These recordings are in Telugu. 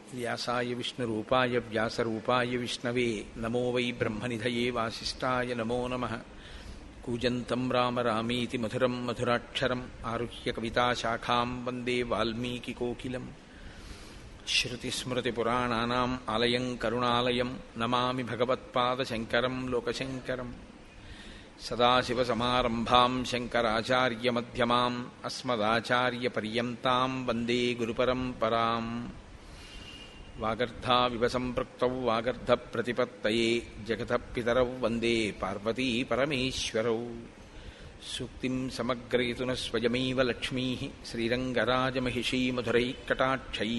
వ్యాసాయ విష్ణురూపాయ వ్యాసరూపాయ విష్ణవే నమో వై బ్రహ్మనిధయే వాసిష్టాయ నమో నమ కూజంతం రామ రామీతి మధురం మధురాక్షరం ఆరుహ్య కవితాశాఖాం వందే వాల్మీకికోకిలం శృతిస్మృతిపురాణానాం ఆలయం కరుణాలయం నమామి భగవత్పాదశంకరం లోకశంకరం సదాశివసమారంభాం శంకరాచార్యమధ్యమాం అస్మదాచార్యపర్యంతాం వందే గురుపరంపరాం వాగర్ధావివ సంపృక్తౌ వాగర్ధప్రతిపత్తయే జగతః పితరౌ వందే పార్వతీ పరమేశ్వరౌ సూక్తిం సమగ్రయతున స్వయమైవ లక్ష్మీ శ్రీరంగరాజమహిషీ మధురైకటాక్షై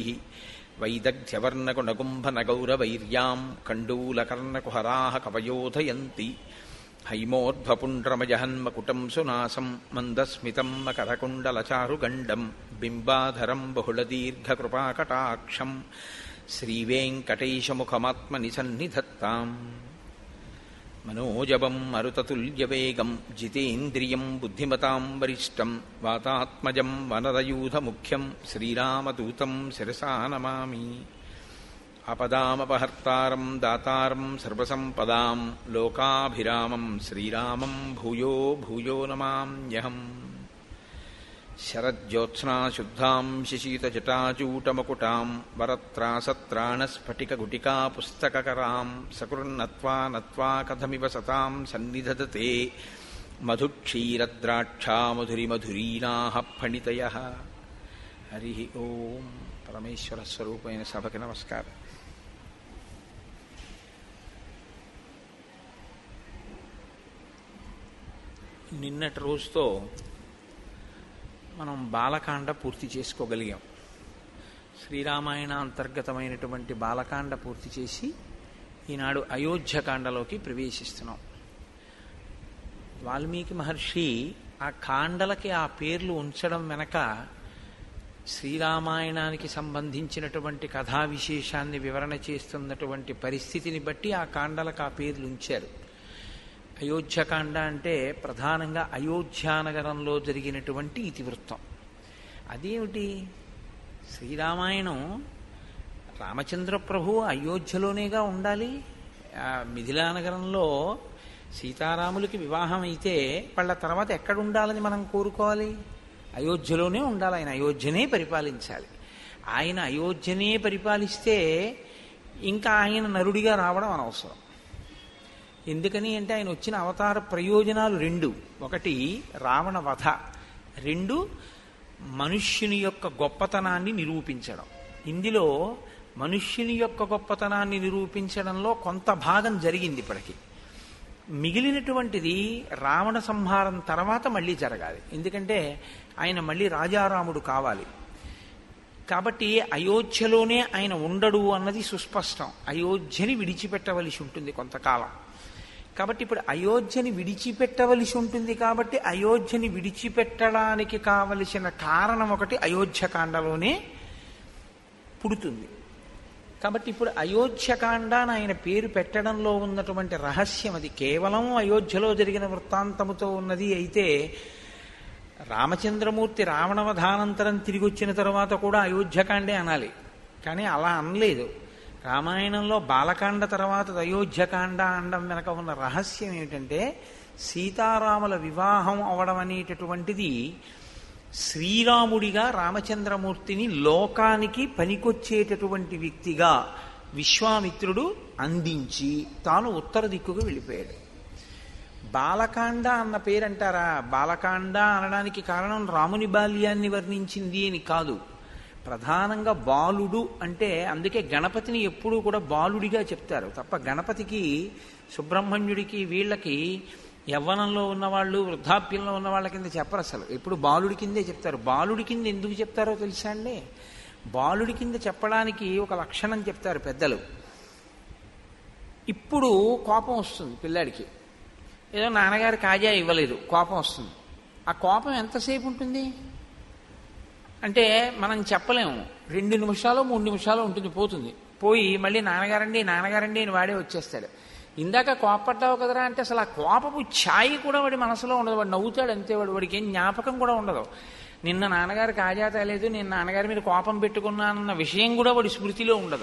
వైదగ్ధ్యవర్ణకుణగుంభనగౌరవైర్యాం కండూలకర్ణకుహరా కవయోధయంతి హైమోర్ధ్వపుండ్రమజహన్మకుటం సునాసం మందస్మితం మకరకుండలచారుగండం బింబాధరం బహుళదీర్ఘకృపాకటాక్షం శ్రీవేంకటేశముఖమాత్మని సన్నిధత్తాం మనోజవం మరుతతుల్యవేగం జితేంద్రియం బుద్ధిమతాం వరిష్టం వాతాత్మజం వనరయూధముఖ్యం శ్రీరామదూతం శిరసా నమామి ఆపదామపహర్తారం దాతారం సర్వసంపదాం లోకాభిరామం శ్రీరామం భూయో భూయో నమామ్యహం శరజ్యోత్స్నాశుద్ధాం శశీతజటాచూటమకుటాం వరత్రాసత్రాణస్ఫటికగుటికా పుస్తకకరాం సకృన్నత్వా నత్వా కథమివ సతాం సన్నిధదతే మధుక్షీరద్రాక్షా మధురిమధురీనాః ఫణితయ హరి ఓం పరమేశ్వర స్వరూపమైన సభకి నమస్కారం నిన్నటి రోజుతో మనం బాలకాండ పూర్తి చేసుకోగలిగాం శ్రీరామాయణ అంతర్గతమైనటువంటి బాలకాండ పూర్తి చేసి ఈనాడు అయోధ్యకాండలోకి ప్రవేశిస్తున్నాం వాల్మీకి మహర్షి ఆ కాండలకి ఆ పేర్లు ఉంచడం వెనక శ్రీరామాయణానికి సంబంధించినటువంటి కథా విశేషాన్ని వివరణ చేస్తున్నటువంటి పరిస్థితిని బట్టి ఆ కాండలకు ఆ పేర్లు ఉంచారు అయోధ్యకాండ అంటే ప్రధానంగా అయోధ్యానగరంలో జరిగినటువంటి ఇతివృత్తం అదేమిటి శ్రీరామాయణం రామచంద్ర ప్రభు అయోధ్యలోనేగా ఉండాలి ఆ మిథిలా నగరంలో సీతారాములకి వివాహం అయితే వాళ్ళ తర్వాత ఎక్కడ ఉండాలని మనం కోరుకోవాలి అయోధ్యలోనే ఉండాలి ఆయన అయోధ్యనే పరిపాలించాలి ఆయన అయోధ్యనే పరిపాలిస్తే ఇంకా ఆయన నరుడిగా రావడం అనవసరం ఎందుకని అంటే ఆయన వచ్చిన అవతార ప్రయోజనాలు రెండు ఒకటి రావణ వధ రెండు మనుష్యుని యొక్క గొప్పతనాన్ని నిరూపించడం ఇందులో మనుష్యుని యొక్క గొప్పతనాన్ని నిరూపించడంలో కొంత భాగం జరిగింది ఇప్పటికి మిగిలినటువంటిది రావణ సంహారం తర్వాత మళ్ళీ జరగాలి ఎందుకంటే ఆయన మళ్ళీ రాజారాముడు కావాలి కాబట్టి అయోధ్యలోనే ఆయన ఉండడు అన్నది సుస్పష్టం అయోధ్యని విడిచిపెట్టవలసి ఉంటుంది కొంతకాలం కాబట్టి ఇప్పుడు అయోధ్యని విడిచిపెట్టవలసి ఉంటుంది కాబట్టి అయోధ్యని విడిచిపెట్టడానికి కావలసిన కారణం ఒకటి అయోధ్యకాండలోనే పుడుతుంది కాబట్టి ఇప్పుడు అయోధ్యకాండ అని ఆయన పేరు పెట్టడంలో ఉన్నటువంటి రహస్యం అది కేవలం అయోధ్యలో జరిగిన వృత్తాంతముతో ఉన్నది అయితే రామచంద్రమూర్తి రావణవధానంతరం తిరిగి వచ్చిన తర్వాత కూడా అయోధ్యకాండే అనాలి కానీ అలా అనలేదు రామాయణంలో బాలకాండ తర్వాత అయోధ్యకాండ అనడం వెనక ఉన్న రహస్యం ఏమిటంటే సీతారాముల వివాహం అవడం అనేటటువంటిది శ్రీరాముడిగా రామచంద్రమూర్తిని లోకానికి పనికొచ్చేటటువంటి వ్యక్తిగా విశ్వామిత్రుడు అందించి తాను ఉత్తర దిక్కుకు వెళ్ళిపోయాడు బాలకాండ అన్న పేరంటారా బాలకాండ అనడానికి కారణం రాముని బాల్యాన్ని వర్ణించింది అని కాదు ప్రధానంగా బాలుడు అంటే అందుకే గణపతిని ఎప్పుడూ కూడా బాలుడిగా చెప్తారు తప్ప గణపతికి సుబ్రహ్మణ్యుడికి వీళ్ళకి యవ్వనంలో ఉన్నవాళ్ళు వృద్ధాప్యంలో ఉన్న వాళ్ళ కింద చెప్పరు అసలు ఎప్పుడు బాలుడి కిందే చెప్తారు బాలుడి కింద ఎందుకు చెప్తారో తెలుసా అండి బాలుడి కింద చెప్పడానికి ఒక లక్షణం చెప్తారు పెద్దలు ఇప్పుడు కోపం వస్తుంది పిల్లాడికి ఏదో నాన్నగారు కాజా ఇవ్వలేదు కోపం వస్తుంది ఆ కోపం ఎంతసేపు ఉంటుంది అంటే మనం చెప్పలేము రెండు నిమిషాలు మూడు నిమిషాలు ఉంటుంది పోతుంది పోయి మళ్ళీ నాన్నగారండి నాన్నగారండి అని వాడే వచ్చేస్తాడు ఇందాక కోపడ్డావు కదరా అంటే అసలు ఆ కోపపు ఛాయి కూడా వాడి మనసులో ఉండదు వాడు నవ్వుతాడు అంతే వాడు వాడికి ఏం జ్ఞాపకం కూడా ఉండదు నిన్న నాన్నగారు కాజా తేలేదు నేను నాన్నగారి మీద కోపం పెట్టుకున్నానన్న విషయం కూడా వాడి స్మృతిలో ఉండదు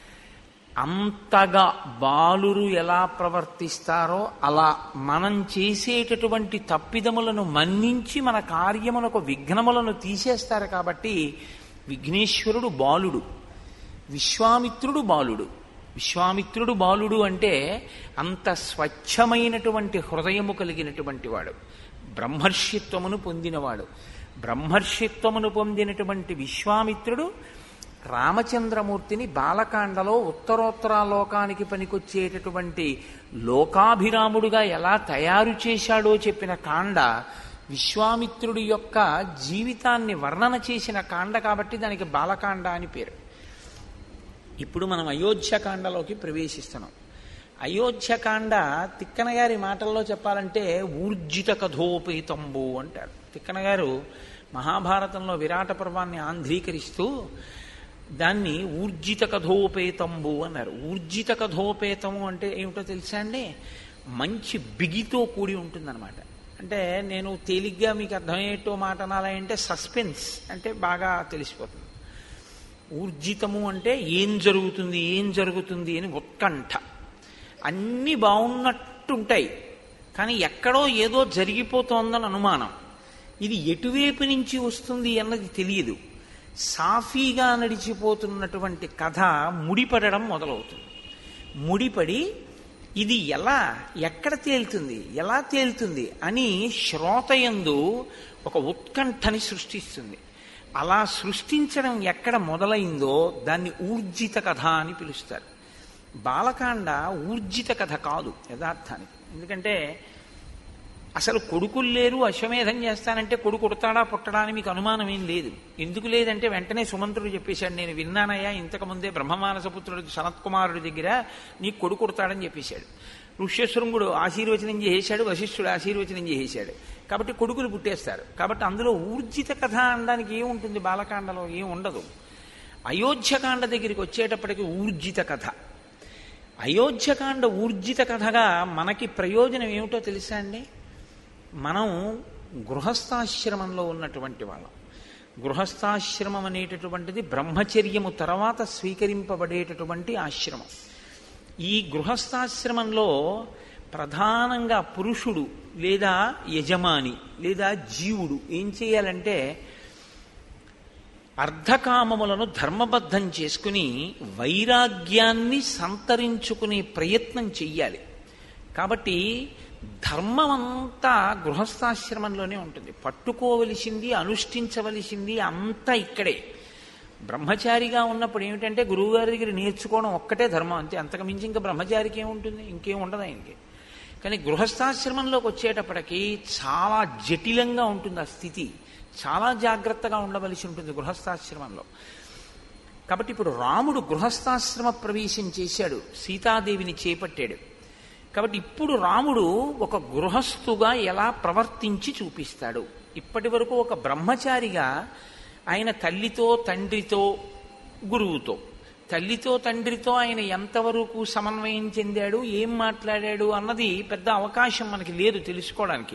అంతగా బాలురు ఎలా ప్రవర్తిస్తారో అలా మనం చేసేటటువంటి తప్పిదములను మన్నించి మన కార్యములకు విఘ్నములను తీసేస్తారు కాబట్టి విఘ్నేశ్వరుడు బాలుడు విశ్వామిత్రుడు బాలుడు విశ్వామిత్రుడు బాలుడు అంటే అంత స్వచ్ఛమైనటువంటి హృదయము కలిగినటువంటి వాడు బ్రహ్మర్షిత్వమును పొందినవాడు బ్రహ్మర్షిత్వమును పొందినటువంటి విశ్వామిత్రుడు రామచంద్రమూర్తిని బాలకాండలో ఉత్తరోత్తరాలోకానికి పనికొచ్చేటటువంటి లోకాభిరాముడుగా ఎలా తయారు చేశాడో చెప్పిన కాండ విశ్వామిత్రుడి యొక్క జీవితాన్ని వర్ణన చేసిన కాండ కాబట్టి దానికి బాలకాండ అని పేరు ఇప్పుడు మనం అయోధ్యకాండలోకి ప్రవేశిస్తున్నాం అయోధ్యకాండ తిక్కన గారి మాటల్లో చెప్పాలంటే ఊర్జిత కథోపేతంబు అంటారు తిక్కన గారు మహాభారతంలో విరాట పర్వాన్ని ఆంధ్రీకరిస్తూ దాన్ని ఊర్జిత కథోపేతంబు అన్నారు ఊర్జిత కథోపేతము అంటే ఏమిటో తెలుసా అండి మంచి బిగితో కూడి ఉంటుందన్నమాట అంటే నేను తేలిగ్గా మీకు అర్థమయ్యేటో మాట అనాలి అంటే సస్పెన్స్ అంటే బాగా తెలిసిపోతుంది ఊర్జితము అంటే ఏం జరుగుతుంది ఏం జరుగుతుంది అని ఉత్కంఠ అన్నీ బాగున్నట్టుంటాయి కానీ ఎక్కడో ఏదో జరిగిపోతోందని అనుమానం ఇది ఎటువైపు నుంచి వస్తుంది అన్నది తెలియదు సాఫీగా నడిచిపోతున్నటువంటి కథ ముడిపడడం మొదలవుతుంది ముడిపడి ఇది ఎలా ఎక్కడ తేలుతుంది ఎలా తేలుతుంది అని శ్రోతయందు ఒక ఉత్కంఠని సృష్టిస్తుంది అలా సృష్టించడం ఎక్కడ మొదలైందో దాన్ని ఊర్జిత కథ అని పిలుస్తారు బాలకాండ ఊర్జిత కథ కాదు యథార్థానికి ఎందుకంటే అసలు కొడుకులు లేరు అశ్వమేధం చేస్తానంటే కొడుకు ఉడతాడా పుట్టడా అని మీకు అనుమానం ఏం లేదు ఎందుకు లేదంటే వెంటనే సుమంత్రుడు చెప్పేశాడు నేను విన్నానయ్యా ఇంతకుముందే బ్రహ్మమానసపుత్రుడు సనత్కుమారుడి దగ్గర నీ కొడుకు ఉడతాడని చెప్పేశాడు ఋష్యశృంగుడు ఆశీర్వచనం చేసేశాడు వశిష్ఠుడు ఆశీర్వచనం చేసేశాడు కాబట్టి కొడుకులు పుట్టేస్తారు కాబట్టి అందులో ఊర్జిత కథ అనడానికి ఏముంటుంది బాలకాండలో ఏం ఉండదు అయోధ్యకాండ దగ్గరికి వచ్చేటప్పటికి ఊర్జిత కథ అయోధ్యకాండ ఊర్జిత కథగా మనకి ప్రయోజనం ఏమిటో తెలుసా అండి మనం గృహస్థాశ్రమంలో ఉన్నటువంటి వాళ్ళం గృహస్థాశ్రమం అనేటటువంటిది బ్రహ్మచర్యము తర్వాత స్వీకరింపబడేటటువంటి ఆశ్రమం ఈ గృహస్థాశ్రమంలో ప్రధానంగా పురుషుడు లేదా యజమాని లేదా జీవుడు ఏం చేయాలంటే అర్ధకామములను ధర్మబద్ధం చేసుకుని వైరాగ్యాన్ని సంతరించుకునే ప్రయత్నం చెయ్యాలి కాబట్టి ధర్మం అంతా గృహస్థాశ్రమంలోనే ఉంటుంది పట్టుకోవలసింది అనుష్ఠించవలసింది అంతా ఇక్కడే బ్రహ్మచారిగా ఉన్నప్పుడు ఏమిటంటే గురువుగారి దగ్గర నేర్చుకోవడం ఒక్కటే ధర్మం అంతే అంతకు మించి ఇంకా బ్రహ్మచారికి ఏముంటుంది ఇంకేం ఉండదు ఆయనకి కానీ గృహస్థాశ్రమంలోకి వచ్చేటప్పటికి చాలా జటిలంగా ఉంటుంది ఆ స్థితి చాలా జాగ్రత్తగా ఉండవలసి ఉంటుంది గృహస్థాశ్రమంలో కాబట్టి ఇప్పుడు రాముడు గృహస్థాశ్రమ ప్రవేశం చేశాడు సీతాదేవిని చేపట్టాడు కాబట్టి ఇప్పుడు రాముడు ఒక గృహస్థుగా ఎలా ప్రవర్తించి చూపిస్తాడు ఇప్పటి వరకు ఒక బ్రహ్మచారిగా ఆయన తల్లితో తండ్రితో గురువుతో తల్లితో తండ్రితో ఆయన ఎంతవరకు సమన్వయం చెందాడు ఏం మాట్లాడాడు అన్నది పెద్ద అవకాశం మనకి లేదు తెలుసుకోవడానికి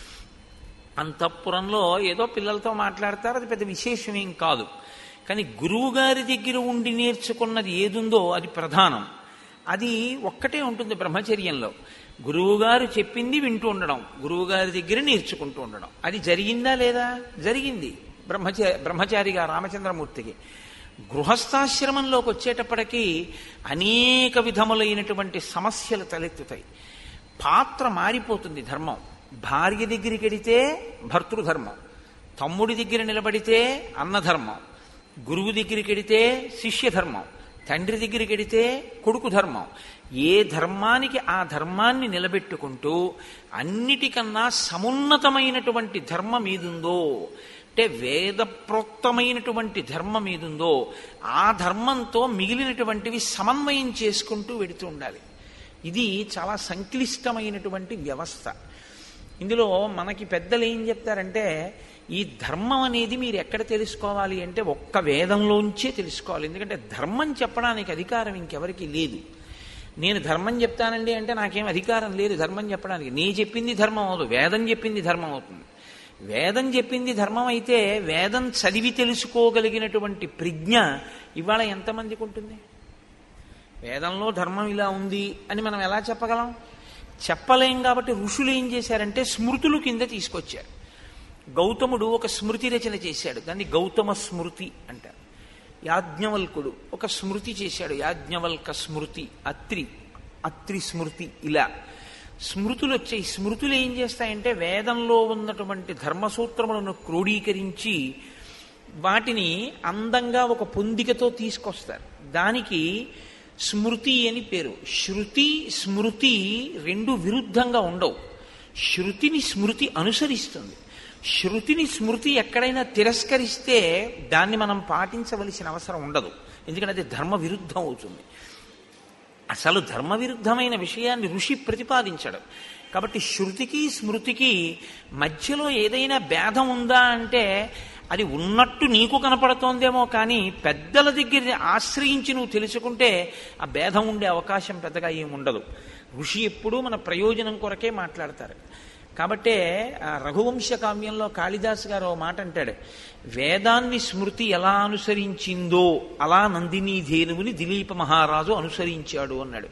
అంతఃపురంలో ఏదో పిల్లలతో మాట్లాడతారు అది పెద్ద విశేషమేం కాదు కానీ గురువుగారి దగ్గర ఉండి నేర్చుకున్నది ఏదుందో అది ప్రధానం అది ఒక్కటే ఉంటుంది బ్రహ్మచర్యంలో గురువుగారు చెప్పింది వింటూ ఉండడం గురువుగారి దగ్గర నేర్చుకుంటూ ఉండడం అది జరిగిందా లేదా జరిగింది బ్రహ్మచారి బ్రహ్మచారిగా రామచంద్రమూర్తికి గృహస్థాశ్రమంలోకి వచ్చేటప్పటికీ అనేక విధములైనటువంటి సమస్యలు తలెత్తుతాయి పాత్ర మారిపోతుంది ధర్మం భార్య దగ్గరికి వెడితే భర్తృధర్మం తమ్ముడి దగ్గర నిలబడితే అన్నధర్మం గురువు దగ్గరికి వెడితే శిష్యధర్మం తండ్రి దగ్గరికి వెడితే కొడుకు ధర్మం ఏ ధర్మానికి ఆ ధర్మాన్ని నిలబెట్టుకుంటూ అన్నిటికన్నా సమున్నతమైనటువంటి ధర్మం ఏదుందో అంటే వేదప్రోక్తమైనటువంటి ధర్మం ఏదుందో ఆ ధర్మంతో మిగిలినటువంటివి సమన్వయం చేసుకుంటూ వెడుతూ ఉండాలి ఇది చాలా సంక్లిష్టమైనటువంటి వ్యవస్థ ఇందులో మనకి పెద్దలు ఏం చెప్తారంటే ఈ ధర్మం అనేది మీరు ఎక్కడ తెలుసుకోవాలి అంటే ఒక్క వేదంలోంచే తెలుసుకోవాలి ఎందుకంటే ధర్మం చెప్పడానికి అధికారం ఇంకెవరికి లేదు నేను ధర్మం చెప్తానండి అంటే నాకేం అధికారం లేదు ధర్మం చెప్పడానికి నీ చెప్పింది ధర్మం అవదు వేదం చెప్పింది ధర్మం అవుతుంది వేదం చెప్పింది ధర్మం అయితే వేదం చదివి తెలుసుకోగలిగినటువంటి ప్రజ్ఞ ఇవాళ ఎంతమందికి ఉంటుంది వేదంలో ధర్మం ఇలా ఉంది అని మనం ఎలా చెప్పగలం చెప్పలేం కాబట్టి ఋషులు ఏం చేశారంటే స్మృతులు కింద తీసుకొచ్చారు గౌతముడు ఒక స్మృతి రచన చేశాడు దాన్ని గౌతమ స్మృతి అంటారు యాజ్ఞవల్కుడు ఒక స్మృతి చేశాడు యాజ్ఞవల్క స్మృతి అత్రి అత్రి స్మృతి ఇలా స్మృతులు వచ్చాయి స్మృతులు ఏం చేస్తాయంటే వేదంలో ఉన్నటువంటి ధర్మసూత్రములను క్రోడీకరించి వాటిని అందంగా ఒక పొందికతో తీసుకొస్తారు దానికి స్మృతి అని పేరు శృతి స్మృతి రెండు విరుద్ధంగా ఉండవు శృతిని స్మృతి అనుసరిస్తుంది శృతిని స్మృతి ఎక్కడైనా తిరస్కరిస్తే దాన్ని మనం పాటించవలసిన అవసరం ఉండదు ఎందుకంటే అది ధర్మ విరుద్ధం అవుతుంది అసలు ధర్మ విరుద్ధమైన విషయాన్ని ఋషి ప్రతిపాదించడం కాబట్టి శృతికి స్మృతికి మధ్యలో ఏదైనా భేదం ఉందా అంటే అది ఉన్నట్టు నీకు కనపడుతోందేమో కానీ పెద్దల దగ్గర ఆశ్రయించి నువ్వు తెలుసుకుంటే ఆ భేదం ఉండే అవకాశం పెద్దగా ఏముండదు ఋషి ఎప్పుడూ మన ప్రయోజనం కొరకే మాట్లాడతారు కాబట్టే ఆ రఘువంశ కావ్యంలో కాళిదాస్ గారు ఓ మాట అంటాడు వేదాన్ని స్మృతి ఎలా అనుసరించిందో అలా నందినీ ధేనువుని దిలీప మహారాజు అనుసరించాడు అన్నాడు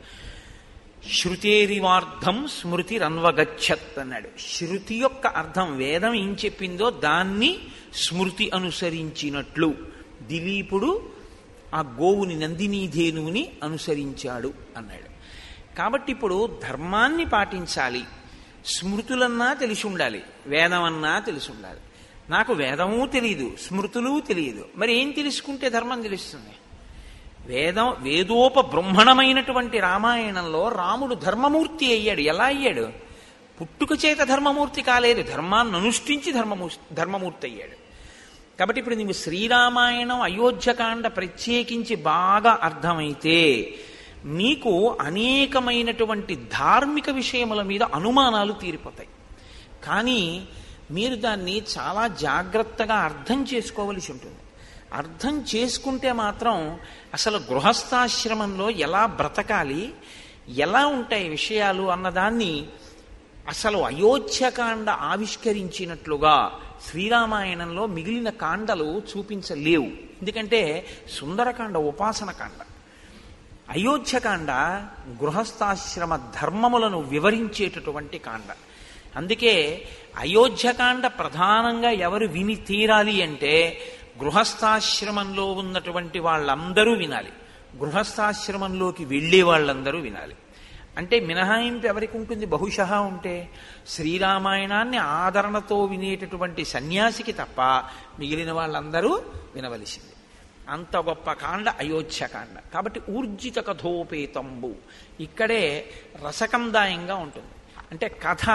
శృతేరివార్థం స్మృతి రన్వగచ్చత్ అన్నాడు శృతి యొక్క అర్థం వేదం ఏం చెప్పిందో దాన్ని స్మృతి అనుసరించినట్లు దిలీపుడు ఆ గోవుని నందినీధేనువుని అనుసరించాడు అన్నాడు కాబట్టి ఇప్పుడు ధర్మాన్ని పాటించాలి స్మృతులన్నా తెలిసి ఉండాలి వేదమన్నా తెలిసి ఉండాలి నాకు వేదము తెలియదు స్మృతులు తెలియదు మరి ఏం తెలుసుకుంటే ధర్మం తెలుస్తుంది వేదం వేదోప బ్రహ్మణమైనటువంటి రామాయణంలో రాముడు ధర్మమూర్తి అయ్యాడు ఎలా అయ్యాడు పుట్టుక చేత ధర్మమూర్తి కాలేదు ధర్మాన్ని అనుష్ఠించి ధర్మమూ ధర్మమూర్తి అయ్యాడు కాబట్టి ఇప్పుడు నీవు శ్రీరామాయణం అయోధ్యకాండ ప్రత్యేకించి బాగా అర్థమైతే నీకు అనేకమైనటువంటి ధార్మిక విషయముల మీద అనుమానాలు తీరిపోతాయి కానీ మీరు దాన్ని చాలా జాగ్రత్తగా అర్థం చేసుకోవలసి ఉంటుంది అర్థం చేసుకుంటే మాత్రం అసలు గృహస్థాశ్రమంలో ఎలా బ్రతకాలి ఎలా ఉంటాయి విషయాలు అన్నదాన్ని అసలు అయోధ్యకాండ ఆవిష్కరించినట్లుగా శ్రీరామాయణంలో మిగిలిన కాండలు చూపించలేవు ఎందుకంటే సుందరకాండ ఉపాసన కాండ అయోధ్యకాండ గృహస్థాశ్రమ ధర్మములను వివరించేటటువంటి కాండ అందుకే అయోధ్యకాండ ప్రధానంగా ఎవరు విని తీరాలి అంటే గృహస్థాశ్రమంలో ఉన్నటువంటి వాళ్ళందరూ వినాలి గృహస్థాశ్రమంలోకి వెళ్ళే వాళ్ళందరూ వినాలి అంటే మినహాయింపు ఎవరికి ఉంటుంది బహుశಃ ఉంటే శ్రీరామాయణాన్ని ఆదరణతో వినేటటువంటి సన్యాసికి తప్ప మిగిలిన వాళ్ళందరూ వినవలసింది అంత గొప్ప కాండ అయోధ్యకాండ కాబట్టి ఊర్జిత కథోపేతంబు ఇక్కడే రసకందాయంగా ఉంటుంది అంటే కథ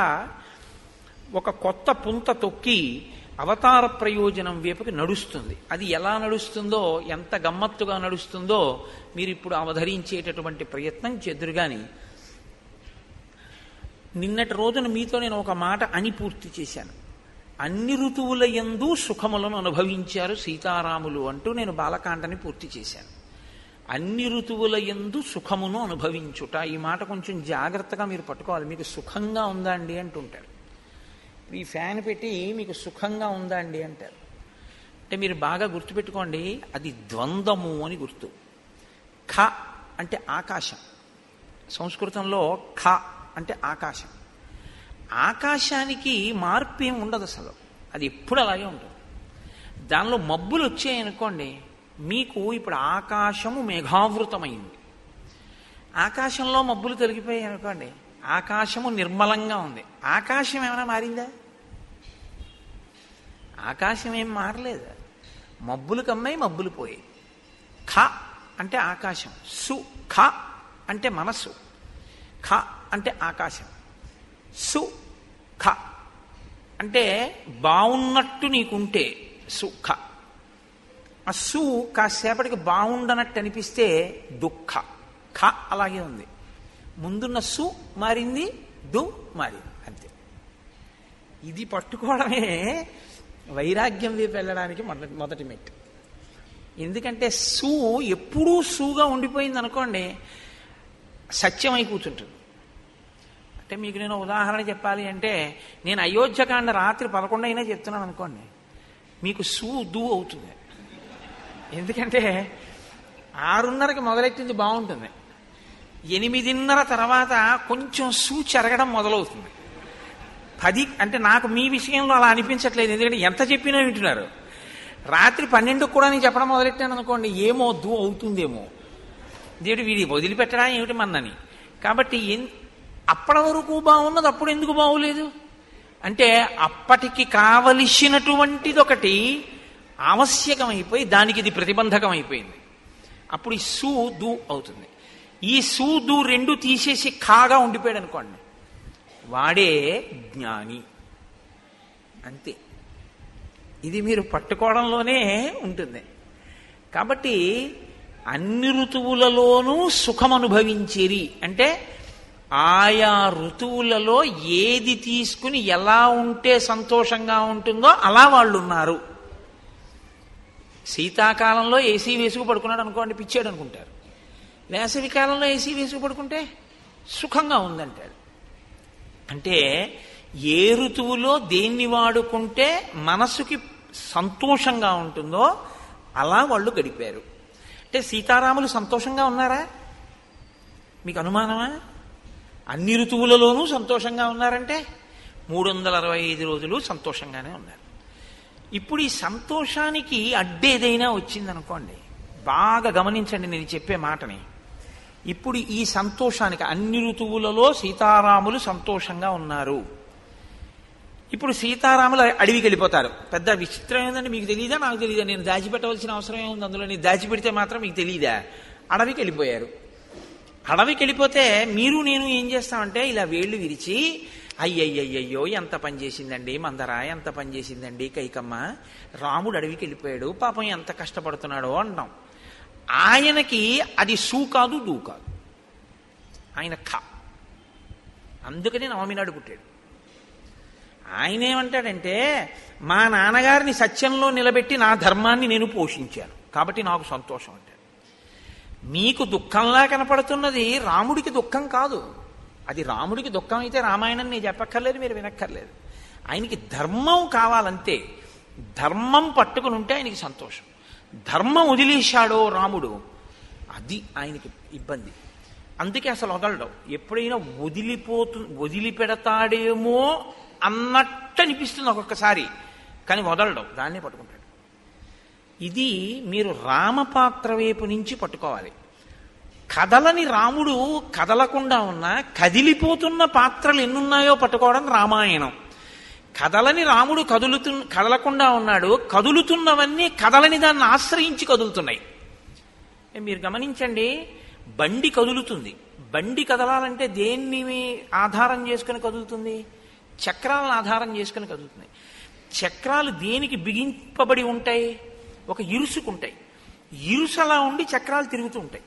ఒక కొత్త పుంత తొక్కి అవతార ప్రయోజనం వైపుకి నడుస్తుంది అది ఎలా నడుస్తుందో ఎంత గమ్మత్తుగా నడుస్తుందో మీరు ఇప్పుడు అవధరించేటటువంటి ప్రయత్నం చెదురుగాని నిన్నటి రోజున మీతో నేను ఒక మాట అని పూర్తి చేశాను అన్ని ఋతువుల ఎందు సుఖములను అనుభవించారు సీతారాములు అంటూ నేను బాలకాండని పూర్తి చేశాను అన్ని ఋతువుల ఎందు సుఖమును అనుభవించుట ఈ మాట కొంచెం జాగ్రత్తగా మీరు పట్టుకోవాలి మీకు సుఖంగా ఉందా అండి అంటుంటారు ఈ ఫ్యాన్ పెట్టి మీకు సుఖంగా ఉందా అండి అంటారు అంటే మీరు బాగా గుర్తుపెట్టుకోండి అది ద్వంద్వము అని గుర్తు ఖ అంటే ఆకాశం సంస్కృతంలో ఖ అంటే ఆకాశం ఆకాశానికి మార్పు ఏమి ఉండదు అసలు అది ఎప్పుడు అలాగే ఉంటుంది దానిలో మబ్బులు వచ్చాయనుకోండి మీకు ఇప్పుడు ఆకాశము మేఘావృతమైంది ఆకాశంలో మబ్బులు తొలగిపోయాయి అనుకోండి ఆకాశము నిర్మలంగా ఉంది ఆకాశం ఏమైనా మారిందా ఆకాశం ఏం మారలేదు మబ్బులు కమ్మాయి మబ్బులు పోయాయి ఖ అంటే ఆకాశం సు ఖ అంటే మనస్సు ఖ అంటే ఆకాశం సు ఖ అంటే బాగున్నట్టు నీకుంటే సుఖ ఆ సు కాసేపటికి బాగుండనట్టు అనిపిస్తే దుఃఖ ఖ అలాగే ఉంది ముందున్న సు మారింది దు మారింది అంతే ఇది పట్టుకోవడమే వైరాగ్యం వైపు వెళ్ళడానికి మొదటి మొదటి మెట్టు ఎందుకంటే సు ఎప్పుడూ సూగా ఉండిపోయింది అనుకోండి సత్యమై కూర్చుంటుంది అంటే మీకు నేను ఉదాహరణ చెప్పాలి అంటే నేను అయోధ్యకాండ రాత్రి పదకొండు అయినా చెప్తున్నాను అనుకోండి మీకు సూ దూ అవుతుంది ఎందుకంటే ఆరున్నరకి మొదలెట్టింది బాగుంటుంది ఎనిమిదిన్నర తర్వాత కొంచెం సూ చెరగడం మొదలవుతుంది పది అంటే నాకు మీ విషయంలో అలా అనిపించట్లేదు ఎందుకంటే ఎంత చెప్పినా వింటున్నారు రాత్రి పన్నెండుకు కూడా నేను చెప్పడం మొదలెట్టాను అనుకోండి ఏమో దూ అవుతుందేమో దేవుడు వీడి వదిలిపెట్టడా ఏమిటి మన్నని కాబట్టి ఎన్- అప్పటి వరకు బాగున్నది అప్పుడు ఎందుకు బాగోలేదు అంటే అప్పటికి కావలసినటువంటిది ఒకటి ఆవశ్యకమైపోయి దానికి ఇది ప్రతిబంధకం అయిపోయింది అప్పుడు ఈ సూ దు అవుతుంది ఈ సూ దు రెండు తీసేసి ఖాగా ఉండిపోయాడు అనుకోండి వాడే జ్ఞాని అంతే ఇది మీరు పట్టుకోవడంలోనే ఉంటుంది కాబట్టి అన్ని ఋతువులలోనూ సుఖం అనుభవించేరి అంటే ఆయా ఋతువులలో ఏది తీసుకుని ఎలా ఉంటే సంతోషంగా ఉంటుందో అలా వాళ్ళు ఉన్నారు శీతాకాలంలో ఏసీ వేసుకు పడుకున్నాడు అనుకోండి పిచ్చాడు అనుకుంటారు వేసవి కాలంలో ఏసీ వేసుకు పడుకుంటే సుఖంగా ఉందంటాడు అంటే ఏ ఋతువులో దేన్ని వాడుకుంటే మనసుకి సంతోషంగా ఉంటుందో అలా వాళ్ళు గడిపారు అంటే సీతారాములు సంతోషంగా ఉన్నారా మీకు అనుమానమా అన్ని ఋతువులలోనూ సంతోషంగా ఉన్నారంటే మూడు వందల అరవై ఐదు రోజులు సంతోషంగానే ఉన్నారు ఇప్పుడు ఈ సంతోషానికి అడ్డేదైనా వచ్చిందనుకోండి బాగా గమనించండి నేను చెప్పే మాటని ఇప్పుడు ఈ సంతోషానికి అన్ని ఋతువులలో సీతారాములు సంతోషంగా ఉన్నారు ఇప్పుడు సీతారాములు అడవికి వెళ్ళిపోతారు పెద్ద విచిత్రం ఏంటంటే మీకు తెలియదా నాకు తెలియదా నేను దాచిపెట్టవలసిన అవసరం ఏముంది అందులో నేను దాచిపెడితే మాత్రం మీకు తెలియదా అడవికి వెళ్ళిపోయారు అడవికి వెళ్ళిపోతే మీరు నేను ఏం చేస్తామంటే ఇలా వేళ్ళు విరిచి అయ్యయ్యయ్యో ఎంత పని చేసిందండి మందర ఎంత పని చేసిందండి కైకమ్మ రాముడు అడవికి వెళ్ళిపోయాడు పాపం ఎంత కష్టపడుతున్నాడో అంటాం ఆయనకి అది సూ కాదు దూ కాదు ఆయన ఖ అందుకని నవమి నాడు పుట్టాడు ఆయన ఏమంటాడంటే మా నాన్నగారిని సత్యంలో నిలబెట్టి నా ధర్మాన్ని నేను పోషించాను కాబట్టి నాకు సంతోషం అంటాడు మీకు దుఃఖంలా కనపడుతున్నది రాముడికి దుఃఖం కాదు అది రాముడికి దుఃఖం అయితే రామాయణం నేను చెప్పక్కర్లేదు మీరు వినక్కర్లేదు ఆయనకి ధర్మం కావాలంతే ధర్మం పట్టుకుని ఉంటే ఆయనకి సంతోషం ధర్మం వదిలేశాడో రాముడు అది ఆయనకి ఇబ్బంది అందుకే అసలు వదలడం ఎప్పుడైనా వదిలిపోతు వదిలిపెడతాడేమో అన్నట్టు అనిపిస్తుంది ఒక్కొక్కసారి కానీ వదలడం దాన్నే పట్టుకుంటాడు ఇది మీరు రామపాత్ర వైపు నుంచి పట్టుకోవాలి కదలని రాముడు కదలకుండా ఉన్న కదిలిపోతున్న పాత్రలు ఎన్నున్నాయో పట్టుకోవడం రామాయణం కదలని రాముడు కదులుతు కదలకుండా ఉన్నాడు కదులుతున్నవన్నీ కదలని దాన్ని ఆశ్రయించి కదులుతున్నాయి ఏ మీరు గమనించండి బండి కదులుతుంది బండి కదలాలంటే దేన్ని ఆధారం చేసుకుని కదులుతుంది చక్రాలను ఆధారం చేసుకుని కదులుతుంది చక్రాలు దేనికి బిగింపబడి ఉంటాయి ఒక ఇరుసుకుంటాయి ఇరుసలా ఉండి చక్రాలు తిరుగుతూ ఉంటాయి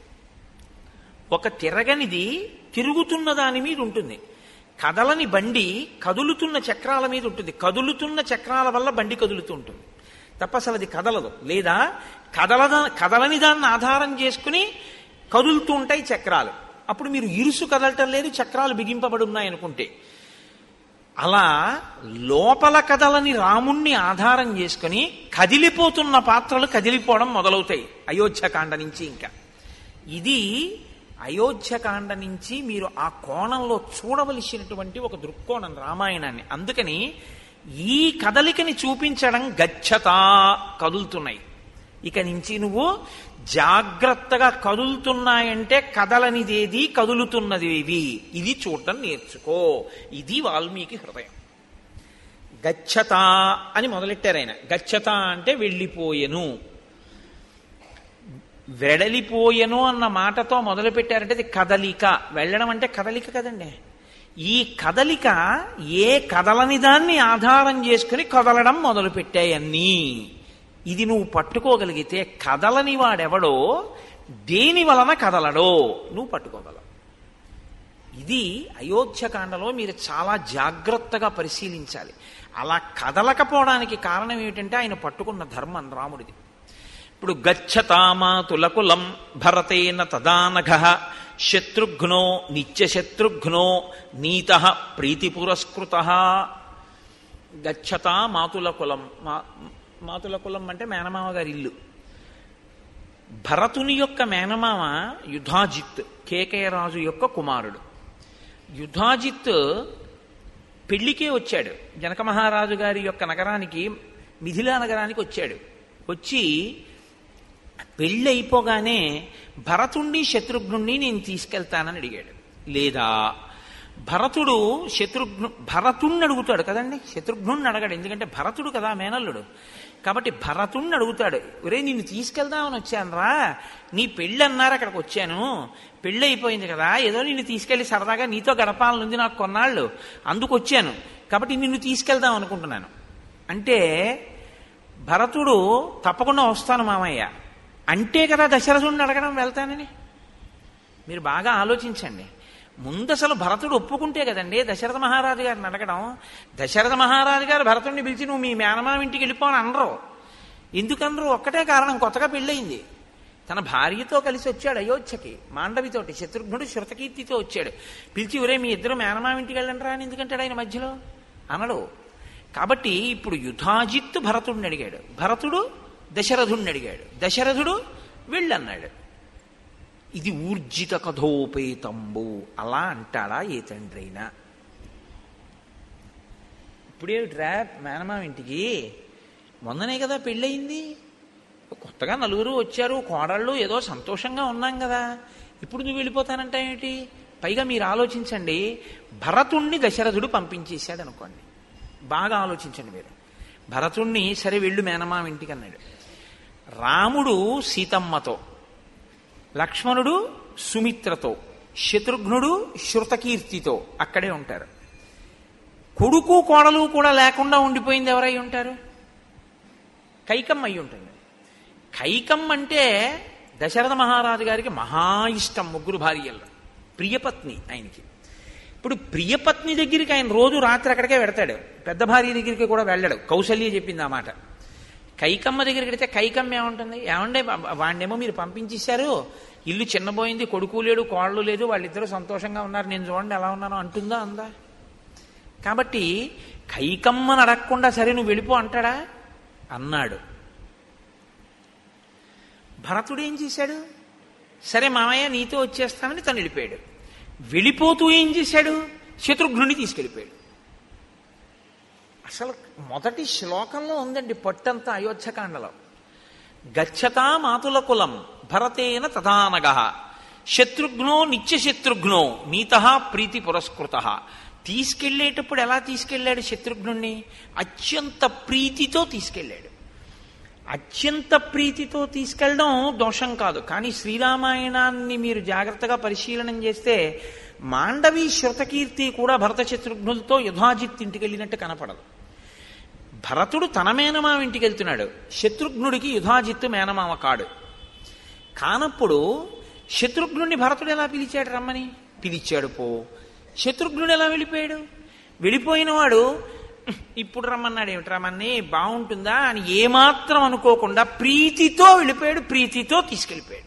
ఒక తిరగనిది తిరుగుతున్న దాని మీద ఉంటుంది కదలని బండి కదులుతున్న చక్రాల మీద ఉంటుంది కదులుతున్న చక్రాల వల్ల బండి కదులుతూ ఉంటుంది తప్ప అసలు అది కదలదు లేదా కదలద కదలని దాన్ని ఆధారం చేసుకుని కదులుతూ ఉంటాయి చక్రాలు అప్పుడు మీరు ఇరుసు కదలటం లేదు చక్రాలు బిగింపబడి ఉన్నాయనుకుంటే అలా లోపల కదలని రాముణ్ణి ఆధారం చేసుకుని కదిలిపోతున్న పాత్రలు కదిలిపోవడం మొదలవుతాయి అయోధ్యకాండ నుంచి ఇంకా ఇది అయోధ్యకాండ నుంచి మీరు ఆ కోణంలో చూడవలసినటువంటి ఒక దృక్కోణం రామాయణాన్ని అందుకని ఈ కదలికని చూపించడం గచ్చత కదులుతున్నాయి ఇక నుంచి నువ్వు జాగ్రత్తగా కదులుతున్నాయంటే కదలనిదేది కదులుతున్నదేది ఇది చూడటం నేర్చుకో ఇది వాల్మీకి హృదయం గచ్చత అని మొదలెట్టారు ఆయన గచ్చత అంటే వెళ్ళిపోయెను వెడలిపోయెను అన్న మాటతో మొదలు పెట్టారంటే అది కదలిక వెళ్ళడం అంటే కదలిక కదండి ఈ కదలిక ఏ కదలని దాన్ని ఆధారం చేసుకుని కదలడం మొదలు పెట్టాయన్నీ ఇది నువ్వు పట్టుకోగలిగితే కదలని వాడెవడో దేని వలన కదలడో నువ్వు పట్టుకోగలవు ఇది అయోధ్యకాండలో మీరు చాలా జాగ్రత్తగా పరిశీలించాలి అలా కదలకపోవడానికి కారణం ఏమిటంటే ఆయన పట్టుకున్న ధర్మం రాముడిది ఇప్పుడు గచ్చతామాతులకులం భరతేన తదానఘ శత్రుఘ్నో నిత్యశత్రుఘ్నో నీత ప్రీతి పురస్కృత గచ్చత మాతుల కులం మా మాతుల కులం అంటే మేనమామ గారి ఇల్లు భరతుని యొక్క మేనమామ యుధాజిత్ కేకయరాజు యొక్క కుమారుడు యుధాజిత్ పెళ్లికే వచ్చాడు జనక మహారాజు గారి యొక్క నగరానికి మిథిలా నగరానికి వచ్చాడు వచ్చి పెళ్ళి అయిపోగానే భరతుణ్ణి శత్రుఘ్నుణ్ణి నేను తీసుకెళ్తానని అడిగాడు లేదా భరతుడు శత్రుఘ్ను భరతుణ్ణి అడుగుతాడు కదండి శత్రుఘ్నుణ్ణి అడగాడు ఎందుకంటే భరతుడు కదా మేనల్లుడు కాబట్టి భరతుణ్ణి అడుగుతాడు ఒరే నిన్ను తీసుకెళ్దామని వచ్చాను రా నీ పెళ్ళి అన్నారు అక్కడికి వచ్చాను పెళ్ళి అయిపోయింది కదా ఏదో నిన్ను తీసుకెళ్లి సరదాగా నీతో గడపాలనుంది నాకు కొన్నాళ్ళు అందుకు వచ్చాను కాబట్టి నిన్ను తీసుకెళ్దాం అనుకుంటున్నాను అంటే భరతుడు తప్పకుండా వస్తాను మామయ్య అంటే కదా దశరథుడిని అడగడం వెళ్తానని మీరు బాగా ఆలోచించండి ముందు అసలు భరతుడు ఒప్పుకుంటే కదండి దశరథ మహారాజు గారిని అడగడం దశరథ మహారాజు గారు భరతుడిని పిలిచి నువ్వు మీ మేనమామ ఇంటికి వెళ్ళిపోని అనరు ఎందుకనరు ఒక్కటే కారణం కొత్తగా పెళ్ళయింది తన భార్యతో కలిసి వచ్చాడు అయోధ్యకి మాండవితోటి శత్రుఘ్నుడు శృతకీర్తితో వచ్చాడు పిలిచి ఒరే మీ ఇద్దరు మేనమామ ఇంటికి వెళ్ళండి రా అని ఎందుకంటాడు ఆయన మధ్యలో అనడు కాబట్టి ఇప్పుడు యుధాజిత్ భరతుడిని అడిగాడు భరతుడు దశరథుడిని అడిగాడు దశరథుడు వెళ్ళన్నాడు ఇది ఊర్జిత కథోపేతంబు అలా అంటాడా ఏ తండ్రైనా ఇప్పుడేమిట్రా మేనమామ ఇంటికి మొన్ననే కదా పెళ్ళయింది కొత్తగా నలుగురు వచ్చారు కోడళ్ళు ఏదో సంతోషంగా ఉన్నాం కదా ఇప్పుడు నువ్వు వెళ్ళిపోతానంటా ఏమిటి పైగా మీరు ఆలోచించండి భరతుణ్ణి దశరథుడు పంపించేశాడు అనుకోండి బాగా ఆలోచించండి మీరు భరతుణ్ణి సరే వెళ్ళు మేనమామ ఇంటికి అన్నాడు రాముడు సీతమ్మతో లక్ష్మణుడు సుమిత్రతో శత్రుఘ్నుడు శృతకీర్తితో అక్కడే ఉంటారు కొడుకు కోడలు కూడా లేకుండా ఉండిపోయింది ఎవరై ఉంటారు కైకమ్మ అయి ఉంటుంది కైకమ్మ అంటే దశరథ మహారాజు గారికి మహా ఇష్టం ముగ్గురు భార్యల్లో ప్రియపత్ని ఆయనకి ఇప్పుడు ప్రియపత్ని దగ్గరికి ఆయన రోజు రాత్రి అక్కడికే వెడతాడు పెద్ద భార్య దగ్గరికి కూడా వెళ్ళాడు కౌశల్య చెప్పింది ఆ మాట కైకమ్మ దగ్గరికి వెడితే కైకమ్మ ఏముంటుంది ఏమండే వాడినేమో మీరు పంపించేశారు ఇల్లు చిన్నబోయింది కొడుకు లేడు కోళ్ళు లేదు వాళ్ళిద్దరూ సంతోషంగా ఉన్నారు నేను చూడండి ఎలా ఉన్నానో అంటుందా అందా కాబట్టి కైకమ్మని అడగకుండా సరే నువ్వు వెళ్ళిపో అంటాడా అన్నాడు భరతుడు ఏం చేశాడు సరే మామయ్య నీతో వచ్చేస్తానని తను వెళ్ళిపోయాడు వెళ్ళిపోతూ ఏం చేశాడు శత్రుఘ్నుని తీసుకెళ్ళిపోయాడు అసలు మొదటి శ్లోకంలో ఉందండి పట్టంతా అయోధ్యకాండలో గచ్చతా మాతుల కులం భరతేన తదానగ శత్రుఘ్నో నిత్యశత్రుఘ్నో నీత ప్రీతి పురస్కృత తీసుకెళ్లేటప్పుడు ఎలా తీసుకెళ్లాడు శత్రుఘ్నుణ్ణి అత్యంత ప్రీతితో తీసుకెళ్లాడు అత్యంత ప్రీతితో తీసుకెళ్ళడం దోషం కాదు కానీ శ్రీరామాయణాన్ని మీరు జాగ్రత్తగా పరిశీలనం చేస్తే మాండవి శృతకీర్తి కూడా భరత శత్రుఘ్నులతో యుధాజిత్ ఇంటికి వెళ్ళినట్టు కనపడదు భరతుడు తన మేనమామ ఇంటికి వెళ్తున్నాడు శత్రుఘ్నుడికి యుధాజిత్తు మేనమామ కాడు కానప్పుడు శత్రుఘ్నుడిని భరతుడు ఎలా పిలిచాడు రమ్మని పిలిచాడు పో శత్రుఘ్నుడు ఎలా వెళ్ళిపోయాడు వెళ్ళిపోయిన వాడు ఇప్పుడు రమ్మన్నాడు ఏమిటి రమ్మని బాగుంటుందా అని ఏమాత్రం అనుకోకుండా ప్రీతితో వెళ్ళిపోయాడు ప్రీతితో తీసుకెళ్ళిపోయాడు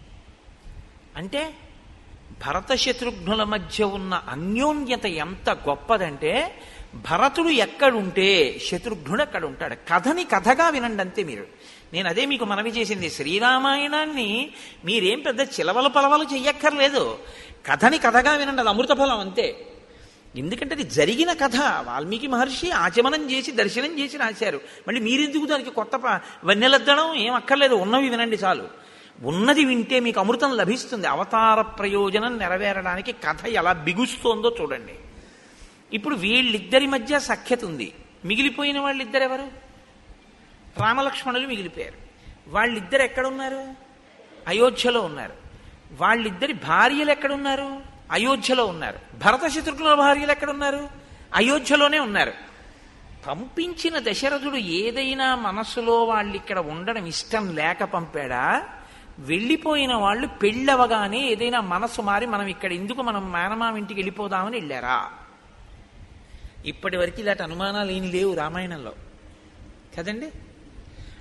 అంటే భరత శత్రుఘ్నుల మధ్య ఉన్న అన్యోన్యత ఎంత గొప్పదంటే భరతుడు ఎక్కడుంటే శత్రుఘ్నుడు అక్కడ ఉంటాడు కథని కథగా వినండి అంతే మీరు నేను అదే మీకు మనవి చేసింది శ్రీరామాయణాన్ని మీరేం పెద్ద చిలవలు పలవలు చెయ్యక్కర్లేదు కథని కథగా వినండి అది అమృత ఫలం అంతే ఎందుకంటే అది జరిగిన కథ వాల్మీకి మహర్షి ఆచమనం చేసి దర్శనం చేసి రాశారు మళ్ళీ మీరెందుకు దానికి కొత్త వన్నెలద్దడం ఏం అక్కర్లేదు ఉన్నవి వినండి చాలు ఉన్నది వింటే మీకు అమృతం లభిస్తుంది అవతార ప్రయోజనం నెరవేరడానికి కథ ఎలా బిగుస్తోందో చూడండి ఇప్పుడు వీళ్ళిద్దరి మధ్య సఖ్యత ఉంది మిగిలిపోయిన వాళ్ళిద్దరు ఎవరు రామలక్ష్మణులు మిగిలిపోయారు వాళ్ళిద్దరు ఎక్కడున్నారు అయోధ్యలో ఉన్నారు వాళ్ళిద్దరి భార్యలు ఎక్కడున్నారు అయోధ్యలో ఉన్నారు భరత శత్రుఘ్నుల భార్యలు ఎక్కడున్నారు అయోధ్యలోనే ఉన్నారు పంపించిన దశరథుడు ఏదైనా మనస్సులో వాళ్ళు ఇక్కడ ఉండడం ఇష్టం లేక పంపాడా వెళ్ళిపోయిన వాళ్ళు పెళ్ళవగానే ఏదైనా మనస్సు మారి మనం ఇక్కడ ఎందుకు మనం మేనమామ ఇంటికి వెళ్ళిపోదామని వెళ్ళారా ఇప్పటి వరకు ఇలాంటి అనుమానాలు ఏమి లేవు రామాయణంలో కదండి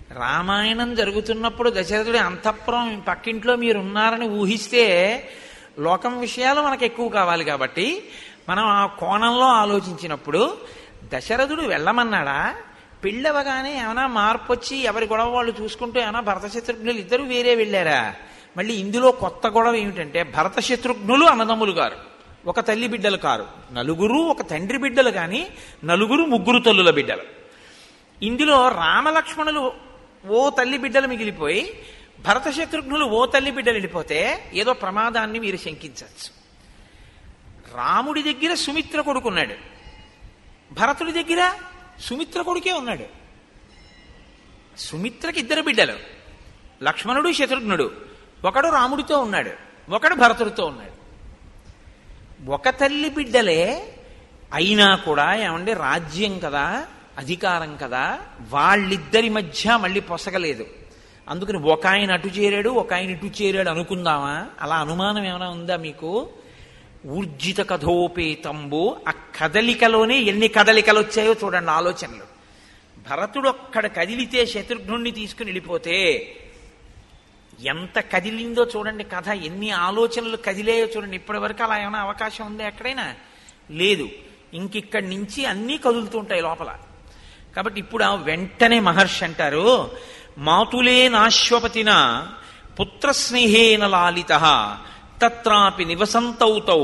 రామాయణం జరుగుతున్నప్పుడు దశరథుడి అంతఃపురం పక్కింట్లో మీరు ఉన్నారని ఊహిస్తే లోకం విషయాలు మనకు ఎక్కువ కావాలి కాబట్టి మనం ఆ కోణంలో ఆలోచించినప్పుడు దశరథుడు వెళ్ళమన్నాడా పెళ్ళవగానే ఏమైనా మార్పు వచ్చి ఎవరి గొడవ వాళ్ళు చూసుకుంటూ ఏమైనా భరత శత్రుఘ్నులు ఇద్దరు వేరే వెళ్ళారా మళ్ళీ ఇందులో కొత్త గొడవ ఏమిటంటే భరత శత్రుఘ్నులు అన్నదమ్ములు గారు ఒక తల్లి బిడ్డలు కారు నలుగురు ఒక తండ్రి బిడ్డలు కానీ నలుగురు ముగ్గురు తల్లుల బిడ్డలు ఇందులో రామలక్ష్మణులు ఓ తల్లి బిడ్డలు మిగిలిపోయి భరత శత్రుఘ్నులు ఓ తల్లి బిడ్డలు వెళ్ళిపోతే ఏదో ప్రమాదాన్ని మీరు శంకించవచ్చు రాముడి దగ్గర సుమిత్ర కొడుకున్నాడు భరతుడి దగ్గర సుమిత్ర కొడుకే ఉన్నాడు సుమిత్రకి ఇద్దరు బిడ్డలు లక్ష్మణుడు శత్రుఘ్నుడు ఒకడు రాముడితో ఉన్నాడు ఒకడు భరతుడితో ఉన్నాడు ఒక తల్లి బిడ్డలే అయినా కూడా ఏమంటే రాజ్యం కదా అధికారం కదా వాళ్ళిద్దరి మధ్య మళ్ళీ పొసగలేదు అందుకని ఒక ఆయన అటు చేరాడు ఒక ఆయన ఇటు చేరాడు అనుకుందామా అలా అనుమానం ఏమైనా ఉందా మీకు ఊర్జిత కథోపేతంబు ఆ కదలికలోనే ఎన్ని కదలికలు వచ్చాయో చూడండి ఆలోచనలు భరతుడు ఒక్కడ కదిలితే శత్రుఘ్నుణ్ణి తీసుకుని వెళ్ళిపోతే ఎంత కదిలిందో చూడండి కథ ఎన్ని ఆలోచనలు కదిలేయో చూడండి ఇప్పటి వరకు అలా ఏమైనా అవకాశం ఉందా ఎక్కడైనా లేదు ఇంకిక్కడి నుంచి అన్నీ కదులుతుంటాయి లోపల కాబట్టి ఇప్పుడు ఆ వెంటనే మహర్షి అంటారు మాతులే నాశ్వపతిన పుత్రస్నేహేన లాలిత తత్రాపి నివసంతౌతౌ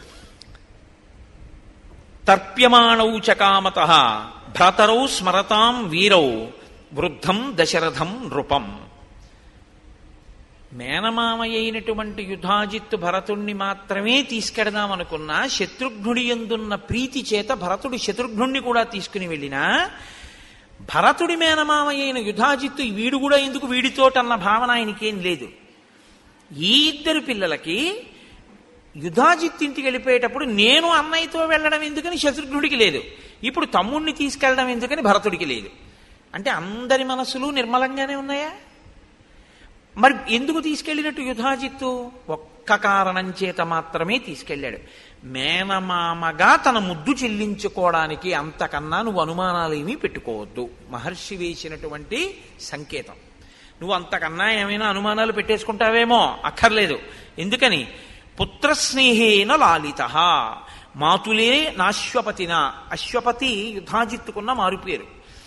తర్ప్యమాణౌ చకామత భ్రాతరౌ స్మరతాం వీరౌ వృద్ధం దశరథం నృపం మేనమామయ్య అయినటువంటి యుధాజిత్తు భరతుణ్ణి మాత్రమే తీసుకెడదాం అనుకున్నా శత్రుఘ్నుడి ఎందున్న ప్రీతి చేత భరతుడు శత్రుఘ్నుణ్ణి కూడా తీసుకుని వెళ్ళినా భరతుడి మేనమామయ్య అయిన యుధాజిత్తు వీడు కూడా ఎందుకు వీడితోటన్న భావన ఆయనకేం లేదు ఈ ఇద్దరు పిల్లలకి యుధాజిత్ ఇంటికి వెళ్ళిపోయేటప్పుడు నేను అన్నయ్యతో వెళ్ళడం ఎందుకని శత్రుఘ్నుడికి లేదు ఇప్పుడు తమ్ముణ్ణి తీసుకెళ్ళడం ఎందుకని భరతుడికి లేదు అంటే అందరి మనసులు నిర్మలంగానే ఉన్నాయా మరి ఎందుకు తీసుకెళ్ళినట్టు యుధాజిత్తు ఒక్క కారణం చేత మాత్రమే తీసుకెళ్ళాడు మేనమామగా తన ముద్దు చెల్లించుకోవడానికి అంతకన్నా నువ్వు అనుమానాలు ఏమీ పెట్టుకోవద్దు మహర్షి వేసినటువంటి సంకేతం నువ్వు అంతకన్నా ఏమైనా అనుమానాలు పెట్టేసుకుంటావేమో అక్కర్లేదు ఎందుకని పుత్రస్నేహేన లాలిత మాతులే నాశ్వపతిన అశ్వపతి యుధాజిత్తుకున్న మారుపేరు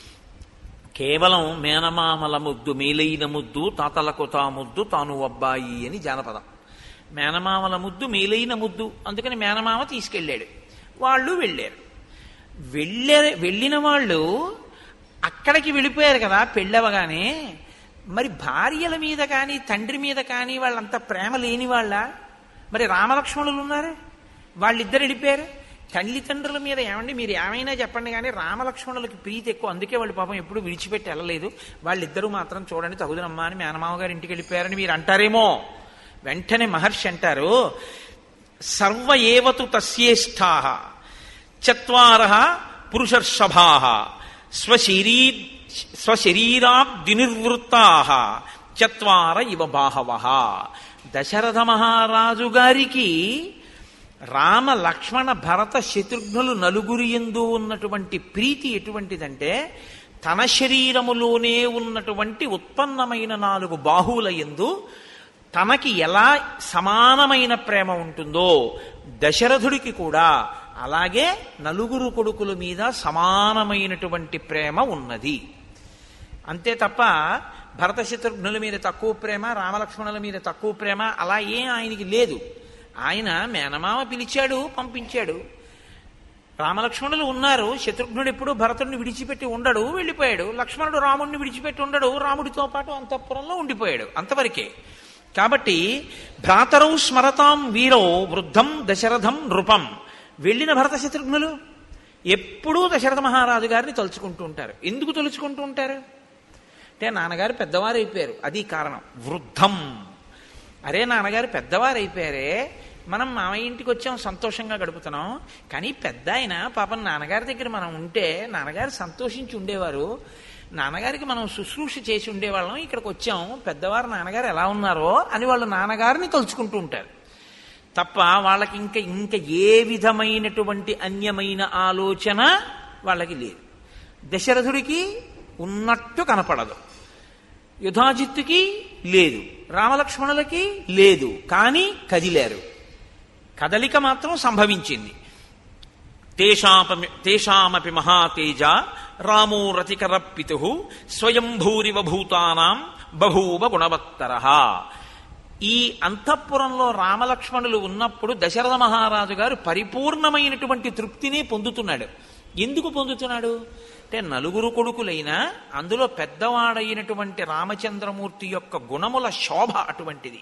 కేవలం మేనమామల ముద్దు మేలైన ముద్దు తాతలకు తా ముద్దు తాను అబ్బాయి అని జానపదం మేనమామల ముద్దు మేలైన ముద్దు అందుకని మేనమామ తీసుకెళ్ళాడు వాళ్ళు వెళ్ళారు వెళ్ళే వెళ్ళిన వాళ్ళు అక్కడికి వెళ్ళిపోయారు కదా పెళ్ళవగానే మరి భార్యల మీద కానీ తండ్రి మీద కానీ వాళ్ళంత ప్రేమ లేని వాళ్ళ మరి రామలక్ష్మణులు ఉన్నారు వాళ్ళిద్దరు వెళ్ళిపోయారు తల్లిదండ్రుల మీద ఏమండి మీరు ఏమైనా చెప్పండి కానీ రామలక్ష్మణులకి ప్రీతి ఎక్కువ అందుకే వాళ్ళు పాపం ఎప్పుడు విడిచిపెట్టి వెళ్ళలేదు వాళ్ళిద్దరూ మాత్రం చూడండి తగుదనమ్మా అని మేనమామ గారి ఇంటికి వెళ్ళిపోయారని మీరు అంటారేమో వెంటనే మహర్షి అంటారు సర్వ ఏవతు తస్యేష్టా చత్వార పురుషర్షభా స్వశరీ స్వశరీరాబ్దినిర్వృత్తా చత్వార ఇవ బాహవ దశరథ మహారాజు గారికి రామ లక్ష్మణ భరత శత్రుఘ్నులు నలుగురి ఎందు ఉన్నటువంటి ప్రీతి ఎటువంటిదంటే తన శరీరములోనే ఉన్నటువంటి ఉత్పన్నమైన నాలుగు బాహువుల ఎందు తనకి ఎలా సమానమైన ప్రేమ ఉంటుందో దశరథుడికి కూడా అలాగే నలుగురు కొడుకుల మీద సమానమైనటువంటి ప్రేమ ఉన్నది అంతే తప్ప భరత శత్రుఘ్నుల మీద తక్కువ ప్రేమ రామలక్ష్మణుల మీద తక్కువ ప్రేమ అలా ఏం ఆయనకి లేదు ఆయన మేనమామ పిలిచాడు పంపించాడు రామలక్ష్మణులు ఉన్నారు శత్రుఘ్నుడు ఎప్పుడు భరతుడిని విడిచిపెట్టి ఉండడు వెళ్ళిపోయాడు లక్ష్మణుడు రాముడిని విడిచిపెట్టి ఉండడు రాముడితో పాటు అంతఃపురంలో ఉండిపోయాడు అంతవరకే కాబట్టి భ్రాతరౌ స్మరతాం వీరో వృద్ధం దశరథం నృపం వెళ్ళిన భరత శత్రుఘ్నులు ఎప్పుడూ దశరథ మహారాజు గారిని తలుచుకుంటూ ఉంటారు ఎందుకు తలుచుకుంటూ ఉంటారు అంటే నాన్నగారు పెద్దవారు అయిపోయారు అది కారణం వృద్ధం అరే నాన్నగారు పెద్దవారు అయిపోయారే మనం మామయ్య ఇంటికి వచ్చాం సంతోషంగా గడుపుతున్నాం కానీ పెద్ద ఆయన పాపం నాన్నగారి దగ్గర మనం ఉంటే నాన్నగారు సంతోషించి ఉండేవారు నాన్నగారికి మనం శుశ్రూష చేసి ఉండేవాళ్ళం ఇక్కడికి వచ్చాం పెద్దవారు నాన్నగారు ఎలా ఉన్నారో అని వాళ్ళు నాన్నగారిని తలుచుకుంటూ ఉంటారు తప్ప వాళ్ళకి ఇంకా ఇంకా ఏ విధమైనటువంటి అన్యమైన ఆలోచన వాళ్ళకి లేదు దశరథుడికి ఉన్నట్టు కనపడదు యుధాజిత్తుకి లేదు రామలక్ష్మణులకి లేదు కానీ కదిలారు కదలిక మాత్రం సంభవించింది తేషాపమి తేషామపి మహాతేజ రామో రతికర పితు స్వయంభూరివ భూతానాం బభూవ గుణవత్తర ఈ అంతఃపురంలో రామలక్ష్మణులు ఉన్నప్పుడు దశరథ మహారాజు గారు పరిపూర్ణమైనటువంటి తృప్తిని పొందుతున్నాడు ఎందుకు పొందుతున్నాడు అంటే నలుగురు కొడుకులైనా అందులో పెద్దవాడైనటువంటి రామచంద్రమూర్తి యొక్క గుణముల శోభ అటువంటిది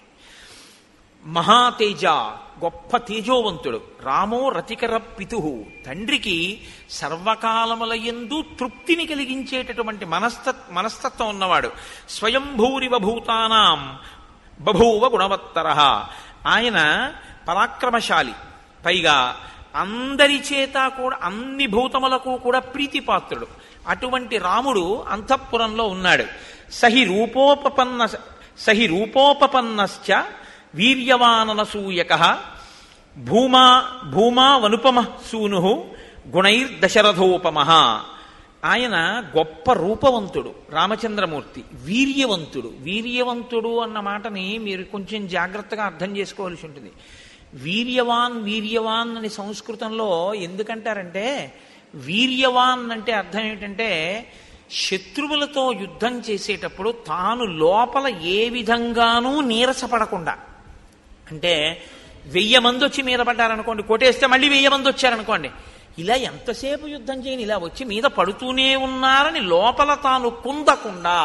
మహాతేజ గొప్ప తేజోవంతుడు రామో రతికర పితు తండ్రికి సర్వకాలముల ఎందు తృప్తిని కలిగించేటటువంటి మనస్త మనస్తత్వం ఉన్నవాడు స్వయంభూరివ భూతానాం బభూవ గుణవత్తర ఆయన పరాక్రమశాలి పైగా అందరి చేత కూడా అన్ని భూతములకు కూడా ప్రీతిపాత్రుడు అటువంటి రాముడు అంతఃపురంలో ఉన్నాడు సహి రూపోపపన్న సహి రూపోపపన్నశ్చ వీర్యవాననసూయక భూమా భూమా వనుపమ సూను గుణైర్దశరథోపమ ఆయన గొప్ప రూపవంతుడు రామచంద్రమూర్తి వీర్యవంతుడు వీర్యవంతుడు అన్న మాటని మీరు కొంచెం జాగ్రత్తగా అర్థం చేసుకోవాల్సి ఉంటుంది వీర్యవాన్ వీర్యవాన్ అని సంస్కృతంలో ఎందుకంటారంటే వీర్యవాన్ అంటే అర్థం ఏంటంటే శత్రువులతో యుద్ధం చేసేటప్పుడు తాను లోపల ఏ విధంగానూ నీరసపడకుండా అంటే వెయ్యి మంది వచ్చి మీద పడ్డారనుకోండి కొట్టేస్తే మళ్ళీ వెయ్యి మంది వచ్చారనుకోండి ఇలా ఎంతసేపు యుద్ధం చేయని ఇలా వచ్చి మీద పడుతూనే ఉన్నారని లోపల తాను కుందకుండా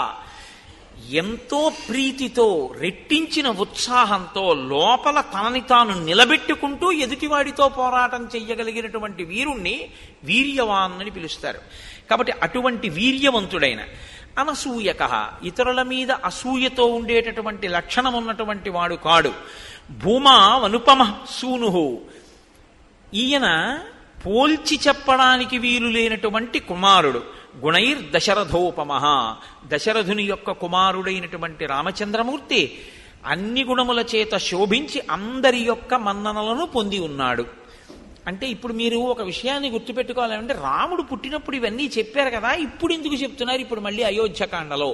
ఎంతో ప్రీతితో రెట్టించిన ఉత్సాహంతో లోపల తనని తాను నిలబెట్టుకుంటూ ఎదుటివాడితో పోరాటం చెయ్యగలిగినటువంటి వీరుణ్ణి వీర్యవాన్ అని పిలుస్తారు కాబట్టి అటువంటి వీర్యవంతుడైన అనసూయక ఇతరుల మీద అసూయతో ఉండేటటువంటి లక్షణం ఉన్నటువంటి వాడు కాడు భూమా అనుపమ సూను ఈయన పోల్చి చెప్పడానికి వీలు లేనటువంటి కుమారుడు గుణైర్ దశరథోపమ దశరథుని యొక్క కుమారుడైనటువంటి రామచంద్రమూర్తి అన్ని గుణముల చేత శోభించి అందరి యొక్క మన్ననలను పొంది ఉన్నాడు అంటే ఇప్పుడు మీరు ఒక విషయాన్ని గుర్తుపెట్టుకోవాలంటే రాముడు పుట్టినప్పుడు ఇవన్నీ చెప్పారు కదా ఇప్పుడు ఎందుకు చెప్తున్నారు ఇప్పుడు మళ్ళీ అయోధ్యకాండలో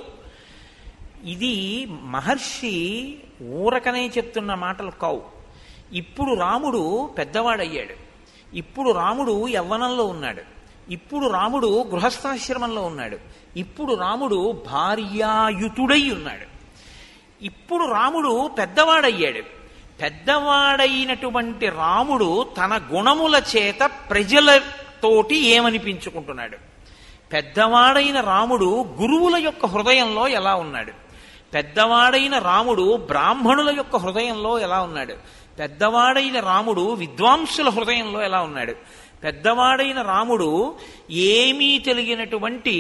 ఇది మహర్షి ఊరకనే చెప్తున్న మాటలు కావు ఇప్పుడు రాముడు పెద్దవాడయ్యాడు ఇప్పుడు రాముడు యవ్వనంలో ఉన్నాడు ఇప్పుడు రాముడు గృహస్థాశ్రమంలో ఉన్నాడు ఇప్పుడు రాముడు భార్యాయుతుడై ఉన్నాడు ఇప్పుడు రాముడు పెద్దవాడయ్యాడు పెద్దవాడైనటువంటి రాముడు తన గుణముల చేత ప్రజలతోటి ఏమనిపించుకుంటున్నాడు పెద్దవాడైన రాముడు గురువుల యొక్క హృదయంలో ఎలా ఉన్నాడు పెద్దవాడైన రాముడు బ్రాహ్మణుల యొక్క హృదయంలో ఎలా ఉన్నాడు పెద్దవాడైన రాముడు విద్వాంసుల హృదయంలో ఎలా ఉన్నాడు పెద్దవాడైన రాముడు ఏమీ తెలియనటువంటి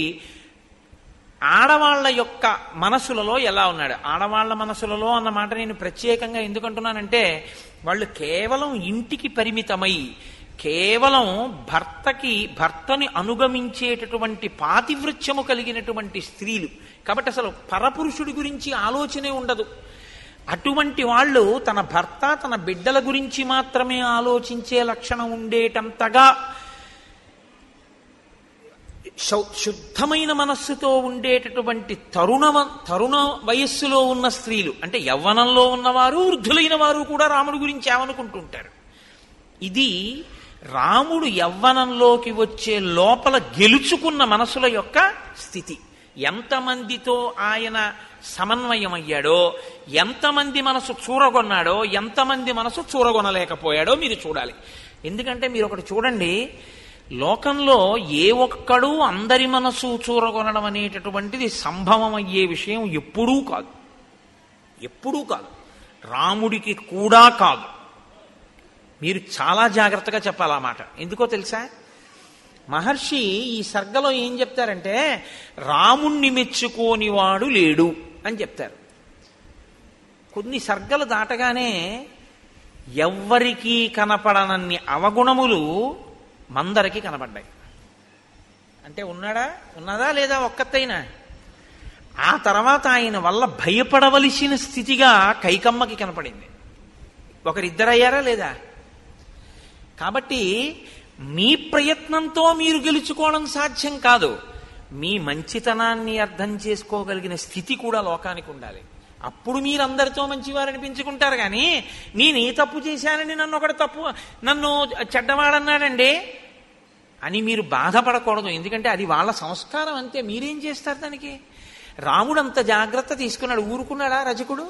ఆడవాళ్ల యొక్క మనసులలో ఎలా ఉన్నాడు ఆడవాళ్ల మనసులలో అన్న మాట నేను ప్రత్యేకంగా ఎందుకంటున్నానంటే వాళ్ళు కేవలం ఇంటికి పరిమితమై కేవలం భర్తకి భర్తని అనుగమించేటటువంటి పాతివృత్యము కలిగినటువంటి స్త్రీలు కాబట్టి అసలు పరపురుషుడి గురించి ఆలోచనే ఉండదు అటువంటి వాళ్ళు తన భర్త తన బిడ్డల గురించి మాత్రమే ఆలోచించే లక్షణం ఉండేటంతగా శుద్ధమైన మనస్సుతో ఉండేటటువంటి తరుణ తరుణ వయస్సులో ఉన్న స్త్రీలు అంటే యవ్వనంలో ఉన్నవారు వృద్ధులైన వారు కూడా రాముడి గురించి ఏమనుకుంటుంటారు ఇది రాముడు యవ్వనంలోకి వచ్చే లోపల గెలుచుకున్న మనసుల యొక్క స్థితి ఎంతమందితో ఆయన సమన్వయమయ్యాడో ఎంతమంది మనసు చూరగొన్నాడో ఎంతమంది మనసు చూరగొనలేకపోయాడో మీరు చూడాలి ఎందుకంటే మీరు ఒకటి చూడండి లోకంలో ఏ ఒక్కడూ అందరి మనసు చూరగొనడం అనేటటువంటిది సంభవం అయ్యే విషయం ఎప్పుడూ కాదు ఎప్పుడూ కాదు రాముడికి కూడా కాదు మీరు చాలా జాగ్రత్తగా చెప్పాలి ఆ మాట ఎందుకో తెలుసా మహర్షి ఈ సర్గలో ఏం చెప్తారంటే రాముణ్ణి మెచ్చుకోనివాడు లేడు అని చెప్తారు కొన్ని సర్గలు దాటగానే ఎవ్వరికీ కనపడనన్ని అవగుణములు మందరికి కనపడ్డాయి అంటే ఉన్నాడా ఉన్నదా లేదా ఒక్కతైనా ఆ తర్వాత ఆయన వల్ల భయపడవలసిన స్థితిగా కైకమ్మకి కనపడింది ఒకరిద్దరయ్యారా లేదా కాబట్టి మీ ప్రయత్నంతో మీరు గెలుచుకోవడం సాధ్యం కాదు మీ మంచితనాన్ని అర్థం చేసుకోగలిగిన స్థితి కూడా లోకానికి ఉండాలి అప్పుడు మీరందరితో మంచివారు అనిపించుకుంటారు కానీ నేను ఏ తప్పు చేశానని నన్ను ఒకటి తప్పు నన్ను చెడ్డవాడన్నాడండి అని మీరు బాధపడకూడదు ఎందుకంటే అది వాళ్ళ సంస్కారం అంతే మీరేం చేస్తారు దానికి రాముడు అంత జాగ్రత్త తీసుకున్నాడు ఊరుకున్నాడా రజకుడు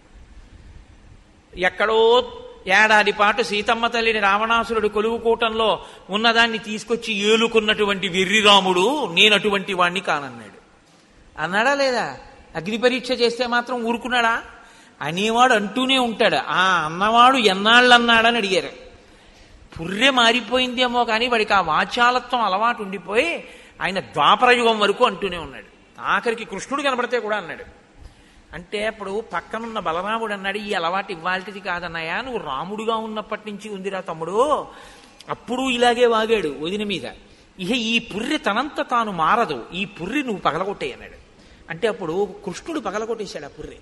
ఎక్కడో ఏడాది పాటు సీతమ్మ తల్లిని రావణాసురుడు కొలువుకూటంలో ఉన్నదాన్ని తీసుకొచ్చి ఏలుకున్నటువంటి వెర్రి రాముడు నేను అటువంటి వాణ్ణి కానన్నాడు అన్నాడా లేదా అగ్ని పరీక్ష చేస్తే మాత్రం ఊరుకున్నాడా అనేవాడు అంటూనే ఉంటాడు ఆ అన్నవాడు ఎన్నాళ్ళు అన్నాడని అడిగారు పుర్రె మారిపోయిందేమో కానీ వాడికి ఆ వాచాలత్వం అలవాటు ఉండిపోయి ఆయన ద్వాపరయుగం వరకు అంటూనే ఉన్నాడు ఆఖరికి కృష్ణుడు కనబడితే కూడా అన్నాడు అంటే అప్పుడు పక్కనున్న బలరాముడు అన్నాడు ఈ అలవాటు ఇవ్వాల్టిది కాదన్నయ్యా నువ్వు రాముడుగా ఉన్నప్పటి నుంచి ఉందిరా తమ్ముడు అప్పుడు ఇలాగే వాగాడు వదిన మీద ఇహ ఈ పుర్రె తనంత తాను మారదు ఈ పుర్రె నువ్వు పగలగొట్టే అన్నాడు అంటే అప్పుడు కృష్ణుడు పగలగొట్టేశాడు ఆ పుర్రె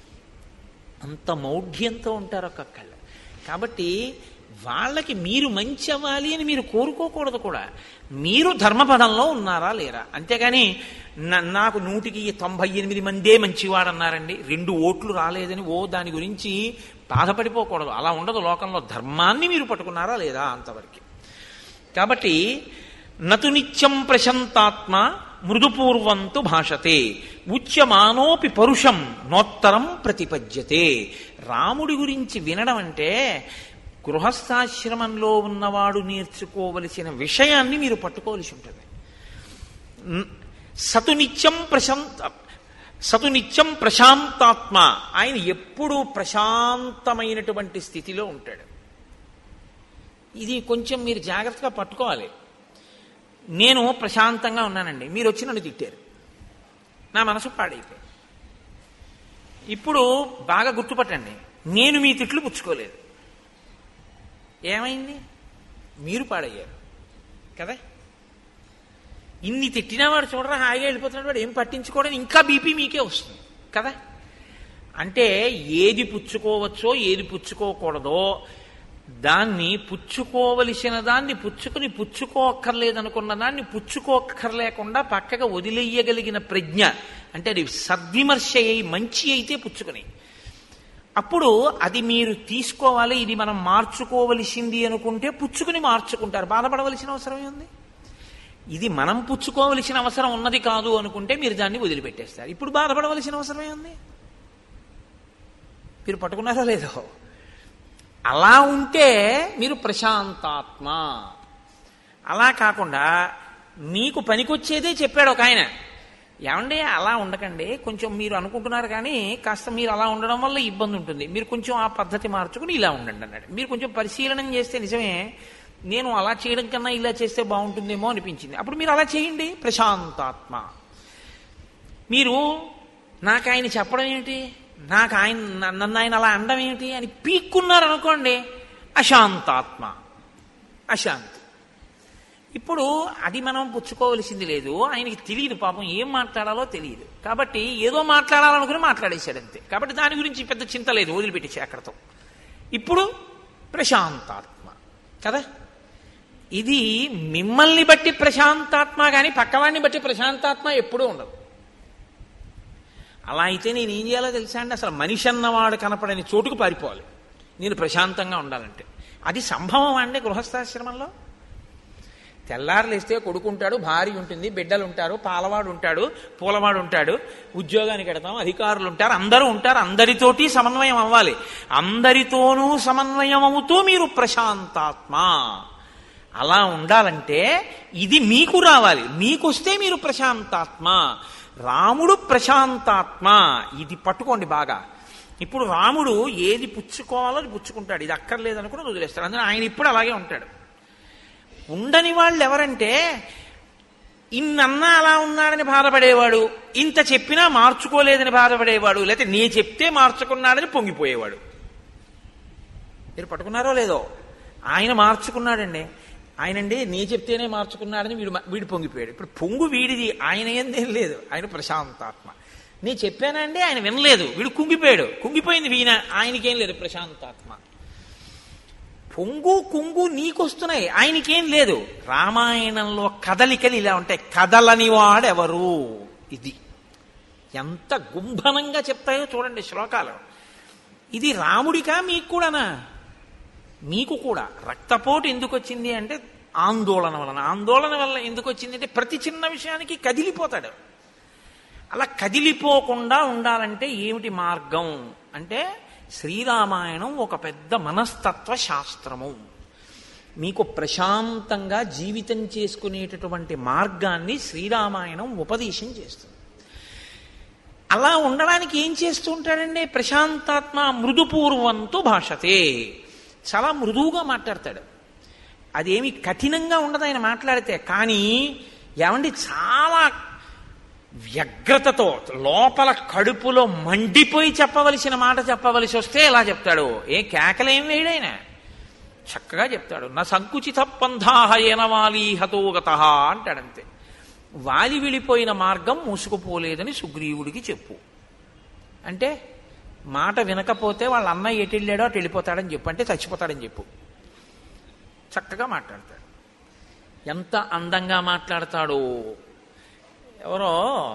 అంత మౌఢ్యంతో ఉంటారు ఒక్కొక్కళ్ళు కాబట్టి వాళ్ళకి మీరు మంచి అవ్వాలి అని మీరు కోరుకోకూడదు కూడా మీరు ధర్మపదంలో ఉన్నారా లేరా అంతేగాని నా- నాకు నూటికి తొంభై ఎనిమిది మందే మంచివాడన్నారండి రెండు ఓట్లు రాలేదని ఓ దాని గురించి బాధపడిపోకూడదు అలా ఉండదు లోకంలో ధర్మాన్ని మీరు పట్టుకున్నారా లేదా అంతవరకు కాబట్టి నతు నిత్యం ప్రశంతాత్మ మృదుపూర్వంతు భాషతే ఉచ్యమానోపి పరుషం నోత్తరం ప్రతిపద్యతే రాముడి గురించి వినడం అంటే గృహస్థాశ్రమంలో ఉన్నవాడు నేర్చుకోవలసిన విషయాన్ని మీరు పట్టుకోవలసి ఉంటుంది న్- సతు నిత్యం ప్రశాంత సతు నిత్యం ప్రశాంతాత్మ ఆయన ఎప్పుడూ ప్రశాంతమైనటువంటి స్థితిలో ఉంటాడు ఇది కొంచెం మీరు జాగ్రత్తగా పట్టుకోవాలి నేను ప్రశాంతంగా ఉన్నానండి మీరు వచ్చి నన్ను తిట్టారు నా మనసు పాడైపోయింది ఇప్పుడు బాగా గుర్తుపట్టండి నేను మీ తిట్లు పుచ్చుకోలేదు ఏమైంది మీరు పాడయ్యారు కదా ఇన్ని తిట్టినా వాడు చూడరా హాయిగా వెళ్ళిపోతున్నాడు వాడు ఏం పట్టించుకోవడం ఇంకా బీపీ మీకే వస్తుంది కదా అంటే ఏది పుచ్చుకోవచ్చో ఏది పుచ్చుకోకూడదో దాన్ని పుచ్చుకోవలసిన దాన్ని పుచ్చుకుని పుచ్చుకోక్కర్లేదనుకున్న దాన్ని పుచ్చుకోక్కర్లేకుండా పక్కగా వదిలేయగలిగిన ప్రజ్ఞ అంటే అది సద్విమర్శ అయి మంచి అయితే పుచ్చుకుని అప్పుడు అది మీరు తీసుకోవాలి ఇది మనం మార్చుకోవలసింది అనుకుంటే పుచ్చుకుని మార్చుకుంటారు బాధపడవలసిన అవసరం ఉంది ఇది మనం పుచ్చుకోవలసిన అవసరం ఉన్నది కాదు అనుకుంటే మీరు దాన్ని వదిలిపెట్టేస్తారు ఇప్పుడు బాధపడవలసిన అవసరమే ఉంది మీరు పట్టుకున్నారా లేదో అలా ఉంటే మీరు ప్రశాంతాత్మ అలా కాకుండా మీకు పనికొచ్చేదే చెప్పాడు ఒక ఆయన ఏమండి అలా ఉండకండి కొంచెం మీరు అనుకుంటున్నారు కానీ కాస్త మీరు అలా ఉండడం వల్ల ఇబ్బంది ఉంటుంది మీరు కొంచెం ఆ పద్ధతి మార్చుకుని ఇలా ఉండండి అన్నాడు మీరు కొంచెం పరిశీలనం చేస్తే నిజమే నేను అలా చేయడం కన్నా ఇలా చేస్తే బాగుంటుందేమో అనిపించింది అప్పుడు మీరు అలా చేయండి ప్రశాంతాత్మ మీరు నాకు ఆయన చెప్పడం ఏమిటి నాకు ఆయన న- నన్ను ఆయన అలా అండం ఏమిటి అని పీక్కున్నారు అనుకోండి అశాంతాత్మ అశాంతి ఇప్పుడు అది మనం పుచ్చుకోవలసింది లేదు ఆయనకి తెలియదు పాపం ఏం మాట్లాడాలో తెలియదు కాబట్టి ఏదో మాట్లాడాలనుకుని మాట్లాడేశాడు అంతే కాబట్టి దాని గురించి పెద్ద చింత లేదు వదిలిపెట్టేసి అక్కడతో ఇప్పుడు ప్రశాంతాత్మ కదా ఇది మిమ్మల్ని బట్టి ప్రశాంతాత్మ కానీ పక్కవాడిని బట్టి ప్రశాంతాత్మ ఎప్పుడూ ఉండదు అలా అయితే నేను ఏం చేయాలో తెలుసా అండి అసలు మనిషి అన్నవాడు కనపడని చోటుకు పారిపోవాలి నేను ప్రశాంతంగా ఉండాలంటే అది సంభవం అండి గృహస్థాశ్రమంలో తెల్లారు లేస్తే కొడుకుంటాడు భార్య ఉంటుంది బిడ్డలు ఉంటారు పాలవాడు ఉంటాడు పూలవాడు ఉంటాడు ఉద్యోగానికి వెడతాం అధికారులు ఉంటారు అందరూ ఉంటారు అందరితోటి సమన్వయం అవ్వాలి అందరితోనూ సమన్వయం అవుతూ మీరు ప్రశాంతాత్మ అలా ఉండాలంటే ఇది మీకు రావాలి మీకొస్తే మీరు ప్రశాంతాత్మ రాముడు ప్రశాంతాత్మ ఇది పట్టుకోండి బాగా ఇప్పుడు రాముడు ఏది పుచ్చుకోవాలో అది పుచ్చుకుంటాడు ఇది అక్కర్లేదనుకుని వదిలేస్తాడు అందుకని ఆయన ఇప్పుడు అలాగే ఉంటాడు ఉండని వాళ్ళు ఎవరంటే ఇన్నన్నా అలా ఉన్నాడని బాధపడేవాడు ఇంత చెప్పినా మార్చుకోలేదని బాధపడేవాడు లేకపోతే నే చెప్తే మార్చుకున్నాడని పొంగిపోయేవాడు మీరు పట్టుకున్నారో లేదో ఆయన మార్చుకున్నాడండి ఆయనండి నీ చెప్తేనే మార్చుకున్నాడని వీడు వీడు పొంగిపోయాడు ఇప్పుడు పొంగు వీడిది ఆయన ఏందేం లేదు ఆయన ప్రశాంతాత్మ నీ చెప్పానండి ఆయన వినలేదు వీడు కుంగిపోయాడు కుంగిపోయింది వీణ ఆయనకేం లేదు ప్రశాంతాత్మ పొంగు కుంగు నీకొస్తున్నాయి ఆయనకేం లేదు రామాయణంలో కదలికలు ఇలా ఉంటాయి కదలని వాడెవరు ఇది ఎంత గుంభనంగా చెప్తాయో చూడండి శ్లోకాలు ఇది రాముడికా మీకు కూడానా మీకు కూడా రక్తపోటు ఎందుకు వచ్చింది అంటే ఆందోళన వలన ఆందోళన వల్ల ఎందుకు వచ్చింది అంటే ప్రతి చిన్న విషయానికి కదిలిపోతాడు అలా కదిలిపోకుండా ఉండాలంటే ఏమిటి మార్గం అంటే శ్రీరామాయణం ఒక పెద్ద మనస్తత్వ శాస్త్రము మీకు ప్రశాంతంగా జీవితం చేసుకునేటటువంటి మార్గాన్ని శ్రీరామాయణం ఉపదేశం చేస్తుంది అలా ఉండడానికి ఏం చేస్తూ ఉంటాడండి ప్రశాంతాత్మ మృదుపూర్వంతో భాషతే చాలా మృదువుగా మాట్లాడతాడు అదేమి కఠినంగా ఉండదు ఆయన మాట్లాడితే కానీ ఏమండి చాలా వ్యగ్రతతో లోపల కడుపులో మండిపోయి చెప్పవలసిన మాట చెప్పవలసి వస్తే ఎలా చెప్తాడు ఏ కేకలేం వేయడైనా చక్కగా చెప్తాడు నా సంకుచిత పంథాహ ఏనవాలి హతోగత అంటాడంతే వాలి విడిపోయిన మార్గం మూసుకుపోలేదని సుగ్రీవుడికి చెప్పు అంటే మాట వినకపోతే వాళ్ళ అన్నయ్య ఎటు వెళ్ళాడో అటు వెళ్ళిపోతాడని చెప్పు అంటే చచ్చిపోతాడని చెప్పు చక్కగా మాట్లాడతాడు ఎంత అందంగా మాట్లాడతాడో ఎవరో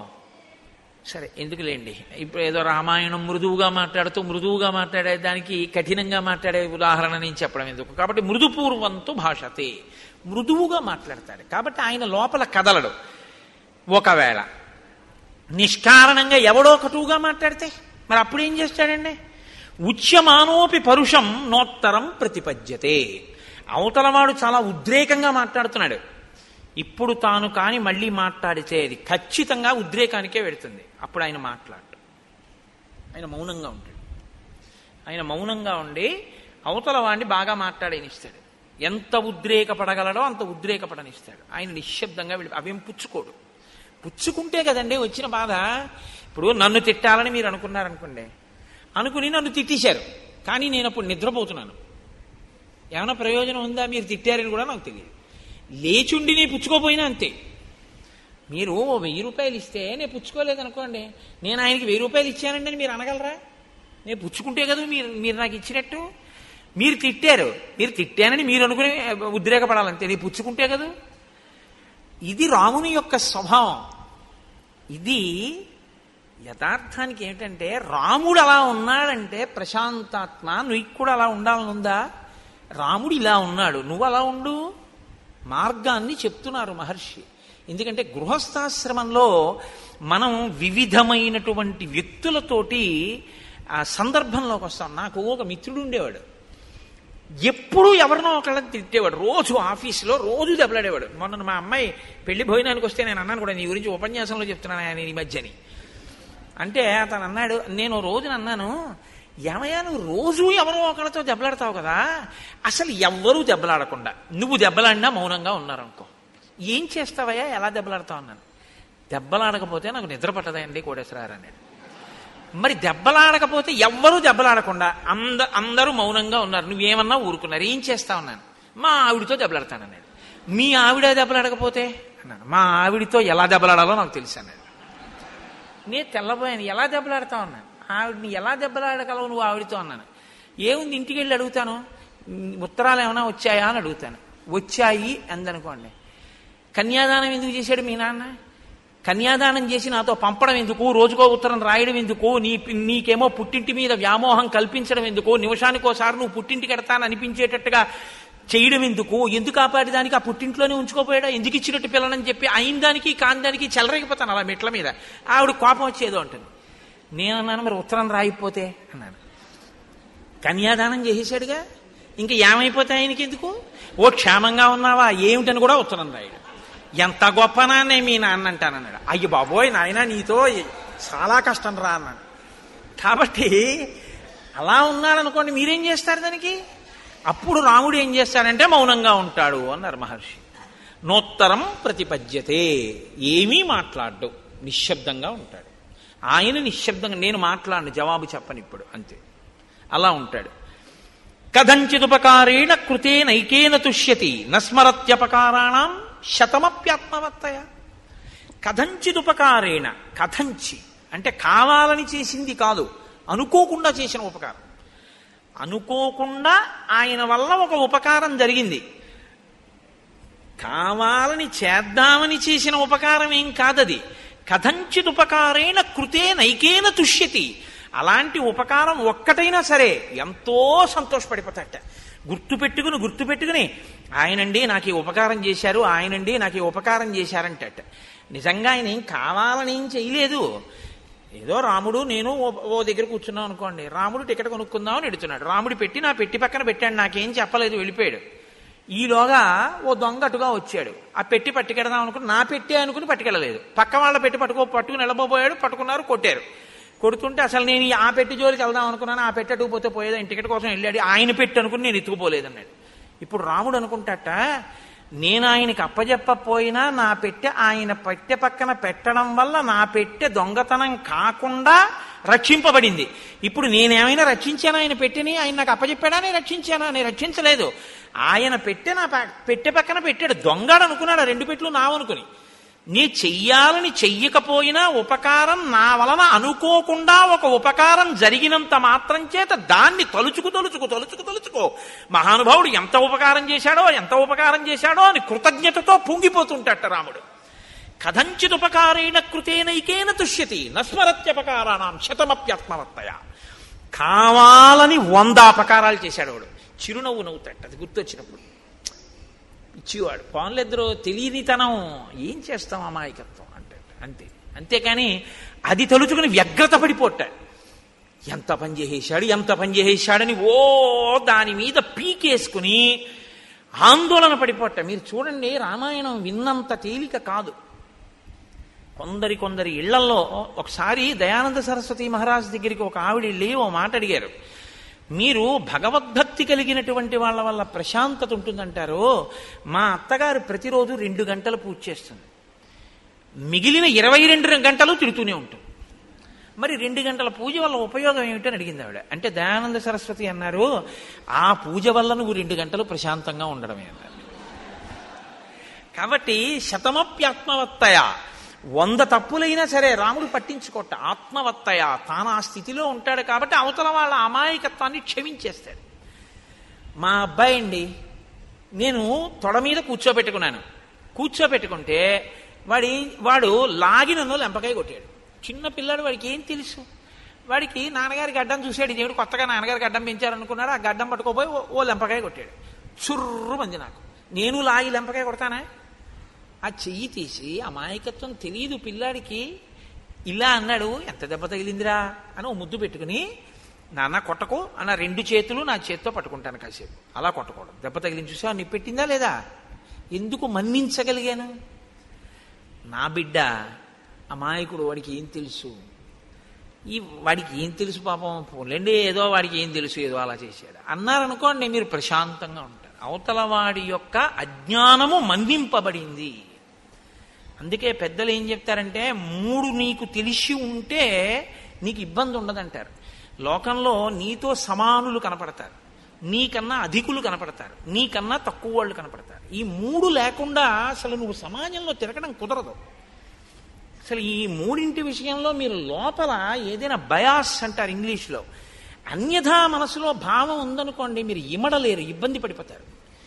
సరే ఎందుకులేండి ఇప్పుడు ఏదో రామాయణం మృదువుగా మాట్లాడుతూ మృదువుగా మాట్లాడే దానికి కఠినంగా మాట్లాడే ఉదాహరణ నేను చెప్పడం ఎందుకు కాబట్టి మృదుపూర్వంతో భాషతే మృదువుగా మాట్లాడతాడు కాబట్టి ఆయన లోపల కదలడు ఒకవేళ నిష్కారణంగా ఎవడో కటువుగా మాట్లాడితే మరి అప్పుడు ఏం చేస్తాడండి ఉచ్యమానోపి పరుషం నోత్తరం ప్రతిపద్యతే అవతలవాడు చాలా ఉద్రేకంగా మాట్లాడుతున్నాడు ఇప్పుడు తాను కాని మళ్ళీ మాట్లాడితే అది ఖచ్చితంగా ఉద్రేకానికే వెడుతుంది అప్పుడు ఆయన మాట్లాడు ఆయన మౌనంగా ఉంటాడు ఆయన మౌనంగా ఉండి అవతల వాడిని బాగా మాట్లాడనిస్తాడు ఎంత ఉద్రేకపడగలడో అంత ఉద్రేకపడనిస్తాడు ఆయన నిశ్శబ్దంగా వెళ్ళి అవేం పుచ్చుకోడు పుచ్చుకుంటే కదండి వచ్చిన బాధ ఇప్పుడు నన్ను తిట్టాలని మీరు అనుకున్నారనుకోండి అనుకుని నన్ను తిట్టేశారు కానీ నేను అప్పుడు నిద్రపోతున్నాను ఏమైనా ప్రయోజనం ఉందా మీరు తిట్టారని కూడా నాకు తెలియదు లేచుండి నేను పుచ్చుకోపోయినా అంతే మీరు ఓ వెయ్యి రూపాయలు ఇస్తే నేను పుచ్చుకోలేదు అనుకోండి నేను ఆయనకి వెయ్యి రూపాయలు ఇచ్చానండి అని మీరు అనగలరా నేను పుచ్చుకుంటే కదా మీరు మీరు నాకు ఇచ్చినట్టు మీరు తిట్టారు మీరు తిట్టానని మీరు అనుకుని ఉద్రేకపడాలంతే నేను పుచ్చుకుంటే కదా ఇది రాముని యొక్క స్వభావం ఇది యథార్థానికి ఏమిటంటే రాముడు అలా ఉన్నాడంటే ప్రశాంతాత్మ నువ్వు కూడా అలా ఉండాలనుందా రాముడు ఇలా ఉన్నాడు నువ్వు అలా ఉండు మార్గాన్ని చెప్తున్నారు మహర్షి ఎందుకంటే గృహస్థాశ్రమంలో మనం వివిధమైనటువంటి వ్యక్తులతోటి ఆ సందర్భంలోకి వస్తాం నాకు ఒక మిత్రుడు ఉండేవాడు ఎప్పుడూ ఎవరినో ఒకళ్ళని తిట్టేవాడు రోజు ఆఫీసులో రోజు దెబ్బలాడేవాడు మొన్న మా అమ్మాయి పెళ్లి భోజనానికి వస్తే నేను అన్నాను కూడా నీ గురించి ఉపన్యాసంలో చెప్తున్నాను ఆయన ఈ మధ్యని అంటే అతను అన్నాడు నేను రోజున అన్నాను ఏమయ్యా నువ్వు రోజు ఎవరో ఒకరితో దెబ్బలాడతావు కదా అసలు ఎవ్వరూ దెబ్బలాడకుండా నువ్వు దెబ్బలాడినా మౌనంగా ఉన్నారనుకో ఏం చేస్తావయ్యా ఎలా దెబ్బలాడతావు అన్నాను దెబ్బలాడకపోతే నాకు నిద్ర పట్టదండి కోటేశ్వరారు అన్నాడు మరి దెబ్బలాడకపోతే ఎవ్వరూ దెబ్బలాడకుండా అంద అందరూ మౌనంగా ఉన్నారు నువ్వేమన్నా ఊరుకున్నారు ఏం చేస్తా ఉన్నాను మా ఆవిడితో దెబ్బలాడతానన్నాడు మీ ఆవిడ దెబ్బలాడకపోతే అన్నాను మా ఆవిడితో ఎలా దెబ్బలాడాలో నాకు తెలుసు అన్నాడు నేను తెల్లబోయాను ఎలా దెబ్బలాడతా ఉన్నాను ఆవిడని ఎలా దెబ్బలాడగలవు నువ్వు ఆవిడతో అన్నాను ఏముంది ఇంటికి వెళ్ళి అడుగుతాను ఉత్తరాలు ఏమైనా వచ్చాయా అని అడుగుతాను వచ్చాయి అందనుకోండి కన్యాదానం ఎందుకు చేశాడు మీ నాన్న కన్యాదానం చేసి నాతో పంపడం ఎందుకు రోజుకో ఉత్తరం రాయడం ఎందుకు నీ నీకేమో పుట్టింటి మీద వ్యామోహం కల్పించడం ఎందుకు నిమిషానికోసారి నువ్వు పుట్టింటికి ఎడతాను అనిపించేటట్టుగా చేయడం ఎందుకు ఎందుకు కాపాడి దానికి ఆ పుట్టింట్లోనే ఉంచుకోపోయాడా ఎందుకు ఇచ్చినట్టు పిల్లలని చెప్పి అయిన దానికి కాని దానికి చెలరేగిపోతాను అలా మెట్ల మీద ఆవిడ కోపం వచ్చేదో ఉంటుంది నేనన్నాను మరి ఉత్తరం రాయిపోతే అన్నాను కన్యాదానం చేసేసాడుగా ఇంకా ఏమైపోతాయి ఆయనకి ఎందుకు ఓ క్షేమంగా ఉన్నావా ఏమిటని కూడా ఉత్తరం రాయడు ఎంత గొప్ప నాన్నే మీ నాన్న అంటానన్నాడు అయ్యి బాబోయ్ నాయన నీతో చాలా కష్టం రా అన్నాడు కాబట్టి అలా ఉన్నాడనుకోండి మీరేం చేస్తారు దానికి అప్పుడు రాముడు ఏం చేస్తాడంటే మౌనంగా ఉంటాడు అన్నారు మహర్షి నోత్తరం ప్రతిపద్యతే ఏమీ మాట్లాడ్డు నిశ్శబ్దంగా ఉంటాడు ఆయన నిశ్శబ్దంగా నేను మాట్లాడను జవాబు చెప్పను ఇప్పుడు అంతే అలా ఉంటాడు కథంచిదుపకారేణ కృతే నైకేన తుష్యతి నస్మరత్యపకారాణం శతమప్యాత్మవత్తయ కథంచిదుపకారేణ కథంచి అంటే కావాలని చేసింది కాదు అనుకోకుండా చేసిన ఉపకారం అనుకోకుండా ఆయన వల్ల ఒక ఉపకారం జరిగింది కావాలని చేద్దామని చేసిన ఉపకారం ఏం కాదది కథంచిదుపకారేణ కృతే నైకేన తుష్యతి అలాంటి ఉపకారం ఒక్కటైనా సరే ఎంతో సంతోషపడిపోతాట గుర్తు పెట్టుకుని గుర్తు పెట్టుకుని ఆయనండి నాకు ఈ ఉపకారం చేశారు ఆయనండి నాకు ఈ ఉపకారం చేశారంటట నిజంగా ఆయన ఏం కావాలని ఏం చేయలేదు ఏదో రాముడు నేను ఓ- ఓ దగ్గర కూర్చున్నాం అనుకోండి రాముడు టికెట్ కొనుక్కుందామని ఎడుతున్నాడు రాముడు పెట్టి నా పెట్టి పక్కన పెట్టాడు నాకేం చెప్పలేదు వెళ్ళిపోయాడు ఈలోగా ఓ దొంగ అటుగా వచ్చాడు ఆ పెట్టి పట్టుకెడదాం అనుకుని నా పెట్టి అనుకుని పట్టుకెళ్ళలేదు పక్క వాళ్ళ పెట్టి పట్టుకో పట్టుకుని వెళ్ళబోయాడు పట్టుకున్నారు కొట్టారు కొడుతుంటే అసలు నేను ఈ ఆ పెట్టి జోలికి వెళ్దాం అనుకున్నాను ఆ పెట్టి అటుకుపోతే పోయేదా టికెట్ కోసం వెళ్ళాడు ఆయన పెట్టి అనుకుని నేను ఎత్తుకుపోలేదన్నాడు ఇప్పుడు రాముడు అనుకుంటాట నేను ఆయనకి అప్పజెప్పపోయినా నా పెట్టె ఆయన పెట్టె పక్కన పెట్టడం వల్ల నా పెట్టె దొంగతనం కాకుండా రక్షింపబడింది ఇప్పుడు నేనేమైనా రక్షించానా ఆయన పెట్టెని ఆయన నాకు అప్పచెప్పాడా నేను రక్షించానా నేను రక్షించలేదు ఆయన పెట్టె నా ప- పెట్టె పక్కన పెట్టాడు దొంగడు అనుకున్నాడు ఆ రెండు పెట్లు నావనుకుని నీ చెయ్యాలని చెయ్యకపోయినా ఉపకారం నా వలన అనుకోకుండా ఒక ఉపకారం జరిగినంత మాత్రం చేత దాన్ని తలుచుకు తలుచుకు తలుచుకు తలుచుకో మహానుభావుడు ఎంత ఉపకారం చేశాడో ఎంత ఉపకారం చేశాడో అని కృతజ్ఞతతో పొంగిపోతుంటట రాముడు కథంచిదుపకారేణ కృతేనైకేన తుష్యతి నస్మరత్యపకారాణం శతమప్యాత్మవత్తయ కావాలని వంద అపకారాలు చేశాడు వాడు చిరునవ్వు నవ్వుతాడు అది గుర్తొచ్చినప్పుడు ఇచ్చేవాడు పాన్లిద్దరూ తెలియనితనం ఏం చేస్తాం అమాయకత్వం అంటే అంతే అంతేకాని అది తలుచుకుని వ్యగ్రత పడిపోట ఎంత పని చేసేశాడు ఎంత పని చేసేశాడని ఓ దాని మీద పీకేసుకుని ఆందోళన పడిపోట మీరు చూడండి రామాయణం విన్నంత తేలిక కాదు కొందరి కొందరి ఇళ్లల్లో ఒకసారి దయానంద సరస్వతి మహారాజ్ దగ్గరికి ఒక ఆవిడ వెళ్ళి ఓ మాట అడిగారు మీరు భగవద్భక్తి కలిగినటువంటి వాళ్ళ వల్ల ప్రశాంతత ఉంటుందంటారు మా అత్తగారు ప్రతిరోజు రెండు గంటలు పూజ చేస్తుంది మిగిలిన ఇరవై రెండు గంటలు తిడుతూనే ఉంటుంది మరి రెండు గంటల పూజ వల్ల ఉపయోగం ఏమిటని అడిగింది ఆవిడ అంటే దయానంద సరస్వతి అన్నారు ఆ పూజ వల్ల నువ్వు రెండు గంటలు ప్రశాంతంగా ఉండడమే అన్నారు కాబట్టి శతమప్యాత్మవత్తయ వంద తప్పులైనా సరే రాముడు పట్టించుకోట ఆత్మవత్తయ తాను ఆ స్థితిలో ఉంటాడు కాబట్టి అవతల వాళ్ళ అమాయకత్వాన్ని క్షమించేస్తాడు మా అబ్బాయి అండి నేను తొడ మీద కూర్చోబెట్టుకున్నాను కూర్చోబెట్టుకుంటే వాడి వాడు లాగి నన్ను లెంపకాయ కొట్టాడు చిన్న పిల్లాడు వాడికి ఏం తెలుసు వాడికి నాన్నగారి గడ్డం చూశాడు దేవుడు కొత్తగా నాన్నగారి గడ్డం పెంచారనుకున్నాడు ఆ గడ్డం పట్టుకోపోయి ఓ- ఓ లెంపకాయ కొట్టాడు చుర్రు మంది నాకు నేను లాగి లెంపకాయ కొడతానా ఆ చెయ్యి తీసి అమాయకత్వం తెలియదు పిల్లాడికి ఇలా అన్నాడు ఎంత దెబ్బ తగిలిందిరా అని ఓ ముద్దు పెట్టుకుని నాన్న కొట్టకు అన్న రెండు చేతులు నా చేత్తో పట్టుకుంటాను కాసేపు అలా కొట్టకూడదు దెబ్బ తగిలింది చూసా నిప్పెట్టిందా లేదా ఎందుకు మన్నించగలిగాను నా బిడ్డ అమాయకుడు వాడికి ఏం తెలుసు ఈ వాడికి ఏం తెలుసు పాపం పోలేండి ఏదో వాడికి ఏం తెలుసు ఏదో అలా చేశాడు అన్నారనుకోండి మీరు ప్రశాంతంగా ఉంటారు అవతల వాడి యొక్క అజ్ఞానము మన్నింపబడింది అందుకే పెద్దలు ఏం చెప్తారంటే మూడు నీకు తెలిసి ఉంటే నీకు ఇబ్బంది ఉండదంటారు లోకంలో నీతో సమానులు కనపడతారు నీకన్నా అధికులు కనపడతారు నీకన్నా తక్కువ వాళ్ళు కనపడతారు ఈ మూడు లేకుండా అసలు నువ్వు సమాజంలో తిరగడం కుదరదు అసలు ఈ మూడింటి విషయంలో మీరు లోపల ఏదైనా బయాస్ అంటారు ఇంగ్లీష్లో అన్యథా మనసులో భావం ఉందనుకోండి మీరు ఇమడలేరు ఇబ్బంది పడిపోతారు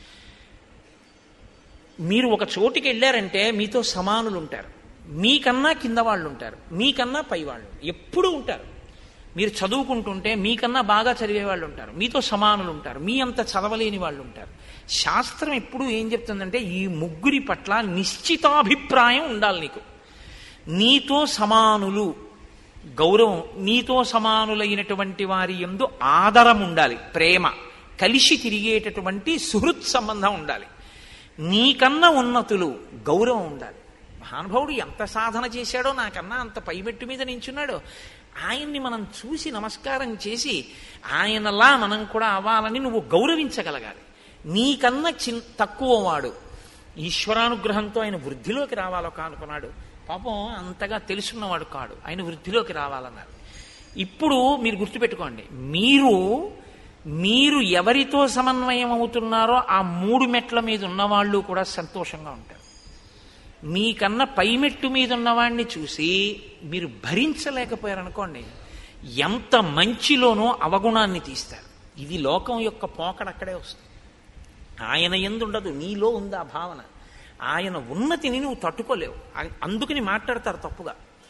మీరు ఒక చోటికి వెళ్ళారంటే మీతో సమానులు ఉంటారు మీకన్నా కింద వాళ్ళు ఉంటారు మీకన్నా పై వాళ్ళు ఎప్పుడూ ఉంటారు మీరు చదువుకుంటుంటే మీకన్నా బాగా చదివే వాళ్ళు ఉంటారు మీతో సమానులు ఉంటారు మీ అంత చదవలేని వాళ్ళు ఉంటారు శాస్త్రం ఎప్పుడు ఏం చెప్తుందంటే ఈ ముగ్గురి పట్ల నిశ్చితాభిప్రాయం ఉండాలి నీకు నీతో సమానులు గౌరవం నీతో సమానులైనటువంటి వారి ఎందు ఆదరం ఉండాలి ప్రేమ కలిసి తిరిగేటటువంటి సుహృత్ సంబంధం ఉండాలి నీకన్నా ఉన్నతులు గౌరవం ఉండాలి మహానుభావుడు ఎంత సాధన చేశాడో నాకన్నా అంత పైమెట్టు మీద నించున్నాడో ఆయన్ని మనం చూసి నమస్కారం చేసి ఆయనలా మనం కూడా అవ్వాలని నువ్వు గౌరవించగలగాలి నీకన్నా చిన్ తక్కువ వాడు ఈశ్వరానుగ్రహంతో ఆయన వృద్ధిలోకి రావాలో అనుకున్నాడు పాపం అంతగా తెలుసున్నవాడు కాడు ఆయన వృద్ధిలోకి రావాలన్నారు ఇప్పుడు మీరు గుర్తుపెట్టుకోండి మీరు మీరు ఎవరితో సమన్వయం అవుతున్నారో ఆ మూడు మెట్ల మీద ఉన్నవాళ్ళు కూడా సంతోషంగా ఉంటారు మీకన్నా పైమెట్టు మీద ఉన్నవాడిని చూసి మీరు భరించలేకపోయారనుకోండి ఎంత మంచిలోనో అవగుణాన్ని తీస్తారు ఇది లోకం యొక్క పోకడ అక్కడే వస్తుంది ఆయన ఎందుండదు నీలో ఉంది ఆ భావన ఆయన ఉన్నతిని నువ్వు తట్టుకోలేవు అ- అందుకని మాట్లాడతారు తప్పుగా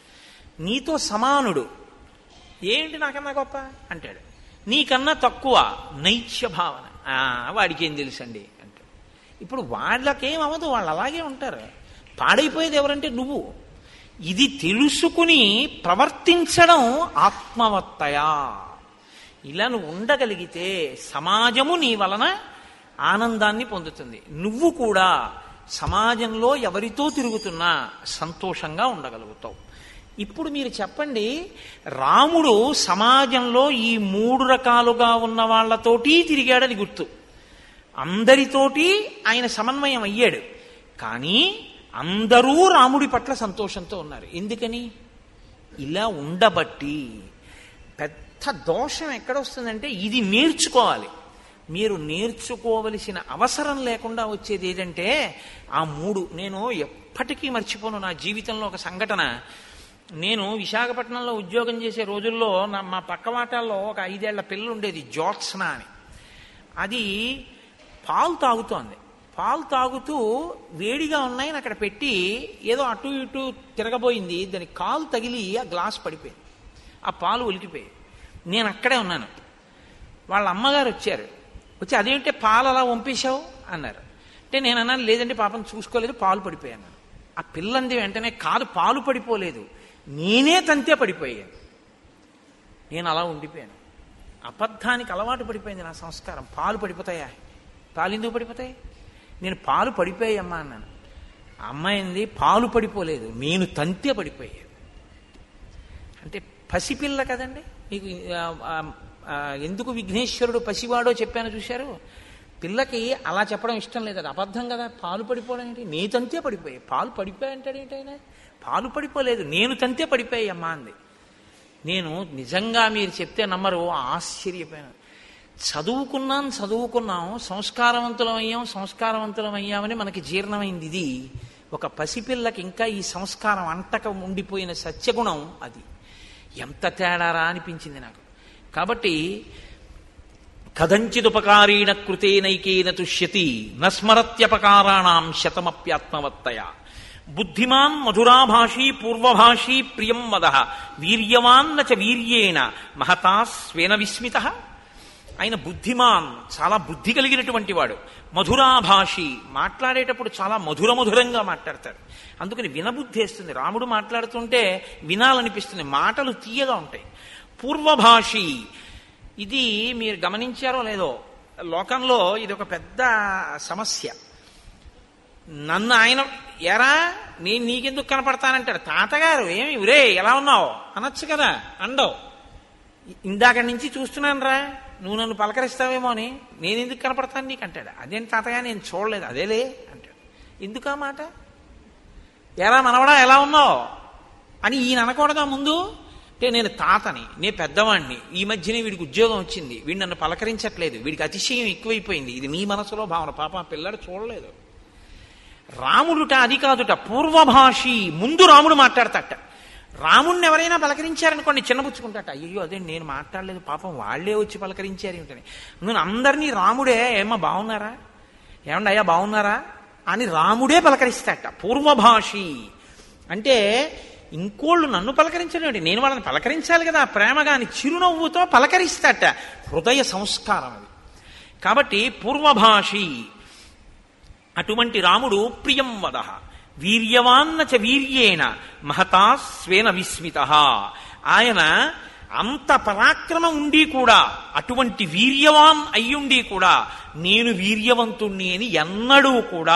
నీతో సమానుడు ఏంటి నాకన్నా గొప్ప అంటాడు నీకన్నా తక్కువ నైత్య భావన "ఆ, వాడికి ఏం తెలుసండి అంటాడు ఇప్పుడు వాళ్ళకేం అవ్వదు వాళ్ళు అలాగే ఉంటారు పాడైపోయేది ఎవరంటే నువ్వు ఇది తెలుసుకుని ప్రవర్తించడం ఆత్మవత్తయా ఇలా నువ్వు ఉండగలిగితే సమాజము నీ వలన ఆనందాన్ని పొందుతుంది నువ్వు కూడా సమాజంలో ఎవరితో తిరుగుతున్నా సంతోషంగా ఉండగలుగుతావు ఇప్పుడు మీరు చెప్పండి రాముడు సమాజంలో ఈ మూడు రకాలుగా ఉన్న వాళ్ళతోటి తిరిగాడని గుర్తు అందరితోటి ఆయన సమన్వయం అయ్యాడు కానీ అందరూ రాముడి పట్ల సంతోషంతో ఉన్నారు ఎందుకని ఇలా ఉండబట్టి పెద్ద దోషం ఎక్కడొస్తుందంటే ఇది నేర్చుకోవాలి మీరు నేర్చుకోవలసిన అవసరం లేకుండా వచ్చేది ఏదంటే ఆ మూడు నేను ఎప్పటికీ మర్చిపోను నా జీవితంలో ఒక సంఘటన నేను విశాఖపట్నంలో ఉద్యోగం చేసే రోజుల్లో నా మా పక్క వాటాల్లో ఒక ఐదేళ్ల పిల్ల ఉండేది జ్యోత్స్న అని అది పాలు తాగుతోంది పాలు తాగుతూ వేడిగా ఉన్నాయని అక్కడ పెట్టి ఏదో అటు ఇటు తిరగబోయింది దాని కాలు తగిలి ఆ గ్లాస్ పడిపోయింది ఆ పాలు ఒలికిపోయి నేను అక్కడే ఉన్నాను వాళ్ళ అమ్మగారు వచ్చారు వచ్చి అదేంటే పాలు అలా వంపేశావు అన్నారు అంటే నేను అన్నాను లేదంటే పాపం చూసుకోలేదు పాలు పడిపోయాను ఆ పిల్లంది వెంటనే కాదు పాలు పడిపోలేదు నేనే తంతే పడిపోయాను నేను అలా ఉండిపోయాను అబద్ధానికి అలవాటు పడిపోయింది నా సంస్కారం పాలు పడిపోతాయా పాలు ఎందుకు పడిపోతాయి నేను పాలు పడిపోయామ్మా అన్నాను అమ్మాయింది పాలు పడిపోలేదు నేను తంతే పడిపోయాను అంటే పసిపిల్ల కదండి మీకు ఆ, ఆ, ఆ, ఎందుకు విఘ్నేశ్వరుడు పసివాడో చెప్పాను చూశారు పిల్లకి అలా చెప్పడం ఇష్టం లేదు అది అబద్ధం కదా పాలు పడిపోవడం ఏంటి నీ తంతే పడిపోయాయి పాలు పడిపోయాయి అంటాడు ఏంటైనా పాలు పడిపోలేదు నేను తంతే పడిపోయాయి అమ్మా అంది నేను నిజంగా మీరు చెప్తే నమ్మరు ఆశ్చర్యపోయాను చదువుకున్నాం చదువుకున్నాం సంస్కారవంతులం అయ్యాం సంస్కారవంతులం అయ్యామని మనకి జీర్ణమైంది ఇది ఒక పసిపిల్లకి ఇంకా ఈ సంస్కారం అంటక ఉండిపోయిన సత్యగుణం అది ఎంత తేడారా అనిపించింది నాకు కాబట్టి కథంచిదుపకారీణ కృతేనైకేన తుష్యతి నస్మరత్యపకారాణం శతమప్యాత్మవత్తయ బుద్ధిమాన్ మధురాభాషీ పూర్వభాషీ ప్రియం వద వీర్యవాన్న చ వీర్యేణ మహతా స్వేన విస్మిత ఆయన బుద్ధిమాన్ చాలా బుద్ధి కలిగినటువంటి వాడు మధురాభాషి మాట్లాడేటప్పుడు చాలా మధుర మధురంగా మాట్లాడతాడు అందుకని వినబుద్ధి వేస్తుంది రాముడు మాట్లాడుతుంటే వినాలనిపిస్తుంది మాటలు తీయగా ఉంటాయి పూర్వభాషి ఇది మీరు గమనించారో లేదో లోకంలో ఇది ఒక పెద్ద సమస్య నన్ను ఆయన ఎరా నేను నీకెందుకు కనపడతానంటాడు తాతగారు ఏమి ఉరే ఎలా ఉన్నావు అనొచ్చు కదా అండవు ఇందాక నుంచి చూస్తున్నాను రా నువ్వు నన్ను పలకరిస్తావేమో అని నేను ఎందుకు కనపడతాను నీకు అంటాడు అదేంటి తాతగా నేను చూడలేదు అదేలే అంటాడు ఎందుకు ఆ మాట ఎరా మనవడా ఎలా ఉన్నావు అని ఈయన అనకూడదా ముందు అంటే నేను తాతని నేను పెద్దవాణ్ణి ఈ మధ్యనే వీడికి ఉద్యోగం వచ్చింది వీడు నన్ను పలకరించట్లేదు వీడికి అతిశయం ఎక్కువైపోయింది ఇది నీ మనసులో భావన పాప ఆ పిల్లాడు చూడలేదు రాముడుట అది కాదుట పూర్వభాషి ముందు రాముడు మాట్లాడతాట రాముడిని ఎవరైనా పలకరించారనుకోండి చిన్నపుచ్చుకుంటాట అయ్యో అదే నేను మాట్లాడలేదు పాపం వాళ్లే వచ్చి పలకరించారు ఏమిటని నేను అందరినీ రాముడే ఏమా బాగున్నారా ఏమండి అయ్యా బాగున్నారా అని రాముడే పలకరిస్తాట పూర్వభాషి అంటే ఇంకోళ్ళు నన్ను పలకరించడం ఏంటి నేను వాళ్ళని పలకరించాలి కదా ప్రేమగా అని చిరునవ్వుతో పలకరిస్తాట హృదయ సంస్కారం అది కాబట్టి పూర్వభాషి అటువంటి రాముడు ప్రియం వద వీర్యవాన్న చ వీర్యేణ మహతా స్వేన విస్మిత ఆయన అంత పరాక్రమం ఉండి కూడా అటువంటి వీర్యవాన్ అయ్యుండి కూడా నేను వీర్యవంతుణ్ణి అని ఎన్నడూ కూడా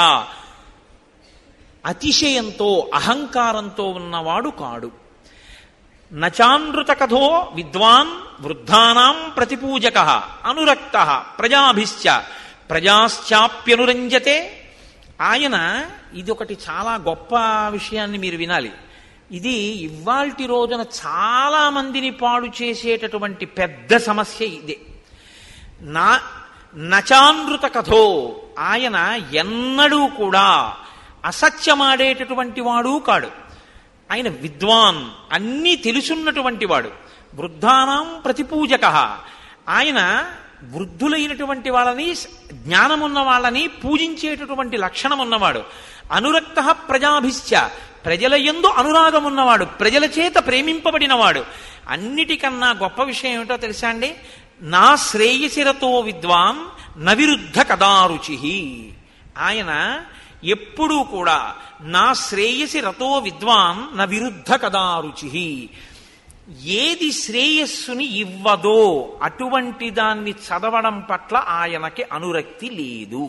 అతిశయంతో అహంకారంతో ఉన్నవాడు కాడు నచానృత కథో విద్వాన్ వృద్ధానాం ప్రతిపూజక అనురక్త ప్రజాభిశ్చ ప్రజాశ్చాప్యనురంజతే ఆయన ఇది ఒకటి చాలా గొప్ప విషయాన్ని మీరు వినాలి ఇది ఇవాల్టి రోజున చాలా మందిని పాడు చేసేటటువంటి పెద్ద సమస్య ఇదే నా నచానృత కథో ఆయన ఎన్నడూ కూడా అసత్యమాడేటటువంటి వాడు కాడు ఆయన విద్వాన్ అన్నీ తెలుసున్నటువంటి వాడు వృద్ధానాం ప్రతిపూజక ఆయన వృద్ధులైనటువంటి వాళ్ళని జ్ఞానమున్న వాళ్ళని పూజించేటటువంటి లక్షణం ఉన్నవాడు అనురక్త ప్రజాభిశ్చ ప్రజల యందు అనురాగం ఉన్నవాడు ప్రజల చేత ప్రేమింపబడినవాడు అన్నిటికన్నా గొప్ప విషయం ఏమిటో తెలుసా అండి నా శ్రేయసిరతో విద్వాన్ నవిరుద్ధ కదారుచి ఆయన ఎప్పుడూ కూడా నా శ్రేయసి రతో విద్వాన్ న విరుద్ధ కదారుచి ఏది శ్రేయస్సుని ఇవ్వదో అటువంటి దాన్ని చదవడం పట్ల ఆయనకి అనురక్తి లేదు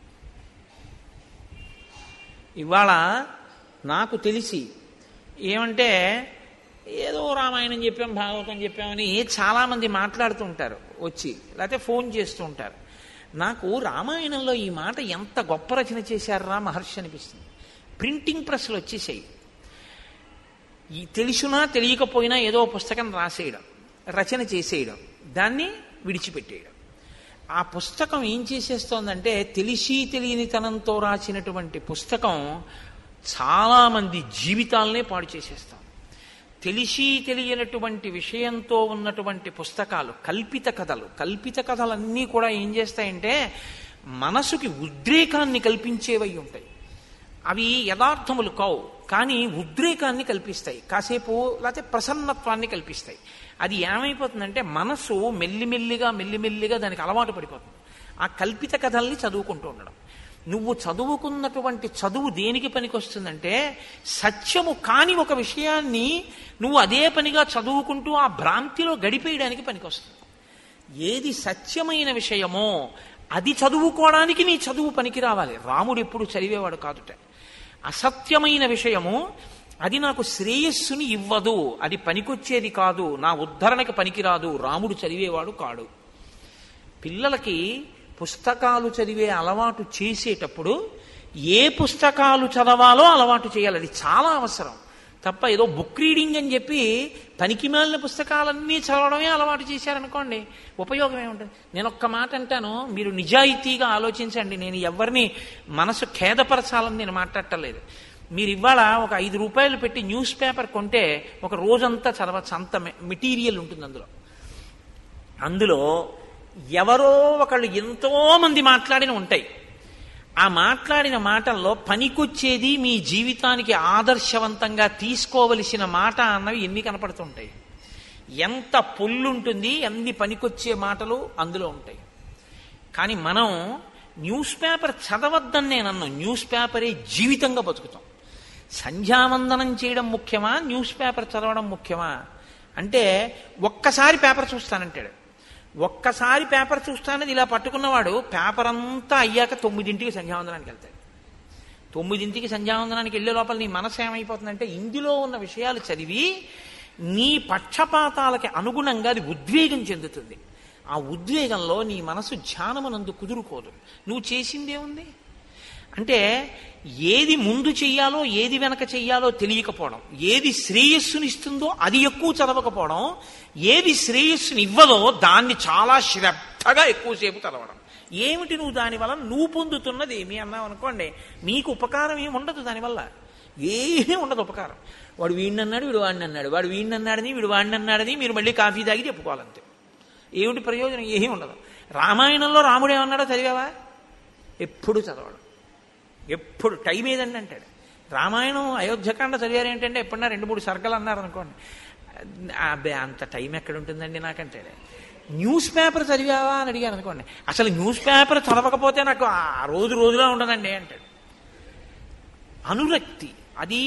ఇవాళ నాకు తెలిసి ఏమంటే ఏదో రామాయణం చెప్పాం భాగవతం చెప్పామని చాలామంది మాట్లాడుతూ ఉంటారు వచ్చి లేకపోతే ఫోన్ చేస్తూ ఉంటారు నాకు రామాయణంలో ఈ మాట ఎంత గొప్ప రచన చేశారా మహర్షి అనిపిస్తుంది ప్రింటింగ్ ప్రెస్లు వచ్చేసాయి ఈ తెలిసినా తెలియకపోయినా ఏదో పుస్తకం రాసేయడం రచన చేసేయడం దాన్ని విడిచిపెట్టేయడం ఆ పుస్తకం ఏం చేసేస్తోందంటే తెలిసి తెలియనితనంతో రాసినటువంటి పుస్తకం చాలామంది జీవితాలనే పాడు చేసేస్తాం తెలిసి తెలియనటువంటి విషయంతో ఉన్నటువంటి పుస్తకాలు కల్పిత కథలు కల్పిత కథలన్నీ కూడా ఏం చేస్తాయంటే మనసుకి ఉద్రేకాన్ని కల్పించేవై ఉంటాయి అవి యథార్థములు కావు కానీ ఉద్రేకాన్ని కల్పిస్తాయి కాసేపు లేకపోతే ప్రసన్నత్వాన్ని కల్పిస్తాయి అది ఏమైపోతుందంటే మనసు మెల్లిమెల్లిగా మెల్లిమెల్లిగా దానికి అలవాటు పడిపోతుంది ఆ కల్పిత కథల్ని చదువుకుంటూ ఉండడం నువ్వు చదువుకున్నటువంటి చదువు దేనికి పనికొస్తుందంటే సత్యము కాని ఒక విషయాన్ని నువ్వు అదే పనిగా చదువుకుంటూ ఆ భ్రాంతిలో గడిపేయడానికి పనికొస్తుంది ఏది సత్యమైన విషయమో అది చదువుకోవడానికి నీ చదువు పనికి రావాలి రాముడు ఎప్పుడు చదివేవాడు కాదుట అసత్యమైన విషయము అది నాకు శ్రేయస్సుని ఇవ్వదు అది పనికొచ్చేది కాదు నా ఉద్ధరణకి పనికిరాదు రాముడు చదివేవాడు కాడు పిల్లలకి పుస్తకాలు చదివే అలవాటు చేసేటప్పుడు ఏ పుస్తకాలు చదవాలో అలవాటు చేయాలి అది చాలా అవసరం తప్ప ఏదో బుక్ రీడింగ్ అని చెప్పి పనికి మాలిన పుస్తకాలన్నీ చదవడమే అలవాటు చేశారనుకోండి ఉపయోగం ఏముంటుంది నేను ఒక్క మాట అంటాను మీరు నిజాయితీగా ఆలోచించండి నేను ఎవరిని మనసు ఖేదపరచాలని నేను మాట్లాడటలేదు మీరు ఇవాళ ఒక ఐదు రూపాయలు పెట్టి న్యూస్ పేపర్ కొంటే ఒక రోజంతా చదవచ్చు అంత మెటీరియల్ ఉంటుంది అందులో అందులో ఎవరో ఒకళ్ళు ఎంతో మంది మాట్లాడిన ఉంటాయి ఆ మాట్లాడిన మాటల్లో పనికొచ్చేది మీ జీవితానికి ఆదర్శవంతంగా తీసుకోవలసిన మాట అన్నవి ఎన్ని కనపడుతుంటాయి ఎంత పొల్లుంటుంది ఎన్ని పనికొచ్చే మాటలు అందులో ఉంటాయి కానీ మనం న్యూస్ పేపర్ చదవద్దని నేను అన్నాను న్యూస్ పేపరే జీవితంగా బతుకుతాం సంధ్యావందనం చేయడం ముఖ్యమా న్యూస్ పేపర్ చదవడం ముఖ్యమా అంటే ఒక్కసారి పేపర్ చూస్తానంటాడు ఒక్కసారి పేపర్ చూస్తానది ఇలా పట్టుకున్నవాడు పేపర్ అంతా అయ్యాక తొమ్మిదింటికి సంధ్యావందనానికి వెళ్తాడు తొమ్మిదింటికి సంధ్యావందనానికి వెళ్ళే లోపల నీ మనసు ఏమైపోతుందంటే ఇందులో ఉన్న విషయాలు చదివి నీ పక్షపాతాలకి అనుగుణంగా అది ఉద్వేగం చెందుతుంది ఆ ఉద్వేగంలో నీ మనసు ధ్యానమునందు కుదురుకోదు నువ్వు చేసిందేముంది అంటే ఏది ముందు చెయ్యాలో ఏది వెనక చెయ్యాలో తెలియకపోవడం ఏది శ్రేయస్సునిస్తుందో అది ఎక్కువ చదవకపోవడం ఏది శ్రేయస్సుని ఇవ్వదో దాన్ని చాలా శ్రద్ధగా ఎక్కువసేపు చదవడం ఏమిటి నువ్వు దానివల్ల నువ్వు పొందుతున్నది ఏమి అన్నావు అనుకోండి మీకు ఉపకారం ఏమి ఉండదు దానివల్ల ఏమీ ఉండదు ఉపకారం వాడు వీడిని అన్నాడు వీడు వాడిని అన్నాడు వాడు వీడిని అన్నాడని వీడు వాడిని అన్నాడని మీరు మళ్ళీ కాఫీ తాగి చెప్పుకోవాలంతే ఏమిటి ప్రయోజనం ఏమీ ఉండదు రామాయణంలో రాముడు ఏమన్నాడో చదివావా ఎప్పుడు చదవడం ఎప్పుడు టైం ఏదండి అంటాడు రామాయణం అయోధ్యకాండ చదివారు ఏంటంటే ఎప్పుడన్నా రెండు మూడు సర్గలు అన్నారు అనుకోండి అబ్బే అంత టైం ఎక్కడ ఉంటుందండి నాకంటాడు న్యూస్ పేపర్ చదివావా అని అడిగాను అనుకోండి అసలు న్యూస్ పేపర్ చదవకపోతే నాకు ఆ రోజు రోజులా ఉండదండి అంటాడు అనురక్తి అది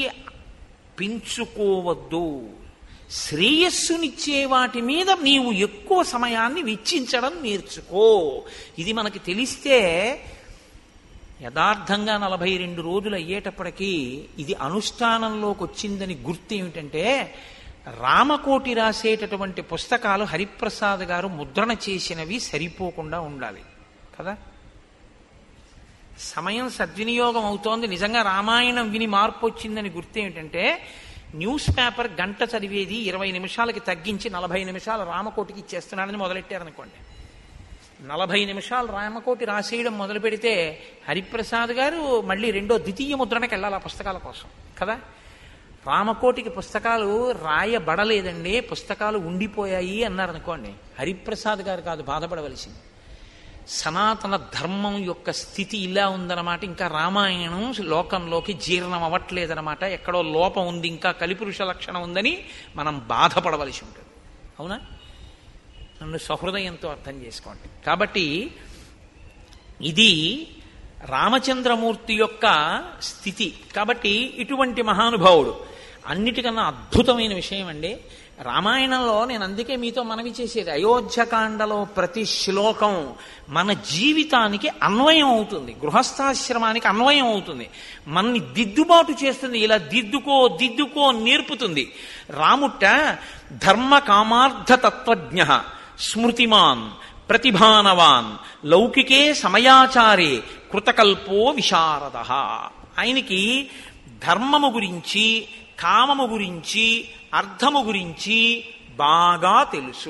పెంచుకోవద్దు శ్రేయస్సునిచ్చే వాటి మీద నీవు ఎక్కువ సమయాన్ని వెచ్చించడం నేర్చుకో ఇది మనకి తెలిస్తే యథార్థంగా నలభై రెండు రోజులు అయ్యేటప్పటికీ ఇది అనుష్ఠానంలోకి వచ్చిందని గుర్తు ఏమిటంటే రామకోటి రాసేటటువంటి పుస్తకాలు హరిప్రసాద్ గారు ముద్రణ చేసినవి సరిపోకుండా ఉండాలి కదా సమయం సద్వినియోగం అవుతోంది నిజంగా రామాయణం విని మార్పు వచ్చిందని గుర్తు ఏమిటంటే న్యూస్ పేపర్ గంట చదివేది ఇరవై నిమిషాలకి తగ్గించి నలభై నిమిషాలు రామకోటికి ఇచ్చేస్తున్నాడని మొదలెట్టారనుకోండి నలభై నిమిషాలు రామకోటి రాసేయడం మొదలు పెడితే హరిప్రసాద్ గారు మళ్ళీ రెండో ద్వితీయ ముద్రణకి వెళ్ళాలి ఆ పుస్తకాల కోసం కదా రామకోటికి పుస్తకాలు రాయబడలేదండి పుస్తకాలు ఉండిపోయాయి అన్నారు అనుకోండి హరిప్రసాద్ గారు కాదు బాధపడవలసింది సనాతన ధర్మం యొక్క స్థితి ఇలా ఉందన్నమాట ఇంకా రామాయణం లోకంలోకి జీర్ణం అవ్వట్లేదన్నమాట ఎక్కడో లోపం ఉంది ఇంకా కలిపురుష లక్షణం ఉందని మనం బాధపడవలసి ఉంటుంది అవునా నన్ను సహృదయంతో అర్థం చేసుకోండి కాబట్టి ఇది రామచంద్రమూర్తి యొక్క స్థితి కాబట్టి ఇటువంటి మహానుభావుడు అన్నిటికన్నా అద్భుతమైన విషయం అండి రామాయణంలో నేను అందుకే మీతో మనవి చేసేది అయోధ్యకాండలో ప్రతి శ్లోకం మన జీవితానికి అన్వయం అవుతుంది గృహస్థాశ్రమానికి అన్వయం అవుతుంది మనని దిద్దుబాటు చేస్తుంది ఇలా దిద్దుకో దిద్దుకో నేర్పుతుంది రాముట్ట ధర్మ కామార్థ తత్వజ్ఞ స్మృతిమాన్ ప్రతిభానవాన్ లౌకికే సమయాచారే కృతకల్పో విశారద ఆయనకి ధర్మము గురించి కామము గురించి అర్థము గురించి బాగా తెలుసు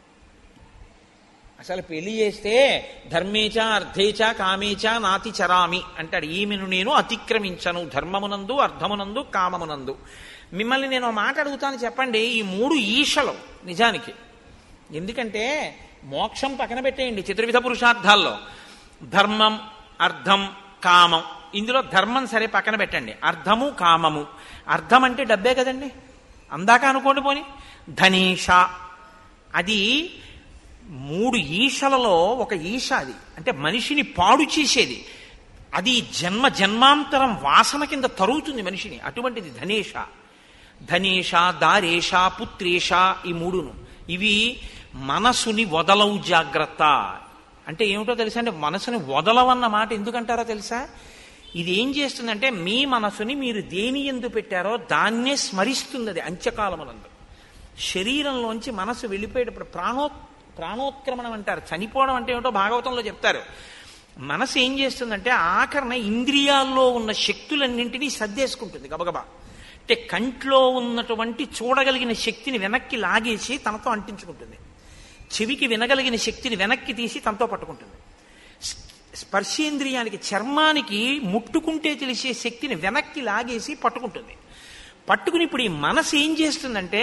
అసలు పెళ్లి చేస్తే ధర్మేచ అర్థేచ కామేచ నాతి చరామి అంటాడు ఈమెను నేను అతిక్రమించను ధర్మమునందు అర్థమునందు కామమునందు మిమ్మల్ని నేను ఒక మాట అడుగుతాను చెప్పండి ఈ మూడు ఈశలు నిజానికి ఎందుకంటే మోక్షం పక్కన పెట్టేయండి చతుర్విధ పురుషార్థాల్లో ధర్మం అర్థం కామం ఇందులో ధర్మం సరే పక్కన పెట్టండి అర్థము కామము అర్థం అంటే డబ్బే కదండి అందాక అనుకోండి పోని ధనేష అది మూడు ఈశలలో ఒక ఈశ అది అంటే మనిషిని పాడు చేసేది అది జన్మ జన్మాంతరం వాసన కింద తరుగుతుంది మనిషిని అటువంటిది ధనేష ధనేష దారేష పుత్రేష ఈ మూడును ఇవి మనసుని వదలవు జాగ్రత్త అంటే ఏమిటో తెలుసా అంటే మనసుని వదలవన్న మాట ఎందుకంటారో తెలుసా ఇది ఏం చేస్తుందంటే మీ మనసుని మీరు దేని ఎందు పెట్టారో దాన్నే స్మరిస్తుంది అది అంత్యకాలమునందు శరీరంలోంచి మనసు వెళ్ళిపోయేటప్పుడు ప్రాణో ప్రాణోత్క్రమణం అంటారు చనిపోవడం అంటే ఏమిటో భాగవతంలో చెప్తారు మనసు ఏం చేస్తుందంటే ఆఖరణ ఇంద్రియాల్లో ఉన్న శక్తులన్నింటినీ సర్దేసుకుంటుంది గబగబా అంటే కంట్లో ఉన్నటువంటి చూడగలిగిన శక్తిని వెనక్కి లాగేసి తనతో అంటించుకుంటుంది చెవికి వినగలిగిన శక్తిని వెనక్కి తీసి తనతో పట్టుకుంటుంది స్పర్శేంద్రియానికి చర్మానికి ముట్టుకుంటే తెలిసే శక్తిని వెనక్కి లాగేసి పట్టుకుంటుంది పట్టుకుని ఇప్పుడు ఈ మనసు ఏం చేస్తుందంటే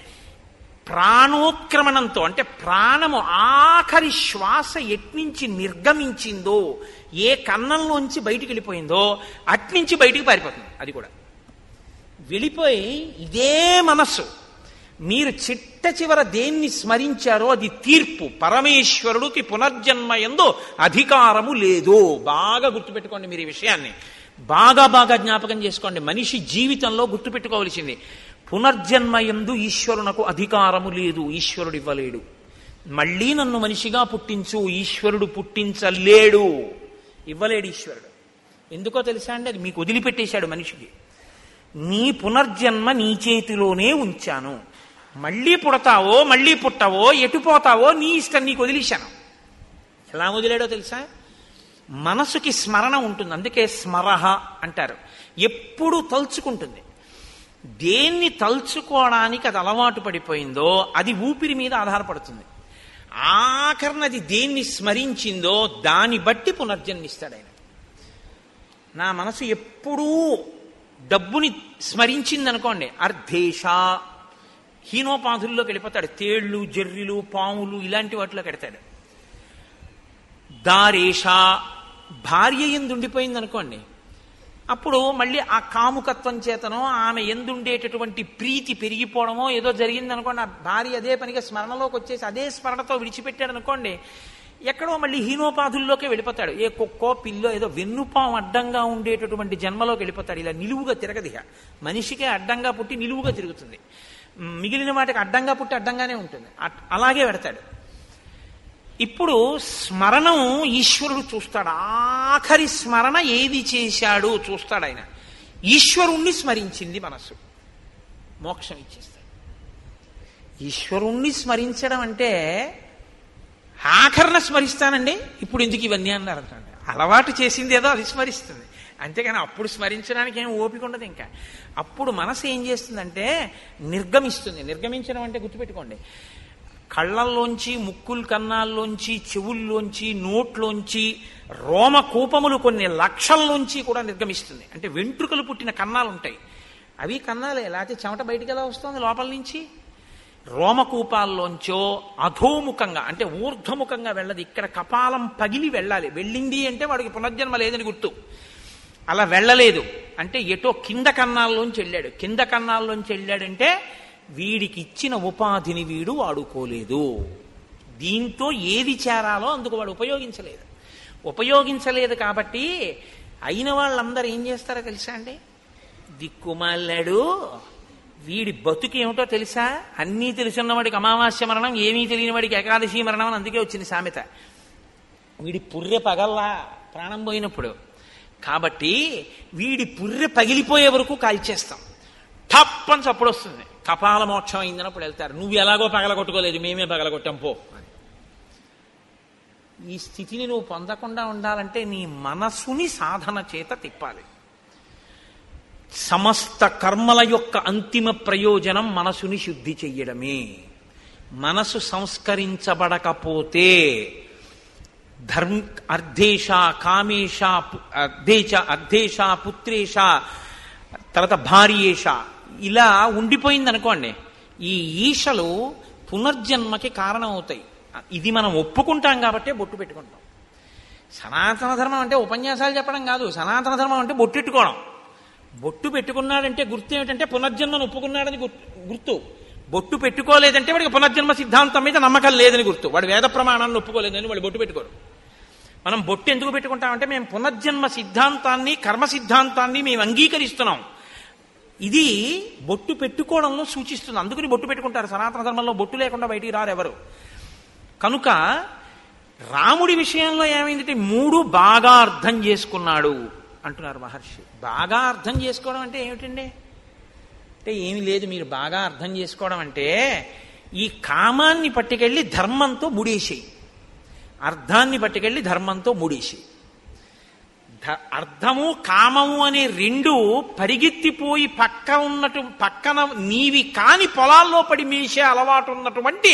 ప్రాణోత్క్రమణంతో అంటే ప్రాణము ఆఖరి శ్వాస ఎట్నుంచి నిర్గమించిందో ఏ కన్నంలోంచి బయటికి వెళ్ళిపోయిందో అట్నుంచి బయటికి పారిపోతుంది అది కూడా వెళ్ళిపోయి ఇదే మనస్సు మీరు చిట్ట చివర దేన్ని స్మరించారో అది తీర్పు పరమేశ్వరుడికి పునర్జన్మ ఎందు అధికారము లేదు బాగా గుర్తుపెట్టుకోండి మీరు ఈ విషయాన్ని బాగా బాగా జ్ఞాపకం చేసుకోండి మనిషి జీవితంలో గుర్తుపెట్టుకోవలసింది పునర్జన్మ ఎందు ఈశ్వరునకు అధికారము లేదు ఈశ్వరుడు ఇవ్వలేడు మళ్ళీ నన్ను మనిషిగా పుట్టించు ఈశ్వరుడు పుట్టించలేడు ఇవ్వలేడు ఈశ్వరుడు ఎందుకో తెలుసా అండి అది మీకు వదిలిపెట్టేశాడు మనిషికి నీ పునర్జన్మ నీ చేతిలోనే ఉంచాను మళ్ళీ పుడతావో మళ్ళీ పుట్టవో ఎటుపోతావో నీ ఇష్టం నీకు వదిలేశాను ఎలా వదిలేడో తెలుసా మనసుకి స్మరణ ఉంటుంది అందుకే స్మరహ అంటారు ఎప్పుడు తలుచుకుంటుంది దేన్ని తలుచుకోవడానికి అది అలవాటు పడిపోయిందో అది ఊపిరి మీద ఆధారపడుతుంది ఆఖరణ అది దేన్ని స్మరించిందో దాన్ని బట్టి పునర్జన్మిస్తాడు ఆయన నా మనసు ఎప్పుడూ డబ్బుని స్మరించిందనుకోండి అర్ధేష హీనోపాధుల్లోకి వెళ్ళిపోతాడు తేళ్లు జర్రిలు పాములు ఇలాంటి వాటిలోకి వెడతాడు దారేష భార్య ఎందుండిపోయింది అనుకోండి అప్పుడు మళ్ళీ ఆ కాముకత్వం చేతనో ఆమె ఎందుండేటటువంటి ప్రీతి పెరిగిపోవడమో ఏదో జరిగింది అనుకోండి ఆ భార్య అదే పనిగా స్మరణలోకి వచ్చేసి అదే స్మరణతో విడిచిపెట్టాడు అనుకోండి ఎక్కడో మళ్ళీ హీనోపాధుల్లోకి వెళ్ళిపోతాడు ఏ కుక్కో పిల్లో ఏదో వెన్నుపాం అడ్డంగా ఉండేటటువంటి జన్మలోకి వెళ్ళిపోతాడు ఇలా నిలువుగా తిరగదిహ మనిషికే అడ్డంగా పుట్టి నిలువుగా తిరుగుతుంది మిగిలిన వాటికి అడ్డంగా పుట్టి అడ్డంగానే ఉంటుంది అలాగే పెడతాడు ఇప్పుడు స్మరణం ఈశ్వరుడు చూస్తాడు ఆఖరి స్మరణ ఏది చేశాడు చూస్తాడు ఆయన ఈశ్వరుణ్ణి స్మరించింది మనస్సు మోక్షం ఇచ్చేస్తాడు ఈశ్వరుణ్ణి స్మరించడం అంటే ఆఖరణ స్మరిస్తానండి ఇప్పుడు ఎందుకు ఇవన్నీ అన్నారు అంటాడు అలవాటు చేసింది ఏదో అది స్మరిస్తుంది అంతేగాని అప్పుడు స్మరించడానికి ఏం ఓపిక ఉండదు ఇంకా అప్పుడు మనసు ఏం చేస్తుందంటే నిర్గమిస్తుంది నిర్గమించడం అంటే గుర్తుపెట్టుకోండి కళ్ళల్లోంచి ముక్కుల కన్నాల్లోంచి చెవుల్లోంచి నోట్లోంచి రోమకూపములు కొన్ని లక్షల్లోంచి కూడా నిర్గమిస్తుంది అంటే వెంట్రుకలు పుట్టిన కన్నాలు ఉంటాయి అవి కన్నాలే లేకపోతే చెమట బయటికి ఎలా వస్తుంది లోపల నుంచి రోమకూపాల్లోంచో అధోముఖంగా అంటే ఊర్ధ్వముఖంగా వెళ్ళదు ఇక్కడ కపాలం పగిలి వెళ్ళాలి వెళ్ళింది అంటే వాడికి పునర్జన్మ లేదని గుర్తు అలా వెళ్ళలేదు అంటే ఎటో కింద కన్నాల్లోంచి వెళ్ళాడు కింద కన్నాల్లోంచి వెళ్ళాడంటే వీడికి ఇచ్చిన ఉపాధిని వీడు వాడుకోలేదు దీంతో ఏది చేరాలో అందుకు వాడు ఉపయోగించలేదు ఉపయోగించలేదు కాబట్టి అయిన వాళ్ళందరూ ఏం చేస్తారో తెలుసా అండి దిక్కుమాలాడు వీడి బతుకు ఏమిటో తెలుసా అన్నీ తెలుసున్న వాడికి అమావాస్య మరణం ఏమీ తెలియని వాడికి ఏకాదశి మరణం అని అందుకే వచ్చింది సామెత వీడి పుర్రె పగల్లా ప్రాణం పోయినప్పుడు కాబట్టి వీడి పుర్రె పగిలిపోయే వరకు కాల్చేస్తాం టప్ అని చప్పుడు వస్తుంది కపాల మోక్షం అయిందన్నప్పుడు వెళ్తారు నువ్వు ఎలాగో పగలగొట్టుకోలేదు మేమే పగలగొట్టాం పో అని. ఈ స్థితిని నువ్వు పొందకుండా ఉండాలంటే నీ మనసుని సాధన చేత తిప్పాలి సమస్త కర్మల యొక్క అంతిమ ప్రయోజనం మనసుని శుద్ధి చెయ్యడమే మనసు సంస్కరించబడకపోతే ధర్మ అర్ధేష కామేష పు- అర్ధేచ అర్ధేష పుత్రేష తర్వాత భార్యేష ఇలా ఉండిపోయింది అనుకోండి ఈ ఈశలు పునర్జన్మకి కారణం అవుతాయి ఇది మనం ఒప్పుకుంటాం కాబట్టే బొట్టు పెట్టుకుంటాం సనాతన ధర్మం అంటే ఉపన్యాసాలు చెప్పడం కాదు సనాతన ధర్మం అంటే బొట్టెట్టుకోవడం బొట్టు పెట్టుకున్నాడంటే గుర్తు ఏమిటంటే పునర్జన్మను ఒప్పుకున్నాడని గుర్తు- గుర్తు బొట్టు పెట్టుకోలేదంటే వాడికి పునర్జన్మ సిద్ధాంతం మీద నమ్మకం లేదని గుర్తు వాడు వేద ప్రమాణాన్ని ఒప్పుకోలేదని వాడు బొట్టు పెట్టుకోడు మనం బొట్టు ఎందుకు పెట్టుకుంటామంటే మేము పునర్జన్మ సిద్ధాంతాన్ని కర్మ సిద్ధాంతాన్ని మేము అంగీకరిస్తున్నాం ఇది బొట్టు పెట్టుకోవడంలో సూచిస్తుంది అందుకని బొట్టు పెట్టుకుంటారు సనాతన ధర్మంలో బొట్టు లేకుండా బయటికి రారు ఎవరు కనుక రాముడి విషయంలో ఏమైందంటే మూడు బాగా అర్థం చేసుకున్నాడు అంటున్నారు మహర్షి బాగా అర్థం చేసుకోవడం అంటే ఏమిటండి అంటే ఏమి లేదు మీరు బాగా అర్థం చేసుకోవడం అంటే ఈ కామాన్ని పట్టుకెళ్ళి ధర్మంతో ముడేసేయి అర్థాన్ని పట్టుకెళ్ళి ధర్మంతో ముడేసేయి ధ- అర్థము కామము అనే రెండు పరిగెత్తిపోయి పక్క ఉన్నటు పక్కన నీవి కాని పొలాల్లో పడి మేసే అలవాటు ఉన్నటువంటి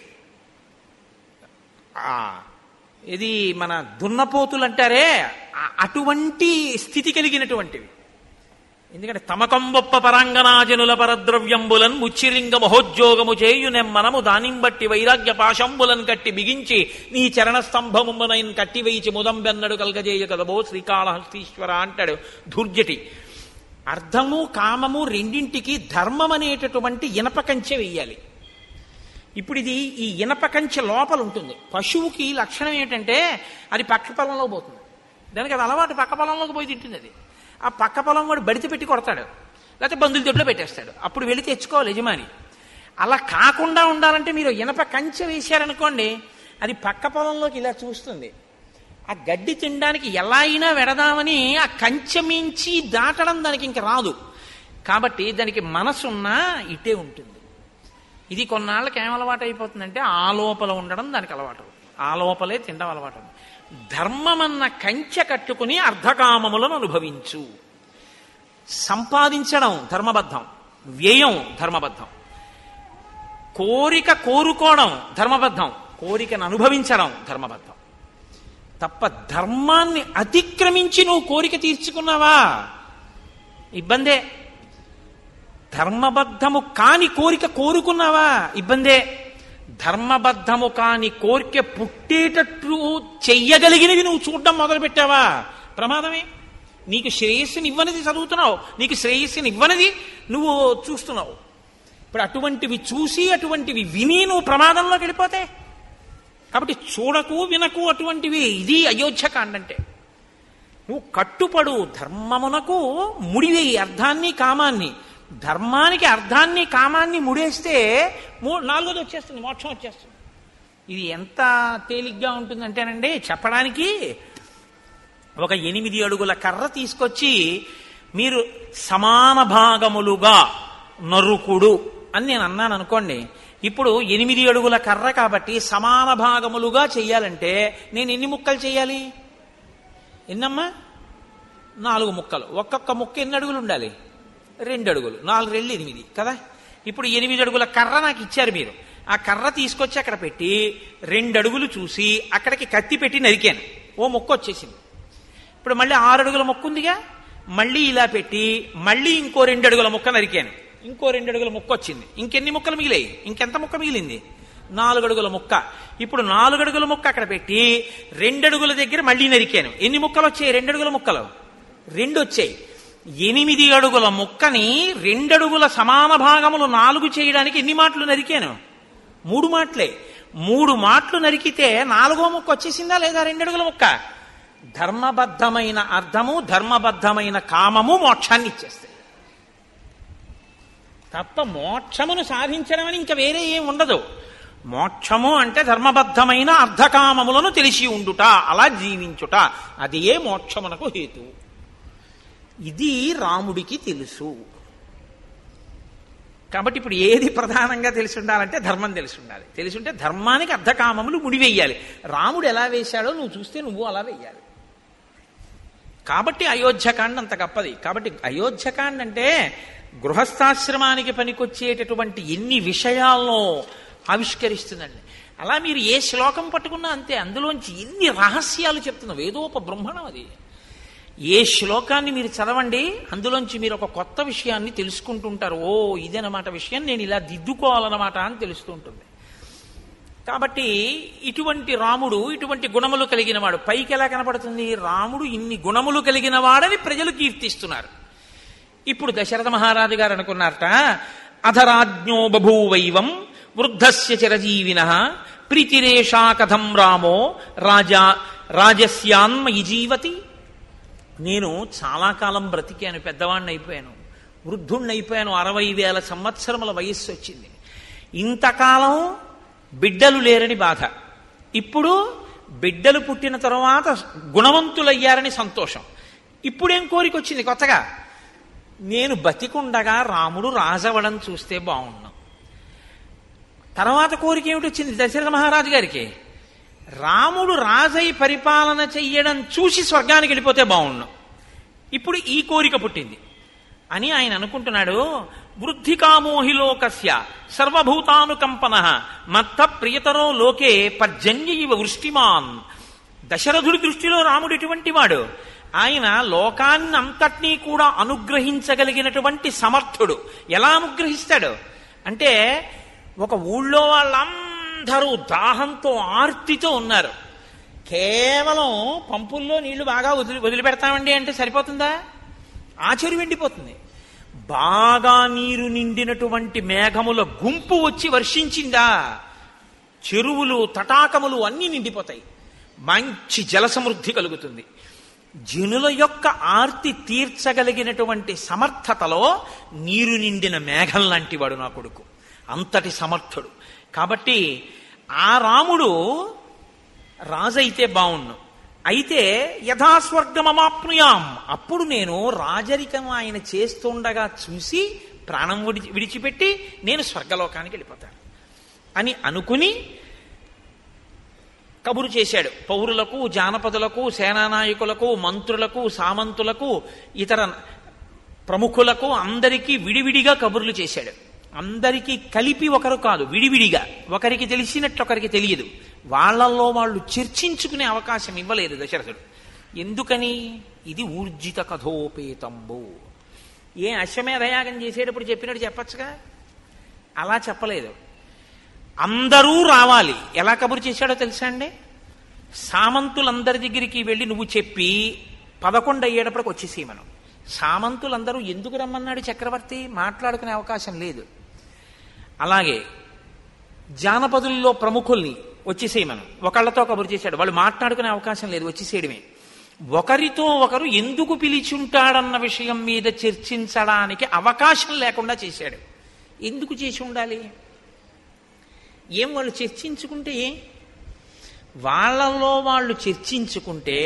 ఆ, ఇది మన దున్నపోతులు అంటారే ఆ- అటువంటి స్థితి కలిగినటువంటివి ఎందుకంటే తమకంబొప్ప పరాంగనాజనుల పరద్రవ్యంబులన్ ముచ్చిలింగ మహోద్యోగము చేయు నెమ్మనము దానిం బట్టి వైరాగ్య పాశంబులన్ కట్టి బిగించి నీ చరణ స్తంభమునైన్ కట్టి వేయిచి ముదంబెన్నడు కలగజేయ కదబో శ్రీకాళహస్తీశ్వర అంటాడు ధూర్జటి అర్థము కామము రెండింటికి ధర్మం అనేటటువంటి ఇనప కంచె వెయ్యాలి ఇప్పుడు ఇది ఈ ఇనప కంచె లోపల ఉంటుంది పశువుకి లక్షణం ఏంటంటే అది పక్క పొలంలో పోతుంది దానికి అది అలవాటు పక్క పొలంలోకి పోయి తింటుంది అది ఆ పక్క పొలం వాడు బడితి పెట్టి కొడతాడు లేకపోతే బంధువుల దొడ్లో పెట్టేస్తాడు అప్పుడు వెళ్ళి తెచ్చుకోవాలి యజమాని అలా కాకుండా ఉండాలంటే మీరు ఇనప కంచె వేశారనుకోండి అది పక్క పొలంలోకి ఇలా చూస్తుంది ఆ గడ్డి తినడానికి ఎలా అయినా వెడదామని ఆ కంచె మించి దాటడం దానికి ఇంక రాదు కాబట్టి దానికి మనసున్నా ఇటే ఉంటుంది ఇది కొన్నాళ్ళకి ఏం అలవాటు అయిపోతుందంటే ఆ లోపల ఉండడం దానికి అలవాటు ఆ లోపలే తినడం అలవాటు ధర్మమన్న కంచె కట్టుకుని అర్ధకామములను అనుభవించు సంపాదించడం ధర్మబద్ధం వ్యయం ధర్మబద్ధం కోరిక కోరుకోవడం ధర్మబద్ధం కోరికను అనుభవించడం ధర్మబద్ధం తప్ప ధర్మాన్ని అతిక్రమించి నువ్వు కోరిక తీర్చుకున్నావా ఇబ్బందే ధర్మబద్ధము కాని కోరిక కోరుకున్నావా ఇబ్బందే ధర్మబద్ధము కాని కోరిక పుట్టేటట్లు చెయ్యగలిగినవి నువ్వు చూడడం మొదలుపెట్టావా ప్రమాదమే నీకు శ్రేయస్సుని ఇవ్వనిది చదువుతున్నావు నీకు శ్రేయస్సుని ఇవ్వనిది నువ్వు చూస్తున్నావు ఇప్పుడు అటువంటివి చూసి అటువంటివి విని నువ్వు ప్రమాదంలోకి వెళ్ళిపోతే కాబట్టి చూడకు వినకు అటువంటివి ఇది అయోధ్యకాండ అంటే నువ్వు కట్టుపడు ధర్మమునకు ముడివేయి అర్థాన్ని కామాన్ని ధర్మానికి అర్థాన్ని కామాన్ని ముడేస్తే మూ నాలుగోది వచ్చేస్తుంది మోక్షం వచ్చేస్తుంది ఇది ఎంత తేలిగ్గా ఉంటుందంటేనండి చెప్పడానికి ఒక ఎనిమిది అడుగుల కర్ర తీసుకొచ్చి మీరు సమాన భాగములుగా నరుకుడు అని నేను అన్నాను అనుకోండి ఇప్పుడు ఎనిమిది అడుగుల కర్ర కాబట్టి సమాన భాగములుగా చెయ్యాలంటే నేను ఎన్ని ముక్కలు చేయాలి ఎన్నమ్మా నాలుగు ముక్కలు ఒక్కొక్క ముక్క ఎన్ని అడుగులు ఉండాలి రెండు అడుగులు నాలుగు రెళ్ళు ఎనిమిది కదా ఇప్పుడు ఎనిమిది అడుగుల కర్ర నాకు ఇచ్చారు మీరు ఆ కర్ర తీసుకొచ్చి అక్కడ పెట్టి రెండు అడుగులు చూసి అక్కడికి కత్తి పెట్టి నరికాను ఓ మొక్క వచ్చేసింది ఇప్పుడు మళ్ళీ ఆరు అడుగుల మొక్క ఉందిగా మళ్ళీ ఇలా పెట్టి మళ్ళీ ఇంకో రెండు అడుగుల మొక్క నరికాను ఇంకో రెండు అడుగుల ముక్క వచ్చింది ఇంకెన్ని ముక్కలు మిగిలాయి ఇంకెంత ముక్క మిగిలింది నాలుగు అడుగుల ముక్క ఇప్పుడు నాలుగు అడుగుల ముక్క అక్కడ పెట్టి రెండు అడుగుల దగ్గర మళ్ళీ నరికాను ఎన్ని ముక్కలు వచ్చాయి రెండు అడుగుల ముక్కలు రెండు వచ్చాయి ఎనిమిది అడుగుల ముక్కని రెండడుగుల సమాన భాగములు నాలుగు చేయడానికి ఎన్ని మాటలు నరికాను మూడు మాటలే మూడు మాటలు నరికితే నాలుగో ముక్క వచ్చేసిందా లేదా రెండడుగుల ముక్క ధర్మబద్ధమైన అర్థము ధర్మబద్ధమైన కామము మోక్షాన్ని ఇచ్చేస్తాయి తప్ప మోక్షమును సాధించడం అని ఇంకా వేరే ఏం ఉండదు మోక్షము అంటే ధర్మబద్ధమైన అర్ధకామములను తెలిసి ఉండుట అలా జీవించుట అది ఏ మోక్షమునకు హేతు ఇది రాముడికి తెలుసు కాబట్టి ఇప్పుడు ఏది ప్రధానంగా తెలిసి ఉండాలంటే ధర్మం తెలిసి ఉండాలి తెలిసి ఉంటే ధర్మానికి అర్ధకామములు ముడివేయాలి రాముడు ఎలా వేశాడో నువ్వు చూస్తే నువ్వు అలా వేయాలి కాబట్టి అయోధ్యకాండ అంత గొప్పది కాబట్టి అయోధ్యకాండ అంటే గృహస్థాశ్రమానికి పనికొచ్చేటటువంటి ఎన్ని విషయాలను ఆవిష్కరిస్తుందండి అలా మీరు ఏ శ్లోకం పట్టుకున్నా అంతే అందులోంచి ఎన్ని రహస్యాలు చెప్తున్నా వేదోప బ్రహ్మణం అది ఏ శ్లోకాన్ని మీరు చదవండి అందులోంచి మీరు ఒక కొత్త విషయాన్ని తెలుసుకుంటుంటారు ఓ ఇదనమాట విషయం నేను ఇలా దిద్దుకోవాలన్నమాట అని తెలుస్తూ ఉంటుంది కాబట్టి ఇటువంటి రాముడు ఇటువంటి గుణములు కలిగిన వాడు పైకి ఎలా కనపడుతుంది రాముడు ఇన్ని గుణములు కలిగిన వాడని ప్రజలు కీర్తిస్తున్నారు ఇప్పుడు దశరథ మహారాజు గారు అనుకున్నారట అధరాజ్ఞో బభూవైవం వృద్ధస్య చిరజీవిన ప్రీతిరేషా కథం రామో రాజా రాజస్యాన్మయి జీవతి నేను చాలా కాలం బ్రతికాను పెద్దవాడిని అయిపోయాను వృద్ధుణ్ణి అయిపోయాను అరవై వేల సంవత్సరముల వయస్సు వచ్చింది ఇంతకాలం బిడ్డలు లేరని బాధ ఇప్పుడు బిడ్డలు పుట్టిన తర్వాత గుణవంతులయ్యారని సంతోషం ఇప్పుడేం కోరిక వచ్చింది కొత్తగా నేను బతికుండగా రాముడు రాజవడం చూస్తే బాగున్నాం తర్వాత కోరిక ఏమిటి వచ్చింది దశరథ మహారాజు గారికి రాముడు రాజై పరిపాలన చెయ్యడం చూసి స్వర్గానికి వెళ్ళిపోతే బాగున్నాం ఇప్పుడు ఈ కోరిక పుట్టింది అని ఆయన అనుకుంటున్నాడు వృద్ధికామోహి లోకస్య సర్వభూతానుకంపన మత్త ప్రియతరో లోకే పర్జన్య ఇవ వృష్టిమాన్ దశరథుడి దృష్టిలో రాముడు ఎటువంటి వాడు ఆయన లోకాన్నంతటినీ కూడా అనుగ్రహించగలిగినటువంటి సమర్థుడు ఎలా అనుగ్రహిస్తాడు అంటే ఒక ఊళ్ళో వాళ్ళందరూ దాహంతో ఆర్తితో ఉన్నారు కేవలం పంపుల్లో నీళ్లు బాగా వదిలి వదిలిపెడతామండి అంటే సరిపోతుందా ఆచరి వెండిపోతుంది బాగా నీరు నిండినటువంటి మేఘముల గుంపు వచ్చి వర్షించిందా చెరువులు తటాకములు అన్నీ నిండిపోతాయి మంచి జల సమృద్ధి కలుగుతుంది జనుల యొక్క ఆర్తి తీర్చగలిగినటువంటి సమర్థతలో నీరు నిండిన మేఘం లాంటి వాడు నా కొడుకు అంతటి సమర్థుడు కాబట్టి ఆ రాముడు రాజైతే బావుణ్ణు అయితే యథాస్వర్గమమాప్నుయాం అప్పుడు నేను రాజరికం ఆయన చేస్తుండగా చూసి ప్రాణం విడిచి విడిచిపెట్టి నేను స్వర్గలోకానికి వెళ్ళిపోతాను అని అనుకుని కబురు చేశాడు పౌరులకు జానపదులకు సేనానాయకులకు మంత్రులకు సామంతులకు ఇతర ప్రముఖులకు అందరికీ విడివిడిగా కబుర్లు చేశాడు అందరికీ కలిపి ఒకరు కాదు విడివిడిగా ఒకరికి తెలిసినట్టు ఒకరికి తెలియదు వాళ్ళల్లో వాళ్ళు చర్చించుకునే అవకాశం ఇవ్వలేదు దశరథుడు ఎందుకని ఇది ఊర్జిత కథోపేతంబు ఏ అశ్వమేధయాగం చేసేటప్పుడు చెప్పినట్టు చెప్పచ్చుగా అలా చెప్పలేదు అందరూ రావాలి ఎలా కబురు చేశాడో తెలుసా అండి సామంతులందరి దగ్గరికి వెళ్ళి నువ్వు చెప్పి పదకొండు అయ్యేటప్పటికి వచ్చేసి మనం సామంతులందరూ ఎందుకు రమ్మన్నాడు చక్రవర్తి మాట్లాడుకునే అవకాశం లేదు అలాగే జానపదుల్లో ప్రముఖుల్ని వచ్చేసేయమను ఒకళ్ళతో కబురు చేశాడు వాళ్ళు మాట్లాడుకునే అవకాశం లేదు వచ్చేసేయడమే ఒకరితో ఒకరు ఎందుకు పిలిచుంటాడన్న విషయం మీద చర్చించడానికి అవకాశం లేకుండా చేశాడు ఎందుకు చేసి ఉండాలి ఏం వాళ్ళు చర్చించుకుంటే ఏం వాళ్ళల్లో వాళ్ళు చర్చించుకుంటే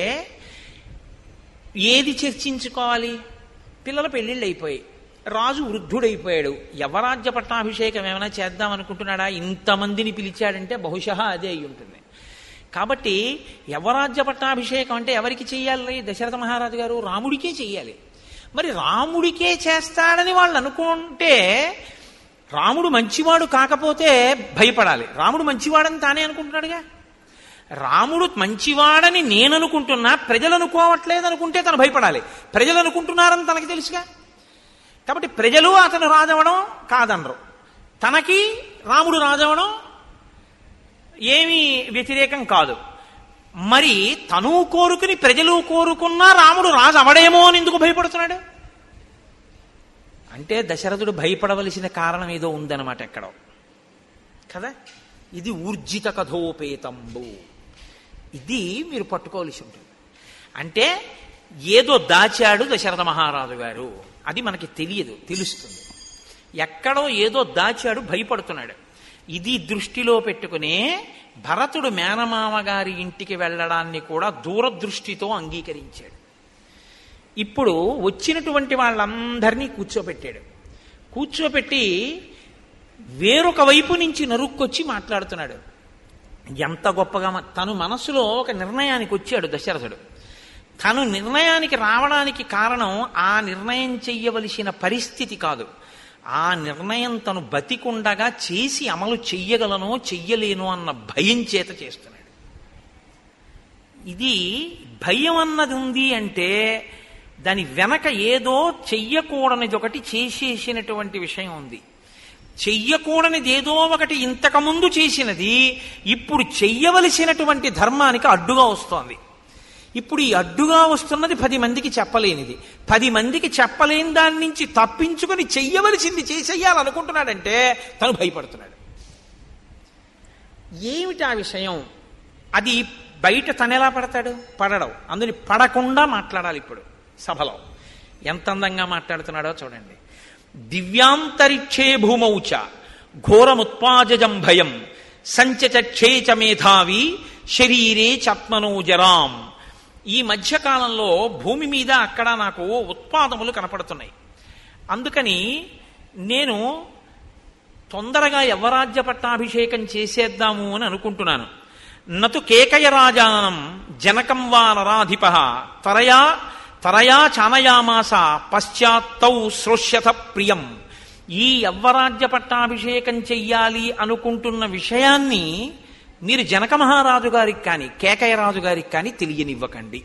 ఏది చర్చించుకోవాలి పిల్లల పెళ్ళిళ్ళు అయిపోయాయి రాజు వృద్ధుడైపోయాడు యవరాజ్య పట్టాభిషేకం ఏమైనా చేద్దాం అనుకుంటున్నాడా ఇంతమందిని పిలిచాడంటే బహుశా అదే అయి ఉంటుంది కాబట్టి యవరాజ్య పట్టాభిషేకం అంటే ఎవరికి చెయ్యాలి దశరథ మహారాజు గారు రాముడికే చెయ్యాలి మరి రాముడికే చేస్తాడని వాళ్ళు అనుకుంటే రాముడు మంచివాడు కాకపోతే భయపడాలి రాముడు మంచివాడని తానే అనుకుంటున్నాడుగా రాముడు మంచివాడని నేను అనుకుంటున్నా ప్రజలు అనుకోవట్లేదు అనుకుంటే తను భయపడాలి ప్రజలు అనుకుంటున్నారని తనకి తెలుసుగా కాబట్టి ప్రజలు అతను రాజవడం కాదనరు తనకి రాముడు రాజవడం ఏమీ వ్యతిరేకం కాదు మరి తను కోరుకుని ప్రజలు కోరుకున్నా రాముడు రాజు అవడేమో అని ఎందుకు భయపడుతున్నాడు అంటే దశరథుడు భయపడవలసిన కారణం ఏదో ఉందన్నమాట ఎక్కడో కదా ఇది ఊర్జిత కథోపేతంబు ఇది మీరు పట్టుకోవలసి ఉంటుంది అంటే ఏదో దాచాడు దశరథ మహారాజు గారు అది మనకి తెలియదు తెలుస్తుంది ఎక్కడో ఏదో దాచాడు భయపడుతున్నాడు ఇది దృష్టిలో పెట్టుకునే భరతుడు మేనమామ గారి ఇంటికి వెళ్ళడాన్ని కూడా దూరదృష్టితో అంగీకరించాడు ఇప్పుడు వచ్చినటువంటి వాళ్ళందరినీ కూర్చోబెట్టాడు కూర్చోబెట్టి వేరొక వైపు నుంచి నరుక్కొచ్చి మాట్లాడుతున్నాడు ఎంత గొప్పగా మ- తను మనసులో ఒక నిర్ణయానికి వచ్చాడు దశరథుడు తను నిర్ణయానికి రావడానికి కారణం ఆ నిర్ణయం చెయ్యవలసిన పరిస్థితి కాదు ఆ నిర్ణయం తను బతికుండగా చేసి అమలు చెయ్యగలనో చెయ్యలేనో అన్న భయం చేత చేస్తున్నాడు ఇది భయం అన్నది ఉంది అంటే దాని వెనక ఏదో చెయ్యకూడనిది ఒకటి చేసేసినటువంటి విషయం ఉంది చెయ్యకూడనిది ఏదో ఒకటి ఇంతకుముందు చేసినది ఇప్పుడు చెయ్యవలసినటువంటి ధర్మానికి అడ్డుగా వస్తోంది ఇప్పుడు ఈ అడ్డుగా వస్తున్నది పది మందికి చెప్పలేనిది పది మందికి చెప్పలేని దాని నుంచి తప్పించుకొని చెయ్యవలసింది చేసేయాలనుకుంటున్నాడంటే తను భయపడుతున్నాడు ఏమిటి ఆ విషయం అది బయట తనెలా పడతాడు పడడం అందుని పడకుండా మాట్లాడాలి ఇప్పుడు సభలో ఎంత అందంగా మాట్లాడుతున్నాడో చూడండి దివ్యాంతరిక్షే భూమౌచ ఘోరముత్పాజజం భయం సంచచక్షే చ మేధావి శరీరే చత్మనో జరాం ఈ మధ్యకాలంలో భూమి మీద అక్కడ నాకు ఉత్పాదములు కనపడుతున్నాయి అందుకని నేను తొందరగా యవరాజ్య పట్టాభిషేకం చేసేద్దాము అని అనుకుంటున్నాను నతు కేకయ రాజానం జనకం వా నరాధిప తరయా తరయా చానయామాస పశ్చాత్తౌ శ్రోష్యత ప్రియం ఈ యవ్వరాజ్య పట్టాభిషేకం చెయ్యాలి అనుకుంటున్న విషయాన్ని మీరు జనక మహారాజు గారికి కానీ కేకయ రాజు గారికి కానీ తెలియనివ్వకండి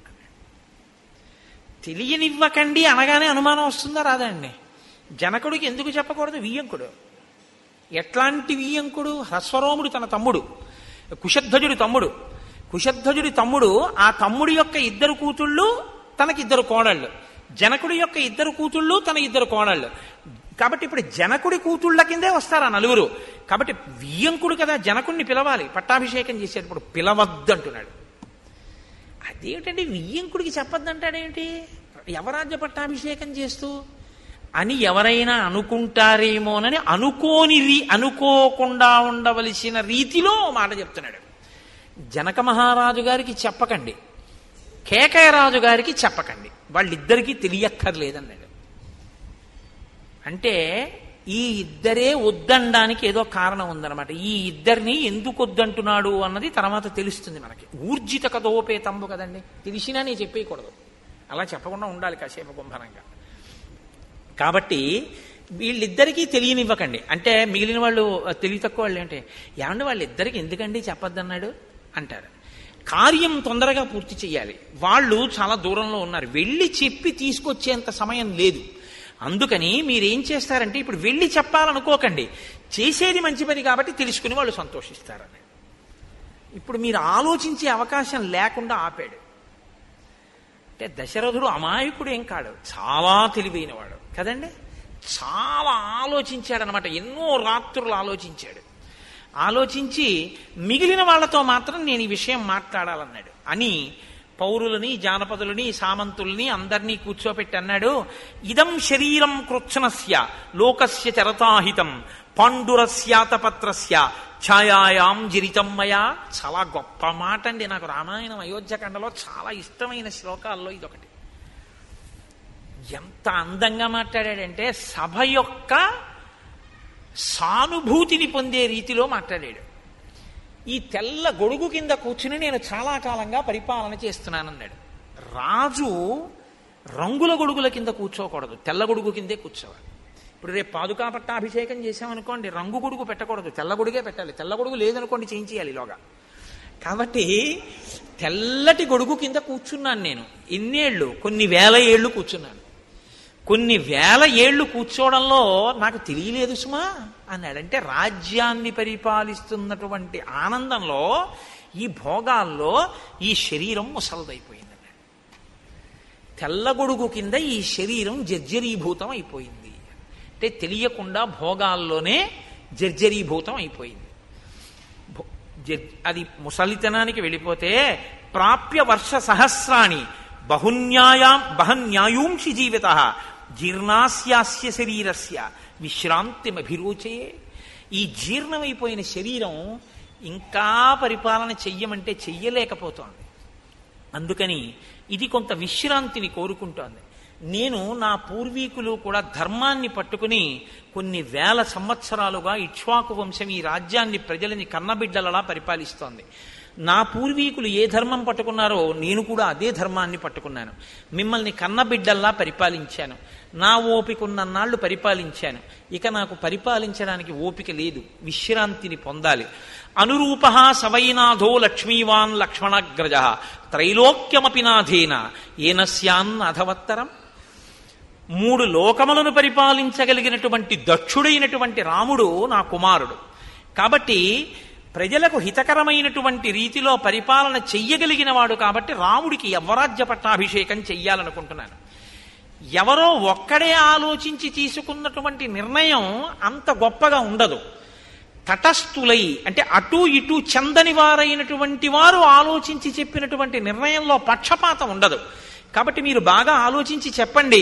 తెలియనివ్వకండి అనగానే అనుమానం వస్తుందా రాదా అండి జనకుడికి ఎందుకు చెప్పకూడదు వియ్యంకుడు ఎట్లాంటి వియ్యంకుడు హ్రస్వరోముడు తన తమ్ముడు కుశధ్వజుడి తమ్ముడు కుశధ్వజుడి తమ్ముడు ఆ తమ్ముడి యొక్క ఇద్దరు కూతుళ్ళు తనకి ఇద్దరు కోడళ్ళు జనకుడి యొక్క ఇద్దరు కూతుళ్ళు తన ఇద్దరు కోడళ్ళు కాబట్టి ఇప్పుడు జనకుడి కూతుళ్ళ కిందే వస్తారు ఆ నలుగురు కాబట్టి వియ్యంకుడు కదా జనకుడిని పిలవాలి పట్టాభిషేకం చేసేటప్పుడు పిలవద్దంటున్నాడు అదేమిటండి వియ్యంకుడికి చెప్పొద్దంటాడేమిటి యవరాజ్య పట్టాభిషేకం చేస్తూ అని ఎవరైనా అనుకుంటారేమోనని అనుకోని రీ అనుకోకుండా ఉండవలసిన రీతిలో ఓ మాట చెప్తున్నాడు జనక మహారాజు గారికి చెప్పకండి కేకయ రాజు గారికి చెప్పకండి వాళ్ళిద్దరికీ తెలియక్కర్లేదన్నాడు అంటే ఈ ఇద్దరే వద్దనడానికి ఏదో కారణం ఉందన్నమాట ఈ ఇద్దరిని ఎందుకు వద్దంటున్నాడు అన్నది తర్వాత తెలుస్తుంది మనకి ఊర్జిత కథోపేతంబు కదండి తెలిసినా నేను చెప్పేయకూడదు అలా చెప్పకుండా ఉండాలి కాసేపు గుంభనంగా కాబట్టి వీళ్ళిద్దరికీ తెలియనివ్వకండి అంటే మిగిలిన వాళ్ళు తెలివి తక్కువ వాళ్ళు ఏంటి ఏమంటే వాళ్ళిద్దరికి ఎందుకండి చెప్పొద్దన్నాడు అంటారు కార్యం తొందరగా పూర్తి చేయాలి వాళ్ళు చాలా దూరంలో ఉన్నారు వెళ్ళి చెప్పి తీసుకొచ్చేంత సమయం లేదు అందుకని మీరేం చేస్తారంటే ఇప్పుడు వెళ్ళి చెప్పాలనుకోకండి చేసేది మంచి పని కాబట్టి తెలుసుకుని వాళ్ళు సంతోషిస్తారని ఇప్పుడు మీరు ఆలోచించే అవకాశం లేకుండా ఆపాడు అంటే దశరథుడు అమాయకుడు ఏం కాడు చాలా తెలివైనవాడు కదండి చాలా ఆలోచించాడనమాట ఎన్నో రాత్రులు ఆలోచించాడు ఆలోచించి మిగిలిన వాళ్ళతో మాత్రం నేను ఈ విషయం మాట్లాడాలన్నాడు అని పౌరులని జానపదులని సామంతుల్ని అందరినీ కూర్చోపెట్టి అన్నాడు ఇదం శరీరం కృత్సనస్య లోకస్య చరతాహితం పాండురస్యాతపత్రస్య ఛాయాయాం జిరితం మయా చాలా గొప్ప మాట అండి నాకు రామాయణం అయోధ్యకండలో చాలా ఇష్టమైన శ్లోకాల్లో ఇదొకటి ఎంత అందంగా మాట్లాడాడంటే సభ యొక్క సానుభూతిని పొందే రీతిలో మాట్లాడాడు ఈ తెల్ల గొడుగు కింద కూర్చుని నేను చాలా కాలంగా పరిపాలన చేస్తున్నానన్నాడు రాజు రంగుల గొడుగుల కింద కూర్చోకూడదు తెల్ల గొడుగు కిందే కూర్చోవాలి ఇప్పుడు రేపు పాదుకా పట్టాభిషేకం చేసామనుకోండి రంగు గొడుగు పెట్టకూడదు తెల్ల గొడుగే పెట్టాలి తెల్ల గొడుగు లేదనుకోండి చేయించేయాలి ఇలాగా కాబట్టి తెల్లటి గొడుగు కింద కూర్చున్నాను నేను ఇన్నేళ్ళు కొన్ని వేల ఏళ్ళు కూర్చున్నాను కొన్ని వేల ఏళ్ళు కూర్చోవడంలో నాకు తెలియలేదు సుమా అన్నాడంటే రాజ్యాన్ని పరిపాలిస్తున్నటువంటి ఆనందంలో ఈ భోగాల్లో ఈ శరీరం ముసలదైపోయింది అన్నాడు తెల్లగొడుగు కింద ఈ శరీరం జర్జరీభూతం అయిపోయింది అంటే తెలియకుండా భోగాల్లోనే జర్జరీభూతం అయిపోయింది భో- జర్- అది ముసలితనానికి వెళ్ళిపోతే ప్రాప్య వర్ష సహస్రాణి బహున్యాయాం బహన్యాయూంషి జీవిత జీర్ణాస్యాస్య శరీరస్య విశ్రాంతిమభిరోచయే ఈ జీర్ణమైపోయిన శరీరం ఇంకా పరిపాలన చెయ్యమంటే చెయ్యలేకపోతోంది అందుకని ఇది కొంత విశ్రాంతిని కోరుకుంటోంది నేను నా పూర్వీకులు కూడా ధర్మాన్ని పట్టుకుని కొన్ని వేల సంవత్సరాలుగా ఇక్ష్వాకు వంశం ఈ రాజ్యాన్ని ప్రజలని కన్నబిడ్డలలా పరిపాలిస్తోంది నా పూర్వీకులు ఏ ధర్మం పట్టుకున్నారో నేను కూడా అదే ధర్మాన్ని పట్టుకున్నాను మిమ్మల్ని కన్నబిడ్డల్లా పరిపాలించాను నా ఓపిక ఉన్నన్నాళ్ళు పరిపాలించాను ఇక నాకు పరిపాలించడానికి ఓపిక లేదు విశ్రాంతిని పొందాలి అనురూప సవైనాథో లక్ష్మీవాన్ లక్ష్మణగ్రజ త్రైలోక్యమపి నాథేన ఏనస్యాన్ అధవత్తరం మూడు లోకములను పరిపాలించగలిగినటువంటి దక్షుడైనటువంటి రాముడు నా కుమారుడు కాబట్టి ప్రజలకు హితకరమైనటువంటి రీతిలో పరిపాలన చెయ్యగలిగిన వాడు కాబట్టి రాముడికి యవ్వరాజ్య పట్టాభిషేకం చెయ్యాలనుకుంటున్నాను ఎవరో ఒక్కడే ఆలోచించి తీసుకున్నటువంటి నిర్ణయం అంత గొప్పగా ఉండదు తటస్థులై అంటే అటు ఇటు చందని వారైనటువంటి వారు ఆలోచించి చెప్పినటువంటి నిర్ణయంలో పక్షపాతం ఉండదు కాబట్టి మీరు బాగా ఆలోచించి చెప్పండి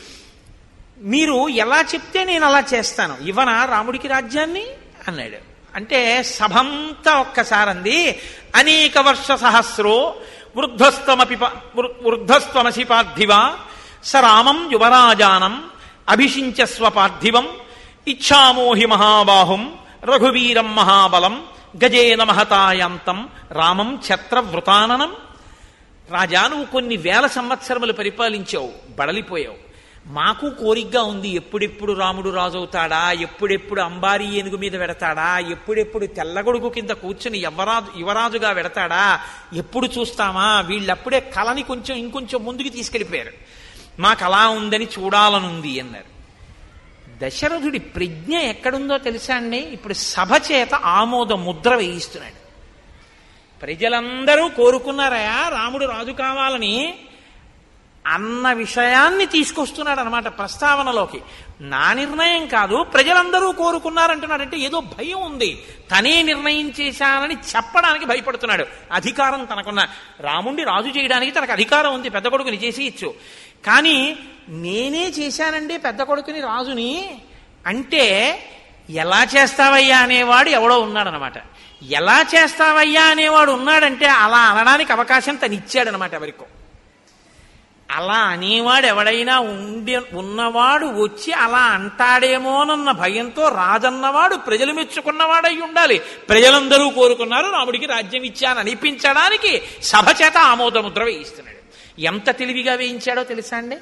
మీరు ఎలా చెప్తే నేను అలా చేస్తాను ఇవ్వనా రాముడికి రాజ్యాన్ని అన్నాడు అంటే సభంతా ఒక్కసారి అంది అనేక వర్ష సహస్రో వృద్ధస్త్వమపి ప- వృ- వృద్ధస్త్వమసి పార్థివ స రామం యువరాజానం అభిషించస్వ పార్థివం ఇచ్ఛామోహి మహాబాహుం రఘువీరం మహాబలం గజేన మహతాయాంతం రామం ఛత్రవృతాననం రాజా నువ్వు కొన్ని వేల సంవత్సరములు పరిపాలించావు బడలిపోయావు మాకు కోరికగా ఉంది ఎప్పుడెప్పుడు రాముడు రాజు అవుతాడా ఎప్పుడెప్పుడు అంబారీ ఏనుగు మీద పెడతాడా ఎప్పుడెప్పుడు తెల్లగొడుగు కింద కూర్చుని యువరాజు యువరాజుగా పెడతాడా ఎప్పుడు చూస్తామా వీళ్ళప్పుడే కళని కొంచెం ఇంకొంచెం ముందుకు తీసుకెళ్ళిపోయారు మాకు అలా ఉందని చూడాలనుంది అన్నారు దశరథుడి ప్రజ్ఞ ఎక్కడుందో తెలుసా అండి ఇప్పుడు సభ చేత ఆమోద ముద్ర వేయిస్తున్నాడు ప్రజలందరూ కోరుకున్నారయా రాముడు రాజు కావాలని అన్న విషయాన్ని తీసుకొస్తున్నాడు అనమాట ప్రస్తావనలోకి నా నిర్ణయం కాదు ప్రజలందరూ కోరుకున్నారంటున్నాడంటే ఏదో భయం ఉంది తనే నిర్ణయం చేశానని చెప్పడానికి భయపడుతున్నాడు అధికారం తనకున్న రాముణ్ణి రాజు చేయడానికి తనకు అధికారం ఉంది పెద్ద కొడుకుని చేసి ఇచ్చు కానీ నేనే చేశానండి పెద్ద కొడుకుని రాజుని అంటే ఎలా చేస్తావయ్యా అనేవాడు ఎవడో ఉన్నాడనమాట ఎలా చేస్తావయ్యా అనేవాడు ఉన్నాడంటే అలా అనడానికి అవకాశం తను ఇచ్చాడనమాట ఎవరికో అలా అనేవాడు ఎవడైనా ఉండి ఉన్నవాడు వచ్చి అలా అంటాడేమోనన్న భయంతో రాజన్నవాడు ప్రజలు మెచ్చుకున్నవాడై ఉండాలి ప్రజలందరూ కోరుకున్నారు రాముడికి రాజ్యం ఇచ్చాను అనిపించడానికి సభ చేత ఆమోదముద్ర వేయిస్తున్నాడు ఎంత తెలివిగా వేయించాడో తెలుసా అండి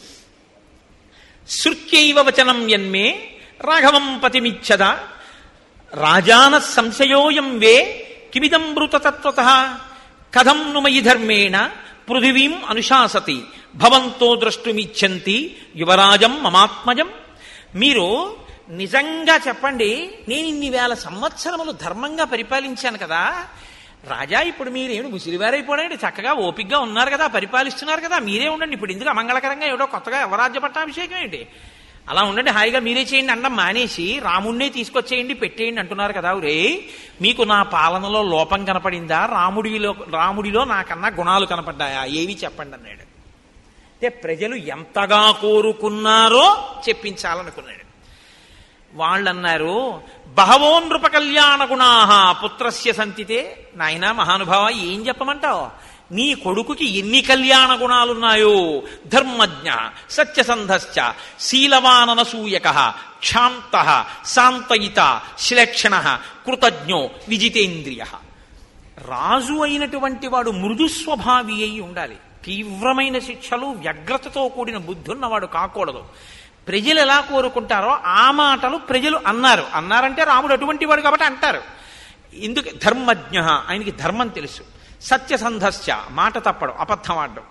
శృత్యైవ వచనం యన్మే రాఘవం పతిమిచ్చద రాజాన సంశయోయం వే కిమిదమృతతత్వత కథం ను మయి ధర్మేణ పృథివీం అనుశాసతి భవంతో ద్రష్టుమిచ్చంతి యువరాజం మమాత్మజం మీరు నిజంగా చెప్పండి నేను ఇన్ని వేల సంవత్సరములు ధర్మంగా పరిపాలించాను కదా రాజా ఇప్పుడు మీరేమి ముసిరివారైపోయాడు చక్కగా ఓపిగ్గా ఉన్నారు కదా పరిపాలిస్తున్నారు కదా మీరే ఉండండి ఇప్పుడు ఇందుకు అమంగళకరంగా ఏడో కొత్తగా యువరాజ్య పట్టాభిషేకం ఏంటి అలా ఉండండి హాయిగా మీరే చేయండి అన్నం మానేసి రాముణ్ణే తీసుకొచ్చేయండి పెట్టేయండి అంటున్నారు కదా రే మీకు నా పాలనలో లోపం కనపడిందా రాముడిలో రాముడిలో నాకన్నా గుణాలు కనపడ్డాయా ఏవి చెప్పండి అన్నాడు అంటే ప్రజలు ఎంతగా కోరుకున్నారో చెప్పించాలనుకున్నాడు వాళ్ళన్నారు బహవో నృప కళ్యాణ గుణాహ పుత్రస్య సంతితే నాయనా మహానుభావ ఏం చెప్పమంటావు నీ కొడుకుకి ఎన్ని కళ్యాణ గుణాలున్నాయో ధర్మజ్ఞ సత్యసంధశ్చ శీలవాననసూయక క్షాంత శాంతయిత శ్లేక్షణ కృతజ్ఞో విజితేంద్రియ రాజు అయినటువంటి వాడు మృదు స్వభావి అయి ఉండాలి తీవ్రమైన శిక్షలు వ్యగ్రతతో కూడిన బుద్ధి ఉన్నవాడు కాకూడదు ప్రజలు ఎలా కోరుకుంటారో ఆ మాటలు ప్రజలు అన్నారు అన్నారంటే రాముడు అటువంటి వాడు కాబట్టి అంటారు ఎందుకు ధర్మజ్ఞ ఆయనకి ధర్మం తెలుసు సత్యసంధశ్చ మాట తప్పడం అబద్ధం ఆడడం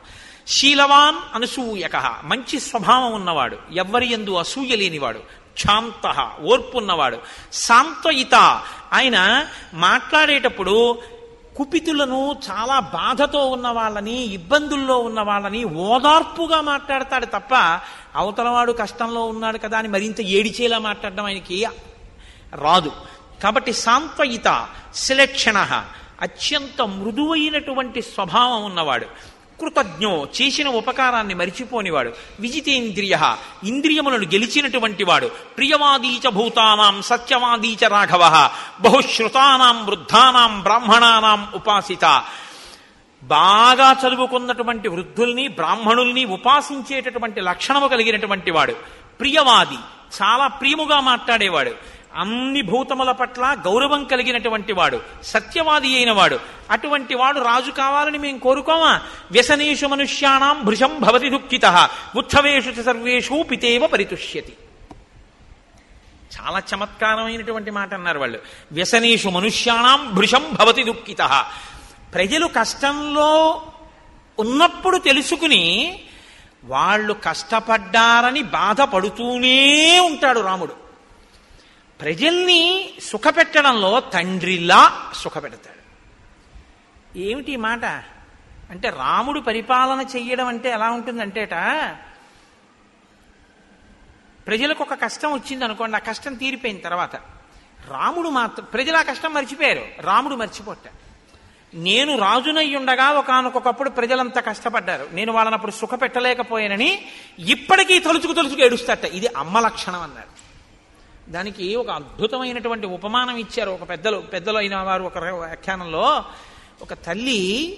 శీలవాన్ అనసూయక మంచి స్వభావం ఉన్నవాడు ఎవ్వరి ఎందు అసూయ లేనివాడు క్షాంత ఓర్పున్నవాడు శాంతయిత ఆయన మాట్లాడేటప్పుడు కుపితులను చాలా బాధతో ఉన్న వాళ్ళని ఇబ్బందుల్లో ఉన్న వాళ్ళని ఓదార్పుగా మాట్లాడతాడు తప్ప అవతలవాడు కష్టంలో ఉన్నాడు కదా అని మరింత ఏడిచేలా మాట్లాడడం ఆయనకి రాదు కాబట్టి సాంత్వయిత శిలక్షణ అత్యంత మృదువైనటువంటి స్వభావం ఉన్నవాడు కృతజ్ఞో చేసిన ఉపకారాన్ని మరిచిపోనివాడు విజితేంద్రియ ఇంద్రియములను గెలిచినటువంటి వాడు ప్రియవాదీచ భూతానాం సత్యవాదీచ రాఘవ బహుశ్రుతానాం వృద్ధానాం బ్రాహ్మణానాం ఉపాసిత బాగా చదువుకున్నటువంటి వృద్ధుల్ని బ్రాహ్మణుల్ని ఉపాసించేటటువంటి లక్షణము కలిగినటువంటి వాడు ప్రియవాది చాలా ప్రియముగా మాట్లాడేవాడు అన్ని భూతముల పట్ల గౌరవం కలిగినటువంటి వాడు సత్యవాది అయిన వాడు అటువంటి వాడు రాజు కావాలని మేము కోరుకోమా వ్యసనేషు మనుష్యాణం భృశం భవతి దుఃఖిత ఉత్సవేషు చ సర్వేషు పితేవ పరితుష్యతి చాలా చమత్కారమైనటువంటి మాట అన్నారు వాళ్ళు వ్యసనేషు మనుష్యాణం భృశం భవతి దుఃఖిత ప్రజలు కష్టంలో ఉన్నప్పుడు తెలుసుకుని వాళ్ళు కష్టపడ్డారని బాధపడుతూనే ఉంటాడు రాముడు ప్రజల్ని సుఖపెట్టడంలో తండ్రిలా సుఖపెడతాడు ఏమిటి ఈ మాట అంటే రాముడు పరిపాలన చెయ్యడం అంటే ఎలా ఉంటుందంటేట ప్రజలకు ఒక కష్టం వచ్చింది అనుకోండి ఆ కష్టం తీరిపోయిన తర్వాత రాముడు మాత్రం ప్రజలు ఆ కష్టం మర్చిపోయారు రాముడు మర్చిపోట నేను రాజునై ఉండగా ఒకనకొకప్పుడు ప్రజలంతా కష్టపడ్డారు నేను వాళ్ళని అప్పుడు సుఖ పెట్టలేకపోయానని ఇప్పటికీ తలుచుకు తలుచుకు ఏడుస్తాట ఇది అమ్మ లక్షణం అన్నారు దానికి ఒక అద్భుతమైనటువంటి ఉపమానం ఇచ్చారు ఒక పెద్దలు పెద్దలు అయిన వారు ఒక వ్యాఖ్యానంలో ఒక తల్లి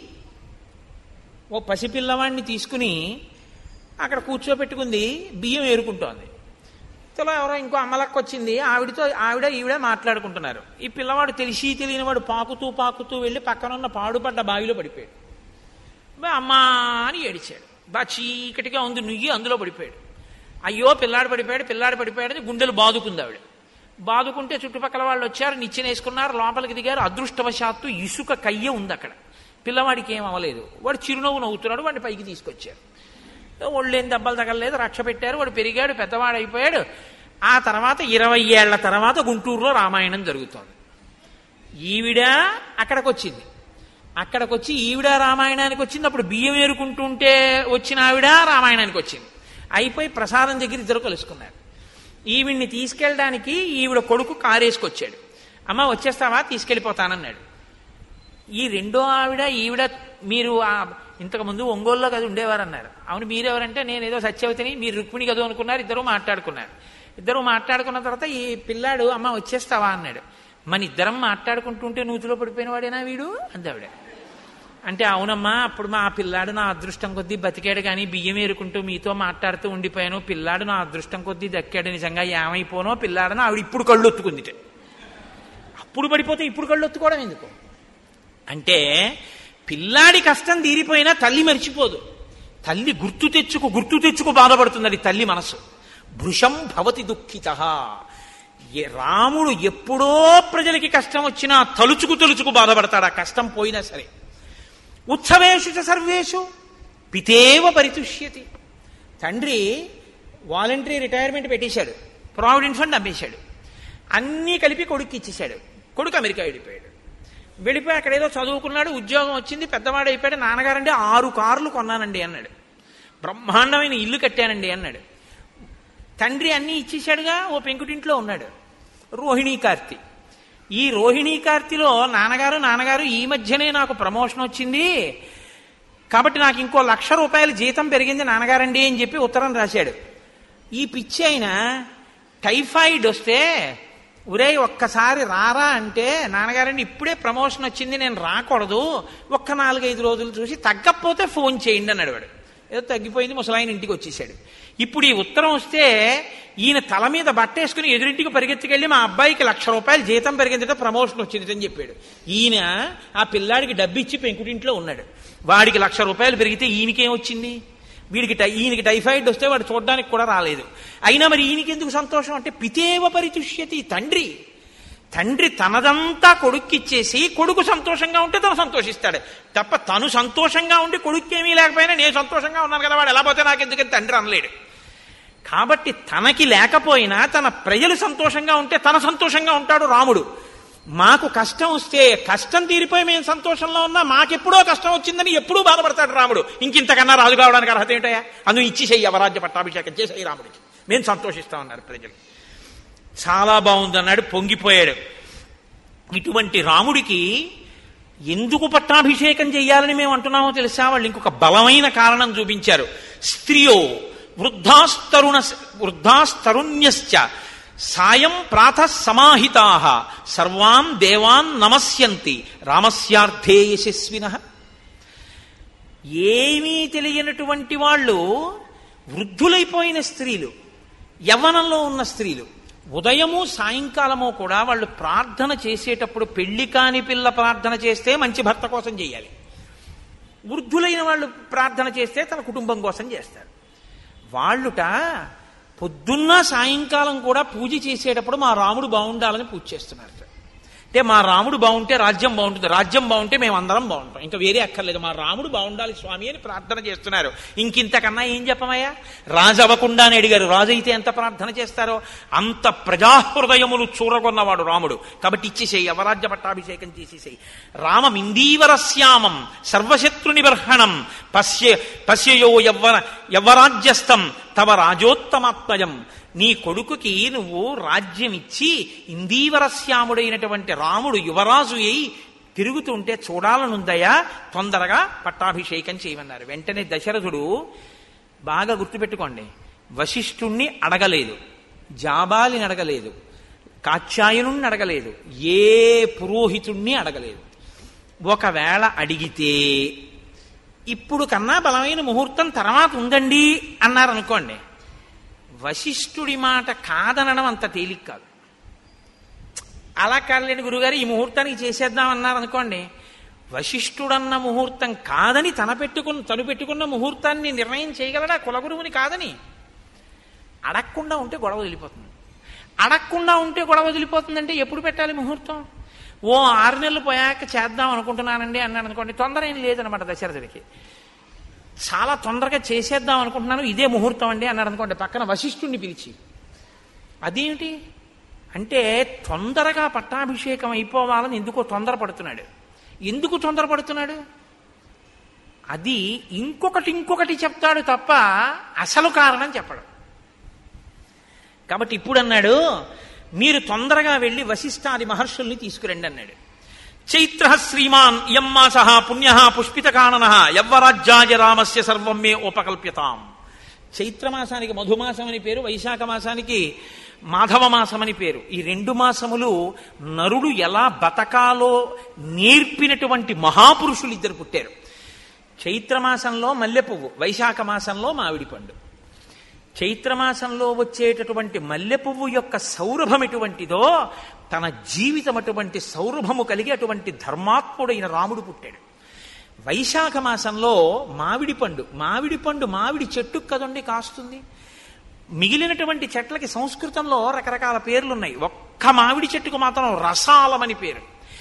ఓ పసిపిల్లవాడిని తీసుకుని అక్కడ కూర్చోబెట్టుకుంది బియ్యం ఏరుకుంటోంది ఇంతలో ఎవరో ఇంకో అమ్మలక్క వచ్చింది ఆవిడతో ఆవిడ ఈవిడ మాట్లాడుకుంటున్నారు ఈ పిల్లవాడు తెలిసి తెలియని వాడు పాకుతూ పాకుతూ వెళ్ళి పక్కనున్న పాడుపడ్డ బావిలో పడిపోయాడు బా అమ్మా అని ఏడిచాడు బా చీకటిగా ఉంది నుయ్యి అందులో పడిపోయాడు అయ్యో పిల్లాడు పడిపోయాడు పిల్లాడు పడిపోయాడు అని గుండెలు బాదుకుంది ఆవిడ బాదుకుంటే చుట్టుపక్కల వాళ్ళు వచ్చారు నిచ్చెన వేసుకున్నారు లోపలికి దిగారు అదృష్టవశాత్తు ఇసుక కయ్య ఉంది అక్కడ పిల్లవాడికి ఏం అవ్వలేదు వాడు చిరునవ్వు నవ్వుతున్నాడు వాడిని పైకి తీసుకొచ్చారు ఒళ్ళేం దెబ్బలు తగలలేదు రక్ష పెట్టారు వాడు పెరిగాడు పెద్దవాడు అయిపోయాడు ఆ తర్వాత ఇరవై ఏళ్ల తర్వాత గుంటూరులో రామాయణం జరుగుతోంది ఈవిడ అక్కడికి వచ్చింది అక్కడికి వచ్చి ఈవిడ రామాయణానికి వచ్చింది అప్పుడు బియ్యం ఏరుకుంటుంటే వచ్చిన ఆవిడ రామాయణానికి వచ్చింది అయిపోయి ప్రసాదం దగ్గర ఇద్దరు కలుసుకున్నారు ఈవిడ్ని తీసుకెళ్ళడానికి ఈవిడ కొడుకు కారేసుకొచ్చాడు అమ్మ వచ్చేస్తావా తీసుకెళ్ళిపోతానన్నాడు ఈ రెండో ఆవిడ ఈవిడ మీరు ఆ ఇంతకుముందు ఒంగోలులో కదా ఉండేవారన్నారు అవును మీరెవరంటే నేను ఏదో సత్యవతిని మీరు రుక్మిణి కదా అనుకున్నారు ఇద్దరు మాట్లాడుకున్నారు ఇద్దరు మాట్లాడుకున్న తర్వాత ఈ పిల్లాడు అమ్మ వచ్చేస్తావా అన్నాడు మన ఇద్దరం మాట్లాడుకుంటుంటే నూతిలో పడిపోయిన వాడేనా వీడు అందావిడ అంటే అవునమ్మా అప్పుడు మా పిల్లాడు నా అదృష్టం కొద్దీ బతికాడు కానీ బియ్యం ఏరుకుంటూ మీతో మాట్లాడుతూ ఉండిపోయాను పిల్లాడు నా అదృష్టం కొద్దీ దక్కాడు నిజంగా ఏమైపోనో పిల్లాడని ఆవిడ ఇప్పుడు కళ్ళు ఒత్తుకుందిట అప్పుడు పడిపోతే ఇప్పుడు కళ్ళు ఒత్తుకోవడం ఎందుకు అంటే పిల్లాడి కష్టం తీరిపోయినా తల్లి మర్చిపోదు తల్లి గుర్తు తెచ్చుకు గుర్తు తెచ్చుకు బాధపడుతుంది తల్లి మనసు భృశం భవతి దుఃఖిత రాముడు ఎప్పుడో ప్రజలకి కష్టం వచ్చినా తలుచుకు తలుచుకు బాధపడతాడు ఆ కష్టం పోయినా సరే ఉత్సవేషు చ సర్వేషు పితేవ పరితుష్యతి తండ్రి వాలంటరీ రిటైర్మెంట్ పెట్టేశాడు ప్రావిడెంట్ ఫండ్ అమ్మేశాడు అన్నీ కలిపి కొడుకు ఇచ్చేశాడు కొడుకు అమెరికా వెళ్ళిపోయాడు వెళ్ళిపోయి అక్కడ ఏదో చదువుకున్నాడు ఉద్యోగం వచ్చింది పెద్దవాడు అయిపోయాడు నాన్నగారండి ఆరు కార్లు కొన్నానండి అన్నాడు బ్రహ్మాండమైన ఇల్లు కట్టానండి అన్నాడు తండ్రి అన్నీ ఇచ్చేశాడుగా ఓ పెంకుటింట్లో ఉన్నాడు రోహిణీ కార్తి ఈ రోహిణీ కార్తిలో నాన్నగారు నాన్నగారు ఈ మధ్యనే నాకు ప్రమోషన్ వచ్చింది కాబట్టి నాకు ఇంకో లక్ష రూపాయల జీతం పెరిగింది నాన్నగారండి అని చెప్పి ఉత్తరం రాశాడు ఈ పిచ్చి అయిన టైఫాయిడ్ వస్తే ఒరే ఒక్కసారి రారా అంటే నాన్నగారండి ఇప్పుడే ప్రమోషన్ వచ్చింది నేను రాకూడదు ఒక్క నాలుగైదు రోజులు చూసి తగ్గకపోతే ఫోన్ చేయండి అన్నాడు వాడు ఏదో తగ్గిపోయింది ముసలాయన ఇంటికి వచ్చేసాడు ఇప్పుడు ఈ ఉత్తరం వస్తే ఈయన తల మీద బట్టేసుకుని ఎదురింటికి పరిగెత్తుకెళ్ళి మా అబ్బాయికి లక్ష రూపాయలు జీతం పెరిగిందట ప్రమోషన్ వచ్చింది అని చెప్పాడు ఈయన ఆ పిల్లాడికి డబ్బిచ్చి పెంకుటింట్లో ఉన్నాడు వాడికి లక్ష రూపాయలు పెరిగితే ఈయనకేం వచ్చింది వీడికి టై ఈయనకి టైఫాయిడ్ వస్తే వాడు చూడడానికి కూడా రాలేదు అయినా మరి ఈయనకి ఎందుకు సంతోషం అంటే పితేవ పరితుష్యతి తండ్రి తండ్రి తనదంతా కొడుక్కిచ్చేసి కొడుకు సంతోషంగా ఉంటే తను సంతోషిస్తాడు తప్ప తను సంతోషంగా ఉండి కొడుక్కేమీ లేకపోయినా నేను సంతోషంగా ఉన్నాను కదా వాడు ఎలా పోతే నాకు ఎందుకని తండ్రి అనలేడు కాబట్టి తనకి లేకపోయినా తన ప్రజలు సంతోషంగా ఉంటే తన సంతోషంగా ఉంటాడు రాముడు మాకు కష్టం వస్తే కష్టం తీరిపోయి మేము సంతోషంలో ఉన్నా మాకెప్పుడో కష్టం వచ్చిందని ఎప్పుడూ బాధపడతాడు రాముడు ఇంకింతకన్నా రాజు కావడానికి అర్హత ఏంటయ్యా అందుకు ఇచ్చేసేయి అవరాజ్య పట్టాభిషేకం చేసేయి రాముడికి మేము సంతోషిస్తామన్నారు ప్రజలు చాలా బాగుందన్నాడు పొంగిపోయాడు ఇటువంటి రాముడికి ఎందుకు పట్టాభిషేకం చెయ్యాలని మేము అంటున్నామో తెలుసా వాళ్ళు ఇంకొక బలమైన కారణం చూపించారు స్త్రియో వృద్ధాస్తరుణ వృద్ధాస్తరుణ్యశ్చ సాయం ప్రాత సమాహితా సర్వాన్ దేవాన్ నమస్యంతి రామస్యార్థే యశస్విన ఏమీ తెలియనటువంటి వాళ్ళు వృద్ధులైపోయిన స్త్రీలు యవ్వనంలో ఉన్న స్త్రీలు ఉదయము సాయంకాలము కూడా వాళ్ళు ప్రార్థన చేసేటప్పుడు పెళ్లి కాని పిల్ల ప్రార్థన చేస్తే మంచి భర్త కోసం చేయాలి వృద్ధులైన వాళ్ళు ప్రార్థన చేస్తే తన కుటుంబం కోసం చేస్తారు వాళ్ళుట పొద్దున్న సాయంకాలం కూడా పూజ చేసేటప్పుడు మా రాముడు బాగుండాలని పూజ చేస్తున్నారు అంటే మా రాముడు బాగుంటే రాజ్యం బాగుంటుంది రాజ్యం బాగుంటే మేము అందరం బాగుంటాం ఇంకా వేరే అక్కర్లేదు మా రాముడు బాగుండాలి స్వామి అని ప్రార్థన చేస్తున్నారు ఇంకింతకన్నా ఏం చెప్పమయ్యా రాజు అవ్వకుండా అని అడిగారు రాజు అయితే ఎంత ప్రార్థన చేస్తారో అంత ప్రజాహృదయములు చూరగొన్నవాడు రాముడు కాబట్టి ఇచ్చేసేయి అవరాజ్య పట్టాభిషేకం చేసేసేయి రామమిందీవరశ్యామం సర్వశత్రు నిబర్హణం పశ్య పశ్యయో యవ్వన యవ్వరాజ్యస్థం తవ రాజోత్తమాత్మయం నీ కొడుకుకి నువ్వు రాజ్యం ఇచ్చి ఇందీవరశ్యాముడైనటువంటి రాముడు యువరాజు అయి తిరుగుతుంటే చూడాలనుందయా తొందరగా పట్టాభిషేకం చేయమన్నారు వెంటనే దశరథుడు బాగా గుర్తుపెట్టుకోండి వశిష్ఠుణ్ణి అడగలేదు జాబాలిని అడగలేదు కాత్యాయనుణ్ణి అడగలేదు ఏ పురోహితుణ్ణి అడగలేదు ఒకవేళ అడిగితే ఇప్పుడు కన్నా బలమైన ముహూర్తం తర్వాత ఉందండి అన్నారనుకోండి వశిష్ఠుడి మాట కాదనడం అంత తేలిక కాదు అలా కాదులేండి గురుగారు ఈ ముహూర్తానికి చేసేద్దాం అన్నారు అనుకోండి వశిష్ఠుడన్న ముహూర్తం కాదని తన పెట్టుకున్న తను పెట్టుకున్న ముహూర్తాన్ని నిర్ణయం చేయగలడా కులగురువుని కాదని అడగకుండా ఉంటే గొడవ వదిలిపోతుంది అడగకుండా ఉంటే గొడవ వదిలిపోతుందంటే ఎప్పుడు పెట్టాలి ముహూర్తం ఓ ఆరు నెలలు పోయాక చేద్దాం అనుకుంటున్నానండి అన్నాను అనుకోండి తొందర ఏం లేదనమాట దశరథుడికి చాలా తొందరగా చేసేద్దాం అనుకుంటున్నాను ఇదే ముహూర్తం అండి అన్నాడు అనుకోండి పక్కన వశిష్ఠుణ్ణి పిలిచి అదేమిటి అంటే తొందరగా పట్టాభిషేకం అయిపోవాలని ఎందుకో తొందరపడుతున్నాడు ఎందుకు తొందరపడుతున్నాడు అది ఇంకొకటి ఇంకొకటి చెప్తాడు తప్ప అసలు కారణం చెప్పడు కాబట్టి ఇప్పుడు అన్నాడు మీరు తొందరగా వెళ్ళి వశిష్ఠాది మహర్షుల్ని తీసుకురండి అన్నాడు చైత్ర శ్రీమాన్ ఇయం మాస పుణ్య పుష్పితకానన యవ్వరాజ్యాయ రామస్య సర్వం మే ఉపకల్ప్యతాం చైత్రమాసానికి మధుమాసం అని పేరు వైశాఖ మాసానికి మాధవ మాసం అని పేరు ఈ రెండు మాసములు నరుడు ఎలా బతకాలో నేర్పినటువంటి మహాపురుషులు ఇద్దరు పుట్టారు చైత్రమాసంలో మల్లె పువ్వు వైశాఖ మాసంలో మామిడి పండు చైత్రమాసంలో వచ్చేటటువంటి మల్లె పువ్వు యొక్క సౌరభం ఎటువంటిదో తన జీవితం అటువంటి సౌరభము కలిగి అటువంటి ధర్మాత్ముడైన రాముడు పుట్టాడు వైశాఖ మాసంలో మామిడి పండు మామిడి పండు మామిడి చెట్టు కదండి కాస్తుంది మిగిలినటువంటి చెట్లకి సంస్కృతంలో రకరకాల పేర్లున్నాయి ఒక్క మామిడి చెట్టుకు మాత్రం రసాలమని పేరు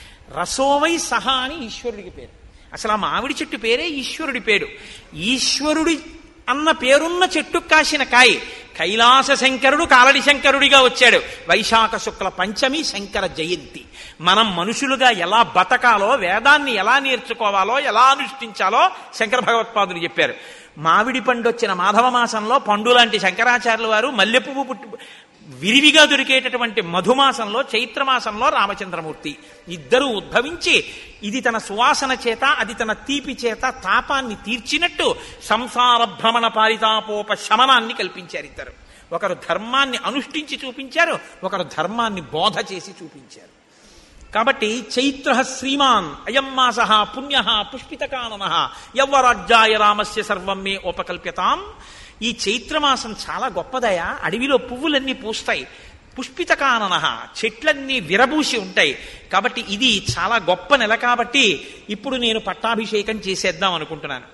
రసోవై సహా అని ఈశ్వరుడికి పేరు అసలు ఆ మామిడి చెట్టు పేరే ఈశ్వరుడి పేరు ఈశ్వరుడి అన్న పేరున్న చెట్టు కాసిన కాయ కైలాస శంకరుడు కాలడి శంకరుడిగా వచ్చాడు వైశాఖ శుక్ల పంచమి శంకర జయంతి మనం మనుషులుగా ఎలా బతకాలో వేదాన్ని ఎలా నేర్చుకోవాలో ఎలా అనుష్ఠించాలో శంకర భగవత్పాదులు చెప్పారు మామిడి పండు వచ్చిన మాధవ మాసంలో పండు లాంటి శంకరాచార్యుల వారు మల్లెపువ్వు పుట్టి విరివిగా దొరికేటటువంటి మధుమాసంలో చైత్రమాసంలో రామచంద్రమూర్తి ఇద్దరూ ఉద్భవించి ఇది తన సువాసన చేత అది తన తీపి చేత తాపాన్ని తీర్చినట్టు సంసార భ్రమణ పారితాపోప శమనాన్ని కల్పించారు ఇద్దరు ఒకరు ధర్మాన్ని అనుష్ఠించి చూపించారు ఒకరు ధర్మాన్ని బోధ చేసి చూపించారు కాబట్టి చైత్ర శ్రీమాన్ అయం మాస పుణ్య పుష్పితకానన యవ్వరాజ్యాయ రామస్య సర్వం మే ఉపకల్ప్యతాం ఈ చైత్రమాసం చాలా గొప్పదయా అడవిలో పువ్వులన్నీ పూస్తాయి పుష్పితకానన చెట్లన్నీ విరబూసి ఉంటాయి కాబట్టి ఇది చాలా గొప్ప నెల కాబట్టి ఇప్పుడు నేను పట్టాభిషేకం చేసేద్దాం అనుకుంటున్నాను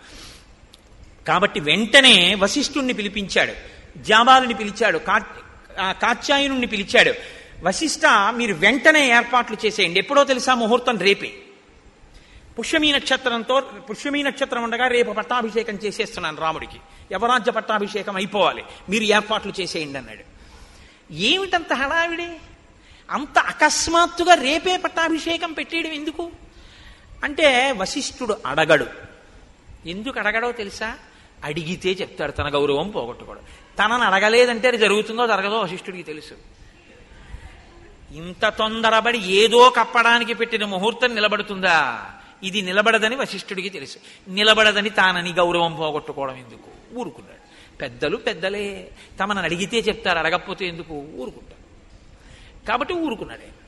కాబట్టి వెంటనే వశిష్ఠుణ్ణి పిలిపించాడు జాబాలుని పిలిచాడు కా కాత్యాయనుణ్ణి పిలిచాడు వశిష్ట మీరు వెంటనే ఏర్పాట్లు చేసేయండి ఎప్పుడో తెలుసా ముహూర్తం రేపే పుష్యమీ నక్షత్రంతో పుష్యమీ నక్షత్రం ఉండగా రేపు పట్టాభిషేకం చేసేస్తున్నాను రాముడికి యవరాజ్య పట్టాభిషేకం అయిపోవాలి మీరు ఏర్పాట్లు చేసేయండి అన్నాడు ఏమిటంత హడావిడి అంత అకస్మాత్తుగా రేపే పట్టాభిషేకం పెట్టేయడం ఎందుకు అంటే వశిష్ఠుడు అడగడు ఎందుకు అడగడో తెలుసా అడిగితే చెప్తాడు తన గౌరవం పోగొట్టుకోడు తనని అడగలేదంటే అది జరుగుతుందో జరగదో వశిష్ఠుడికి తెలుసు ఇంత తొందరబడి ఏదో కప్పడానికి పెట్టిన ముహూర్తం నిలబడుతుందా ఇది నిలబడదని వశిష్ఠుడికి తెలుసు నిలబడదని తానని గౌరవం పోగొట్టుకోవడం ఎందుకు ఊరుకున్నాడు పెద్దలు పెద్దలే తమను అడిగితే చెప్తారు అడగకపోతే ఎందుకు ఊరుకుంటారు కాబట్టి ఊరుకున్నాడు ఆయన.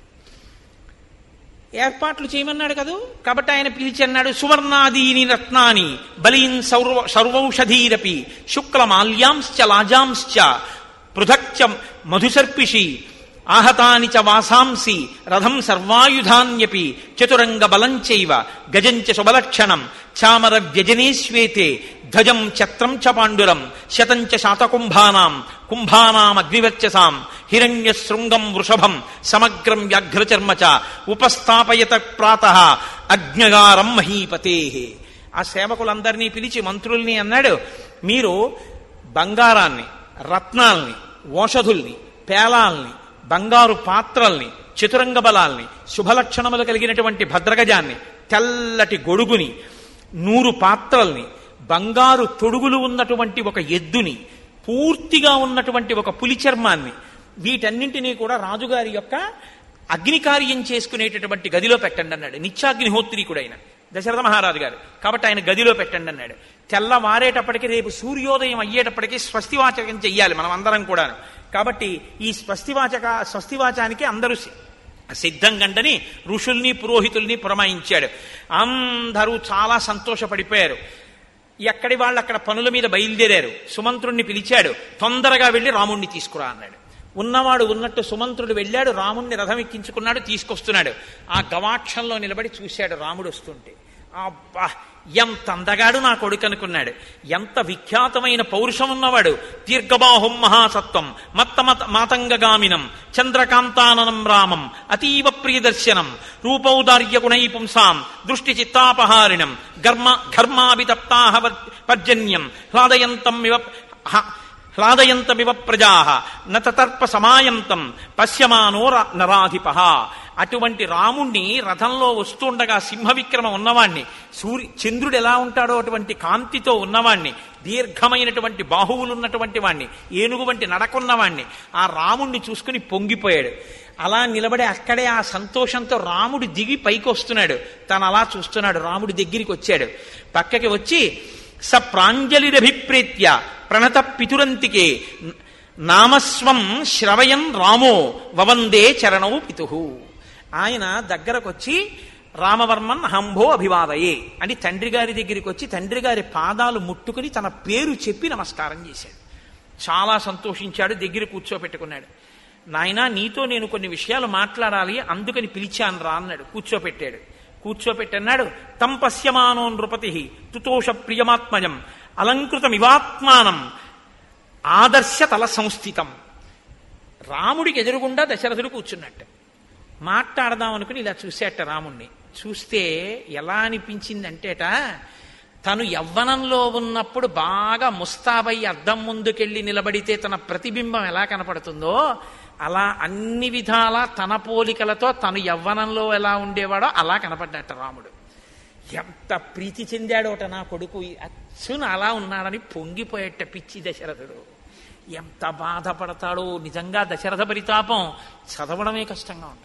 ఏర్పాట్లు చేయమన్నాడు కదూ కాబట్టి ఆయన పిలిచి అన్నాడు సువర్ణాదీని రత్నాని బలీన్ సౌర్వ సర్వౌషధీరపి శుక్లమాల్యాంశ్చ లాజాంశ్చ పృథక్చ మధుసర్పిషి ఆహతాని చ వాసాంసి రథం సర్వాయుధాన్యపి చతురంగ బలంచైవ గజంచ శుభలక్షణం చామర వ్యజనే శ్వేతే ధ్వజం ఛత్రం చ పాండురం శతం చ శాతకుంభానాం కుంభానాం అగ్నివర్చసాం హిరణ్య శృంగం వృషభం సమగ్రం వ్యాఘ్రచర్మ చ ఉపస్థాపయత ప్రాత అగ్నగారం మహీపతే ఆ సేవకులందరినీ పిలిచి మంత్రుల్ని అన్నాడు మీరు బంగారాన్ని రత్నాల్ని ఓషధుల్ని పేలాల్ని బంగారు పాత్రల్ని చతురంగ బలాల్ని శుభలక్షణములు కలిగినటువంటి భద్రగజాన్ని తెల్లటి గొడుగుని నూరు పాత్రల్ని బంగారు తొడుగులు ఉన్నటువంటి ఒక ఎద్దుని పూర్తిగా ఉన్నటువంటి ఒక పులి చర్మాన్ని వీటన్నింటినీ కూడా రాజుగారి యొక్క అగ్నికార్యం చేసుకునేటటువంటి గదిలో పెట్టండి అన్నాడు నిత్యాగ్నిహోత్రీకుడైన దశరథ మహారాజు గారు కాబట్టి ఆయన గదిలో పెట్టండి అన్నాడు తెల్లవారేటప్పటికి రేపు సూర్యోదయం అయ్యేటప్పటికి స్వస్తివాచకం చెయ్యాలి మనం అందరం కూడాను కాబట్టి ఈ స్వస్తివాచక స్వస్తివాచానికి అందరూ సి- సిద్ధం గంటని ఋషుల్ని పురోహితుల్ని పురమాయించాడు అందరూ చాలా సంతోషపడిపోయారు ఎక్కడి వాళ్ళు అక్కడ పనుల మీద బయలుదేరారు సుమంత్రుణ్ణి పిలిచాడు తొందరగా వెళ్ళి రాముణ్ణి తీసుకురా అన్నాడు ఉన్నవాడు ఉన్నట్టు సుమంత్రుడు వెళ్ళాడు రాముణ్ణి రథం ఎక్కించుకున్నాడు తీసుకొస్తున్నాడు ఆ గవాక్షంలో నిలబడి చూశాడు రాముడు వస్తుంటే అబ్బా ఎంత అందగాడు నా కొడుకు అనుకున్నాడు ఎంత విఖ్యాతమైన పౌరుషం ఉన్నవాడు దీర్ఘబాహుం మహాసత్వం మత్త మత మాతంగగామినం చంద్రకాంతాననం రామం అతీవ ప్రియదర్శనం రూపౌదార్య గుణై పుంసాం దృష్టి చిత్తాపహారిణం గర్మ ఘర్మాభితప్తాహ పర్జన్యం హ్లాదయంతం ఇవ హ- హ్లాదయంతమివ ప్రజా నతర్ప సమాయంతం పశ్యమానో ర- నరాధిప అటువంటి రాముణ్ణి రథంలో వస్తుండగా సింహ విక్రమం ఉన్నవాణ్ణి సూర్య చంద్రుడు ఎలా ఉంటాడో అటువంటి కాంతితో ఉన్నవాణ్ణి దీర్ఘమైనటువంటి బాహువులు ఉన్నటువంటి వాణ్ణి ఏనుగు వంటి నడకున్నవాణ్ణి ఆ రాముణ్ణి చూసుకుని పొంగిపోయాడు అలా నిలబడి అక్కడే ఆ సంతోషంతో రాముడు దిగి పైకి వస్తున్నాడు తను అలా చూస్తున్నాడు రాముడి దగ్గరికి వచ్చాడు పక్కకి వచ్చి స ప్రాంజలిరభిప్రేత్య ప్రణత పితురంతికే నామస్వం శ్రవయన్ రామో వవందే చరణౌ పితు ఆయన దగ్గరకొచ్చి రామవర్మన్ హంభో అభివాదయే అని తండ్రి గారి దగ్గరికి వచ్చి తండ్రి గారి పాదాలు ముట్టుకుని తన పేరు చెప్పి నమస్కారం చేశాడు చాలా సంతోషించాడు దగ్గర కూర్చోపెట్టుకున్నాడు నాయనా నీతో నేను కొన్ని విషయాలు మాట్లాడాలి అందుకని పిలిచాను రా అన్నాడు కూర్చోపెట్టాడు కూర్చోపెట్టన్నాడు తం పశ్యమానో నృపతి తుతోష ప్రియమాత్మజం అలంకృతమివాత్మానం ఆదర్శ తల సంస్థితం రాముడికి ఎదురుగుండా దశరథుడు కూర్చున్నట్టు మాట్లాడదాం అనుకుని ఇలా చూసేట రాముణ్ణి చూస్తే ఎలా అనిపించిందంటేట తను యవ్వనంలో ఉన్నప్పుడు బాగా ముస్తాబై అద్దం ముందుకెళ్ళి నిలబడితే తన ప్రతిబింబం ఎలా కనపడుతుందో అలా అన్ని విధాల తన పోలికలతో తను యవ్వనంలో ఎలా ఉండేవాడో అలా కనపడ్డట రాముడు ఎంత ప్రీతి చెందాడోట నా కొడుకు అచ్చున అలా ఉన్నాడని పొంగిపోయేట పిచ్చి దశరథుడు ఎంత బాధపడతాడో నిజంగా దశరథ పరితాపం చదవడమే కష్టంగా ఉంటుంది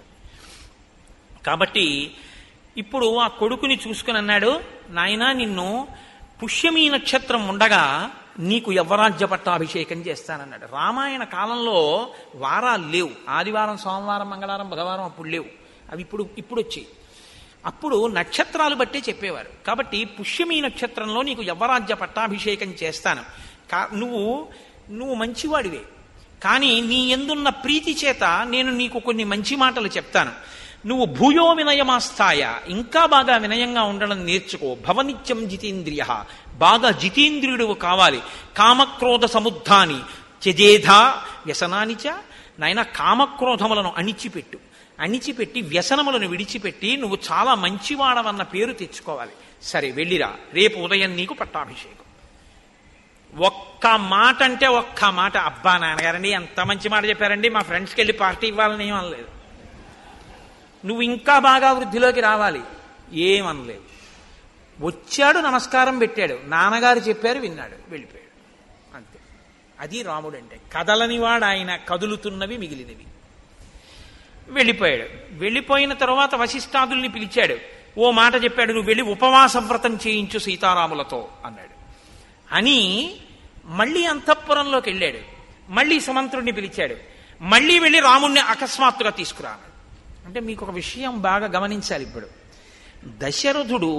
కాబట్టి ఇప్పుడు ఆ కొడుకుని చూసుకుని అన్నాడు నాయనా నిన్ను పుష్యమీ నక్షత్రం ఉండగా నీకు యవ్వరాజ్య పట్టాభిషేకం చేస్తానన్నాడు రామాయణ కాలంలో వారాలు లేవు ఆదివారం సోమవారం మంగళవారం బుధవారం అప్పుడు లేవు అవి ఇప్పుడు ఇప్పుడు వచ్చాయి అప్పుడు నక్షత్రాలు బట్టే చెప్పేవారు కాబట్టి పుష్యమీ నక్షత్రంలో నీకు యవ్వరాజ్య పట్టాభిషేకం చేస్తాను కా నువ్వు నువ్వు మంచివాడివే కానీ నీ ఎందున్న ప్రీతి చేత నేను నీకు కొన్ని మంచి మాటలు చెప్తాను నువ్వు భూయో వినయమాస్థాయ ఇంకా బాగా వినయంగా ఉండడం నేర్చుకో భవనిత్యం జితేంద్రియ బాగా జితేంద్రియుడు కావాలి కామక్రోధ సముద్ధాని త్యజేధ వ్యసనానిచ నాయన కామక్రోధములను అణిచిపెట్టు అణిచిపెట్టి వ్యసనములను విడిచిపెట్టి నువ్వు చాలా మంచివాడవన్న పేరు తెచ్చుకోవాలి సరే వెళ్ళిరా రేపు ఉదయం నీకు పట్టాభిషేకం ఒక్క మాట అంటే ఒక్క మాట అబ్బా నాన్నగారండి ఎంత మంచి మాట చెప్పారండి మా ఫ్రెండ్స్కి వెళ్ళి పార్టీ ఇవ్వాలని ఏం అనలేదు నువ్వు ఇంకా బాగా వృద్ధిలోకి రావాలి ఏమనలేదు వచ్చాడు నమస్కారం పెట్టాడు నాన్నగారు చెప్పారు విన్నాడు వెళ్ళిపోయాడు అంతే అది రాముడు అంటే కదలనివాడు ఆయన కదులుతున్నవి మిగిలినవి వెళ్ళిపోయాడు వెళ్ళిపోయిన తర్వాత వశిష్ఠాదుల్ని పిలిచాడు ఓ మాట చెప్పాడు నువ్వు వెళ్ళి ఉపవాస వ్రతం చేయించు సీతారాములతో అన్నాడు అని మళ్ళీ అంతఃపురంలోకి వెళ్ళాడు మళ్ళీ సుమంత్రుడిని పిలిచాడు మళ్ళీ వెళ్ళి రాముణ్ణి అకస్మాత్తుగా తీసుకురా అన్నాడు. అంటే మీకు ఒక విషయం బాగా గమనించాలి ఇప్పుడు దశరథుడు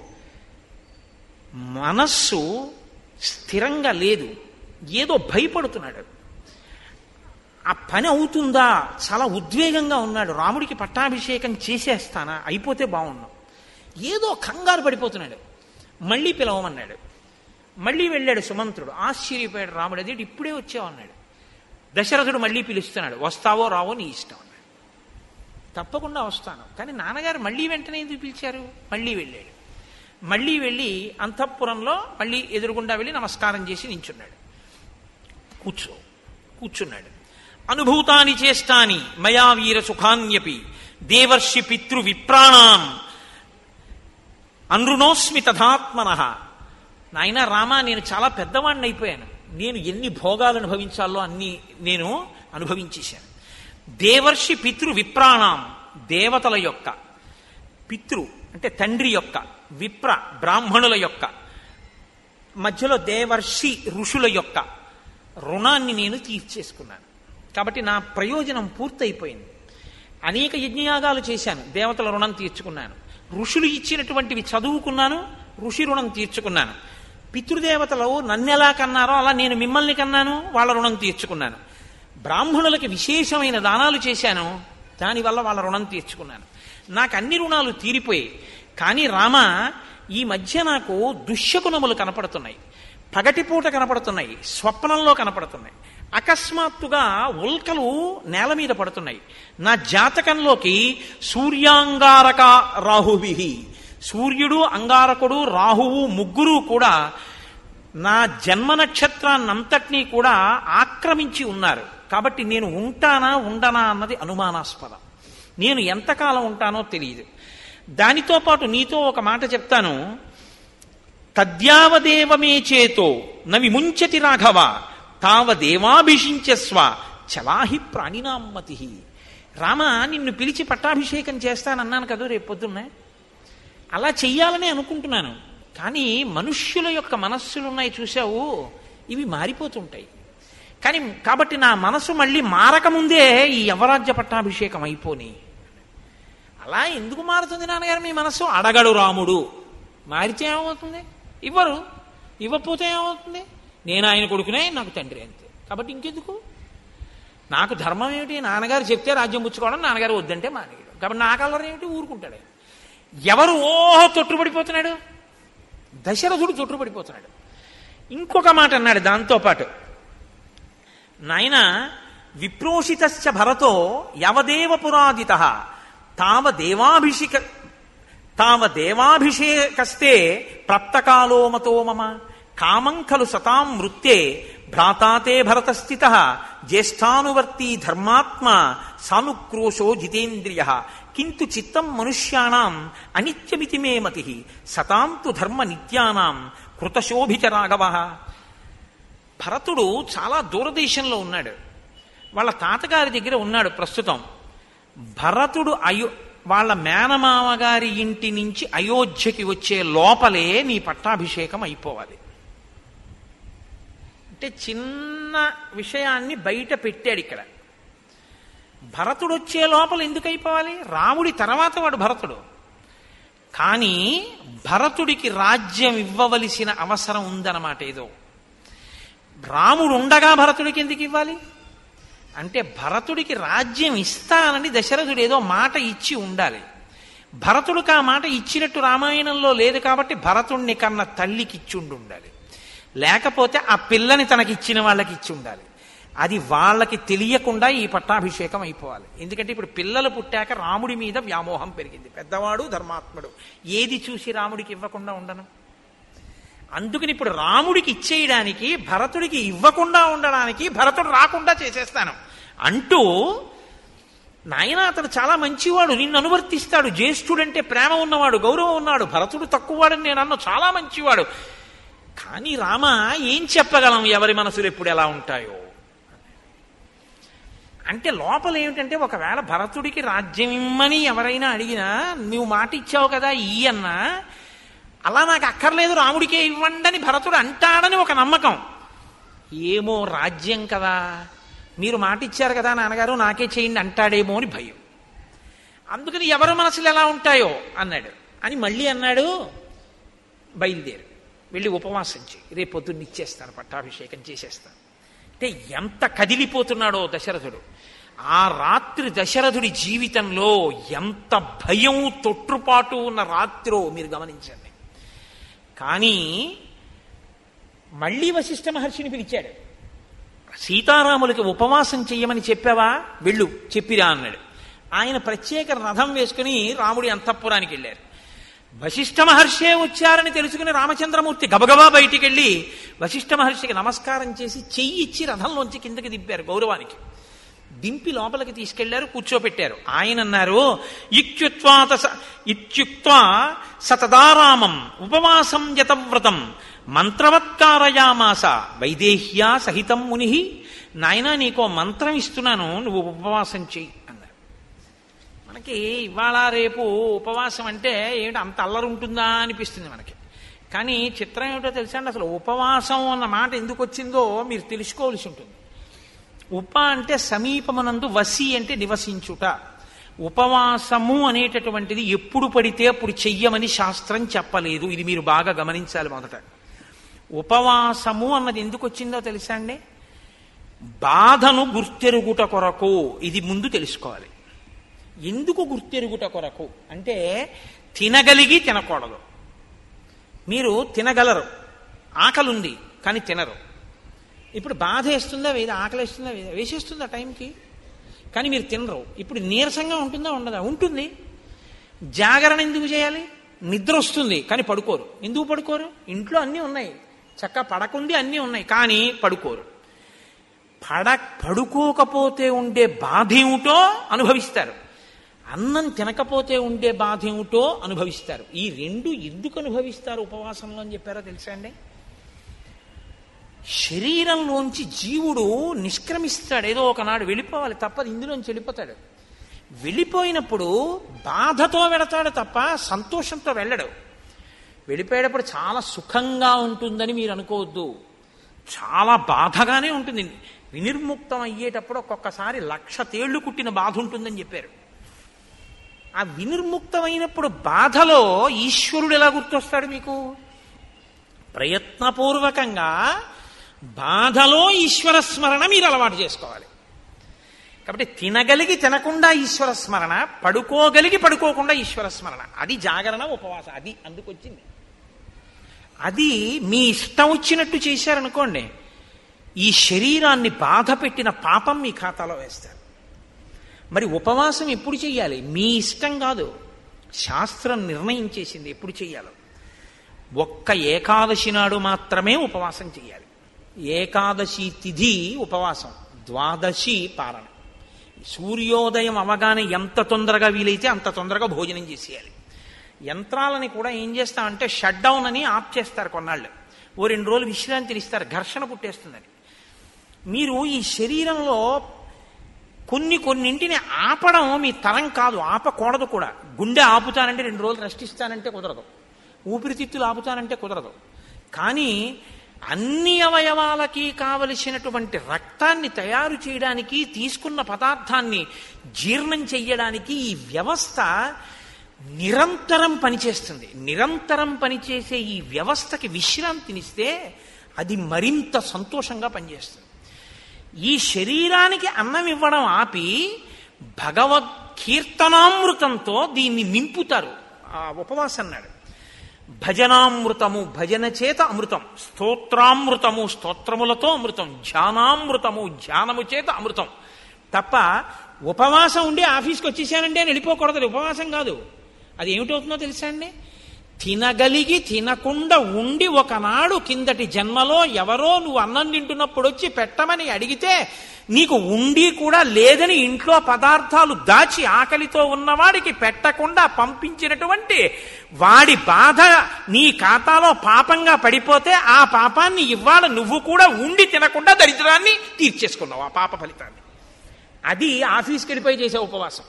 మనస్సు స్థిరంగా లేదు ఏదో భయపడుతున్నాడు ఆ పని అవుతుందా చాలా ఉద్వేగంగా ఉన్నాడు రాముడికి పట్టాభిషేకం చేసేస్తానా అయిపోతే బాగున్నాం ఏదో కంగారు పడిపోతున్నాడు మళ్ళీ పిలవమన్నాడు మళ్ళీ వెళ్ళాడు సుమంత్రుడు ఆశ్చర్యపోయాడు రాముడు అదేంటి ఇప్పుడే వచ్చావన్నాడు దశరథుడు మళ్ళీ పిలుస్తున్నాడు వస్తావో రావో నీ ఇష్టం అన్నాడు తప్పకుండా వస్తాను కానీ నాన్నగారు మళ్ళీ వెంటనే ఎందుకు పిలిచారు మళ్ళీ వెళ్ళాడు మళ్ళీ వెళ్ళి అంతఃపురంలో మళ్ళీ ఎదురుగుండా వెళ్ళి నమస్కారం చేసి నించున్నాడు కూర్చో కూర్చున్నాడు అనుభూతాని చేస్తాని మయా వీర సుఖాన్యపి దేవర్షి పితృ విప్రాణాం అనృణోస్మి తథాత్మన నాయన రామా నేను చాలా పెద్దవాడిని అయిపోయాను నేను ఎన్ని భోగాలు అనుభవించాలో అన్ని నేను అనుభవించేశాను దేవర్షి పితృ విప్రాణాం దేవతల యొక్క పితృ అంటే తండ్రి యొక్క విప్ర బ్రాహ్మణుల యొక్క మధ్యలో దేవర్షి ఋషుల యొక్క రుణాన్ని నేను తీర్చేసుకున్నాను కాబట్టి నా ప్రయోజనం పూర్తయిపోయింది అనేక యజ్ఞయాగాలు చేశాను దేవతల రుణం తీర్చుకున్నాను ఋషులు ఇచ్చినటువంటివి చదువుకున్నాను ఋషి రుణం తీర్చుకున్నాను పితృదేవతలు నన్నెలా కన్నారో అలా నేను మిమ్మల్ని కన్నాను వాళ్ళ రుణం తీర్చుకున్నాను బ్రాహ్మణులకి విశేషమైన దానాలు చేశాను దానివల్ల వాళ్ళ రుణం తీర్చుకున్నాను నాకు అన్ని రుణాలు తీరిపోయాయి కానీ రామ ఈ మధ్య నాకు దుశ్శకునములు కనపడుతున్నాయి పగటిపూట కనపడుతున్నాయి స్వప్నంలో కనపడుతున్నాయి అకస్మాత్తుగా ఉల్కలు నేల మీద పడుతున్నాయి నా జాతకంలోకి సూర్యాంగారక రాహువి సూర్యుడు అంగారకుడు రాహువు ముగ్గురు కూడా నా జన్మ నక్షత్రాన్నంతటినీ కూడా ఆక్రమించి ఉన్నారు కాబట్టి నేను ఉంటానా ఉండనా అన్నది అనుమానాస్పదం నేను ఎంతకాలం ఉంటానో తెలియదు దానితో పాటు నీతో ఒక మాట చెప్తాను తద్యావదేవమే చేతో నవి ముంచతి రాఘవ తావదేవాభిషించస్వ చలాహి ప్రాణినామ్మతి రామ నిన్ను పిలిచి పట్టాభిషేకం చేస్తానన్నాను కదా రేపు పొద్దున్నే అలా చెయ్యాలని అనుకుంటున్నాను కానీ మనుష్యుల యొక్క మనస్సులున్నాయి చూసావు ఇవి మారిపోతుంటాయి కానీ కాబట్టి నా మనసు మళ్ళీ మారకముందే ఈ యవరాజ్య పట్టాభిషేకం అయిపోని అలా ఎందుకు మారుతుంది నాన్నగారు మీ మనసు అడగడు రాముడు మారితే ఏమవుతుంది ఇవ్వరు ఇవ్వకపోతే ఏమవుతుంది నేను ఆయన కొడుకునే నాకు తండ్రి అంతే కాబట్టి ఇంకెందుకు నాకు ధర్మం ఏమిటి నాన్నగారు చెప్తే రాజ్యం పుచ్చుకోవడం నాన్నగారు వద్దంటే మానేయడం కాబట్టి నా కలర్ ఏమిటి ఊరుకుంటాడు ఆయన. ఎవరు ఓహో తొట్టుపడిపోతున్నాడు దశరథుడు తొట్టుపడిపోతున్నాడు ఇంకొక మాట అన్నాడు దాంతోపాటు నాయన విప్రోషితశ్చ భరతో యవదేవ పురాదిత తావ దేవాభిషిక తావ దేవాభిషేకస్తే ప్రప్తకాలో మతో మమ కామం ఖలు సతాం వృత్తే భ్రాతాతే భరతస్థిత జ్యేష్ఠానువర్తి ధర్మాత్మ సానుక్రోశో జితేంద్రియ కింటు చిత్తం మనుష్యాణం అనిత్యమితి మే మతి సతాం తు ధర్మ నిత్యానాం కృతశోభిత రాఘవ భరతుడు చాలా దూరదేశంలో ఉన్నాడు వాళ్ళ తాతగారి దగ్గర ఉన్నాడు ప్రస్తుతం భరతుడు అయో వాళ్ళ మేనమామ గారి ఇంటి నుంచి అయోధ్యకి వచ్చే లోపలే నీ పట్టాభిషేకం అయిపోవాలి అంటే చిన్న విషయాన్ని బయట పెట్టాడు ఇక్కడ భరతుడు వచ్చే లోపల ఎందుకు అయిపోవాలి రాముడి తర్వాత వాడు భరతుడు కానీ భరతుడికి రాజ్యం ఇవ్వవలసిన అవసరం ఉందన్నమాట ఏదో రాముడు ఉండగా భరతుడికి ఎందుకు ఇవ్వాలి అంటే భరతుడికి రాజ్యం ఇస్తానని దశరథుడు ఏదో మాట ఇచ్చి ఉండాలి భరతుడికి ఆ మాట ఇచ్చినట్టు రామాయణంలో లేదు కాబట్టి భరతుణ్ణి కన్న తల్లికి ఇచ్చి ఉండి ఉండాలి లేకపోతే ఆ పిల్లని తనకి ఇచ్చిన వాళ్ళకి ఇచ్చి ఉండాలి అది వాళ్ళకి తెలియకుండా ఈ పట్టాభిషేకం అయిపోవాలి ఎందుకంటే ఇప్పుడు పిల్లలు పుట్టాక రాముడి మీద వ్యామోహం పెరిగింది పెద్దవాడు ధర్మాత్ముడు ఏది చూసి రాముడికి ఇవ్వకుండా ఉండను అందుకని ఇప్పుడు రాముడికి ఇచ్చేయడానికి భరతుడికి ఇవ్వకుండా ఉండడానికి భరతుడు రాకుండా చేసేస్తాను అంటూ నాయన అతడు చాలా మంచివాడు నిన్ను అనువర్తిస్తాడు జ్యేష్ఠుడంటే ప్రేమ ఉన్నవాడు గౌరవం ఉన్నాడు భరతుడు తక్కువవాడని నేను అన్న చాలా మంచివాడు కానీ రామ ఏం చెప్పగలం ఎవరి మనసులు ఎప్పుడు ఎలా ఉంటాయో అంటే లోపల ఏమిటంటే ఒకవేళ భరతుడికి రాజ్యం ఇమ్మని ఎవరైనా అడిగినా నువ్వు మాట ఇచ్చావు కదా ఈ అన్నా అలా నాకు అక్కర్లేదు రాముడికే ఇవ్వండి అని భరతుడు అంటాడని ఒక నమ్మకం ఏమో రాజ్యం కదా మీరు మాట ఇచ్చారు కదా నాన్నగారు నాకే చేయండి అంటాడేమో అని భయం అందుకని ఎవరి మనసులు ఎలా ఉంటాయో అన్నాడు అని మళ్ళీ అన్నాడు బయలుదేరు వెళ్ళి ఉపవాసం చేయి రేపు పొద్దున్న ఇచ్చేస్తాను పట్టాభిషేకం చేసేస్తాను అంటే ఎంత కదిలిపోతున్నాడో దశరథుడు ఆ రాత్రి దశరథుడి జీవితంలో ఎంత భయం తొట్టుపాటు ఉన్న రాత్రో మీరు గమనించండి కానీ మళ్ళీ వశిష్ఠ మహర్షిని పిలిచాడు సీతారాములకి ఉపవాసం చెయ్యమని చెప్పావా వెళ్ళు చెప్పిరా అన్నాడు ఆయన ప్రత్యేక రథం వేసుకుని రాముడి అంతఃపురానికి వెళ్ళారు వశిష్ఠ మహర్షే వచ్చారని తెలుసుకుని రామచంద్రమూర్తి గబగబా బయటికి వెళ్ళి వశిష్ఠ మహర్షికి నమస్కారం చేసి చెయ్యి ఇచ్చి రథంలోంచి కిందకి దింపారు గౌరవానికి దింపి లోపలికి తీసుకెళ్లారు కూర్చోపెట్టారు ఆయన అన్నారు ఇత్యుక్త్వాత ఇత్యుక్త్వా సతదారామం ఉపవాసం యతవ్రతం మంత్రవత్కారయామాస వైదేహ్యా సహితం ముని నాయన నీకో మంత్రం ఇస్తున్నాను నువ్వు ఉపవాసం చెయ్యి అన్నారు మనకి ఇవాళ రేపు ఉపవాసం అంటే ఏమిటి అంత అల్లరి ఉంటుందా అనిపిస్తుంది మనకి కానీ చిత్రం ఏమిటో తెలుసా అండి అసలు ఉపవాసం అన్న మాట ఎందుకు వచ్చిందో మీరు తెలుసుకోవాల్సి ఉంటుంది ఉప అంటే సమీపమనందు వసి అంటే నివసించుట ఉపవాసము అనేటటువంటిది ఎప్పుడు పడితే అప్పుడు చెయ్యమని శాస్త్రం చెప్పలేదు ఇది మీరు బాగా గమనించాలి మొదట ఉపవాసము అన్నది ఎందుకు వచ్చిందో తెలుసా అండి బాధను గుర్తెరుగుట కొరకు ఇది ముందు తెలుసుకోవాలి ఎందుకు గుర్తెరుగుట కొరకు అంటే తినగలిగి తినకూడదు మీరు తినగలరు ఆకలుంది కానీ తినరు ఇప్పుడు బాధ వేస్తుందా వేద ఆకలి వేస్తుందా వేద వేసేస్తుందా టైంకి కానీ మీరు తినరు ఇప్పుడు నీరసంగా ఉంటుందా ఉండదా ఉంటుంది జాగరణ ఎందుకు చేయాలి నిద్ర వస్తుంది కానీ పడుకోరు ఎందుకు పడుకోరు ఇంట్లో అన్నీ ఉన్నాయి చక్క పడకుంది అన్నీ ఉన్నాయి కానీ పడుకోరు పడ పడుకోకపోతే ఉండే బాధ ఏమిటో అనుభవిస్తారు అన్నం తినకపోతే ఉండే బాధ ఏమిటో అనుభవిస్తారు ఈ రెండు ఎందుకు అనుభవిస్తారు ఉపవాసంలో అని చెప్పారో తెలుసా అండి శరీరంలోంచి జీవుడు నిష్క్రమిస్తాడు ఏదో ఒకనాడు వెళ్ళిపోవాలి తప్పదు ఇందులోంచి వెళ్ళిపోతాడు వెళ్ళిపోయినప్పుడు బాధతో వెళతాడు తప్ప సంతోషంతో వెళ్ళడు వెళ్ళిపోయేటప్పుడు చాలా సుఖంగా ఉంటుందని మీరు అనుకోవద్దు చాలా బాధగానే ఉంటుంది వినిర్ముక్తం అయ్యేటప్పుడు ఒక్కొక్కసారి లక్ష తేళ్లు కుట్టిన బాధ ఉంటుందని చెప్పారు ఆ వినిర్ముక్తమైనప్పుడు బాధలో ఈశ్వరుడు ఎలా గుర్తొస్తాడు మీకు ప్రయత్నపూర్వకంగా బాధలో ఈశ్వర స్మరణ మీరు అలవాటు చేసుకోవాలి కాబట్టి తినగలిగి తినకుండా ఈశ్వర స్మరణ పడుకోగలిగి పడుకోకుండా ఈశ్వర స్మరణ అది జాగరణ ఉపవాసం అది అందుకొచ్చింది అది మీ ఇష్టం వచ్చినట్టు చేశారనుకోండి ఈ శరీరాన్ని బాధ పెట్టిన పాపం మీ ఖాతాలో వేస్తారు మరి ఉపవాసం ఎప్పుడు చెయ్యాలి మీ ఇష్టం కాదు శాస్త్రం నిర్ణయించేసింది ఎప్పుడు చెయ్యాలో ఒక్క ఏకాదశి నాడు మాత్రమే ఉపవాసం చెయ్యాలి ఏకాదశి తిథి ఉపవాసం ద్వాదశి పారణ సూర్యోదయం అవగానే ఎంత తొందరగా వీలైతే అంత తొందరగా భోజనం చేసేయాలి యంత్రాలని కూడా ఏం చేస్తామంటే షట్ డౌన్ అని ఆఫ్ చేస్తారు కొన్నాళ్ళు ఓ రెండు రోజులు విశ్రాంతిని ఇస్తారు ఘర్షణ పుట్టేస్తుందని మీరు ఈ శరీరంలో కొన్ని కొన్నింటిని ఆపడం మీ తరం కాదు ఆపకూడదు కూడా గుండె ఆపుతానంటే రెండు రోజులు రెస్ట్ ఇస్తానంటే కుదరదు ఊపిరితిత్తులు ఆపుతానంటే కుదరదు కానీ అన్ని అవయవాలకి కావలసినటువంటి రక్తాన్ని తయారు చేయడానికి తీసుకున్న పదార్థాన్ని జీర్ణం చెయ్యడానికి ఈ వ్యవస్థ నిరంతరం పనిచేస్తుంది నిరంతరం పనిచేసే ఈ వ్యవస్థకి విశ్రాంతినిస్తే అది మరింత సంతోషంగా పనిచేస్తుంది ఈ శరీరానికి అన్నం ఇవ్వడం ఆపి భగవద్ కీర్తనామృతంతో దీన్ని నింపుతారు ఆ ఉపవాసం అన్నాడు భజనామృతము భజన చేత అమృతం స్తోత్రామృతము స్తోత్రములతో అమృతం ధ్యానామృతము ధ్యానము చేత అమృతం తప్ప ఉపవాసం ఉండి ఆఫీస్కి వచ్చేసానండి అని వెళ్ళిపోకూడదు అది ఉపవాసం కాదు అది ఏమిటవుతుందో తెలుసా అండి తినగలిగి తినకుండా ఉండి ఒకనాడు కిందటి జన్మలో ఎవరో నువ్వు అన్నం తింటున్నప్పుడు వచ్చి పెట్టమని అడిగితే నీకు ఉండి కూడా లేదని ఇంట్లో పదార్థాలు దాచి ఆకలితో ఉన్నవాడికి పెట్టకుండా పంపించినటువంటి వాడి బాధ నీ ఖాతాలో పాపంగా పడిపోతే ఆ పాపాన్ని ఇవాళ నువ్వు కూడా ఉండి తినకుండా దరిద్రాన్ని తీర్చేసుకున్నావు ఆ పాప ఫలితాన్ని అది ఆఫీస్కి వెళ్ళిపోయి చేసే ఉపవాసం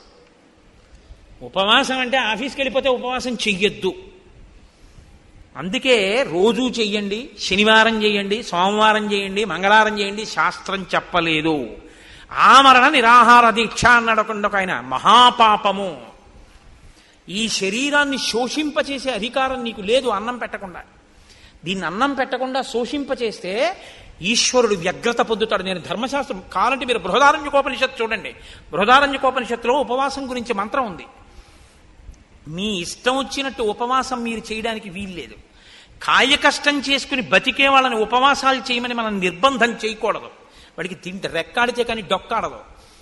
ఉపవాసం అంటే ఆఫీస్కి వెళ్ళిపోతే ఉపవాసం చెయ్యొద్దు అందుకే రోజూ చెయ్యండి శనివారం చేయండి సోమవారం చేయండి మంగళవారం చేయండి శాస్త్రం చెప్పలేదు ఆమరణ నిరాహార దీక్ష అన్నాడు ఒక ఆయన మహాపాపము ఈ శరీరాన్ని శోషింపచేసే అధికారం నీకు లేదు అన్నం పెట్టకుండా దీన్ని అన్నం పెట్టకుండా శోషింపచేస్తే ఈశ్వరుడు వ్యగ్రత పొందుతాడు నేను ధర్మశాస్త్రం కావాలంటే మీరు బృహదారణ్యకోపనిషత్తు చూడండి బృహదారణ్యకోపనిషత్తులో ఉపవాసం గురించి మంత్రం ఉంది మీ ఇష్టం వచ్చినట్టు ఉపవాసం మీరు చేయడానికి వీల్లేదు కాయ కష్టం చేసుకుని బతికే వాళ్ళని ఉపవాసాలు చేయమని మనం నిర్బంధం చేయకూడదు వాడికి తింటే రెక్కాడితే కానీ డొక్కాడదు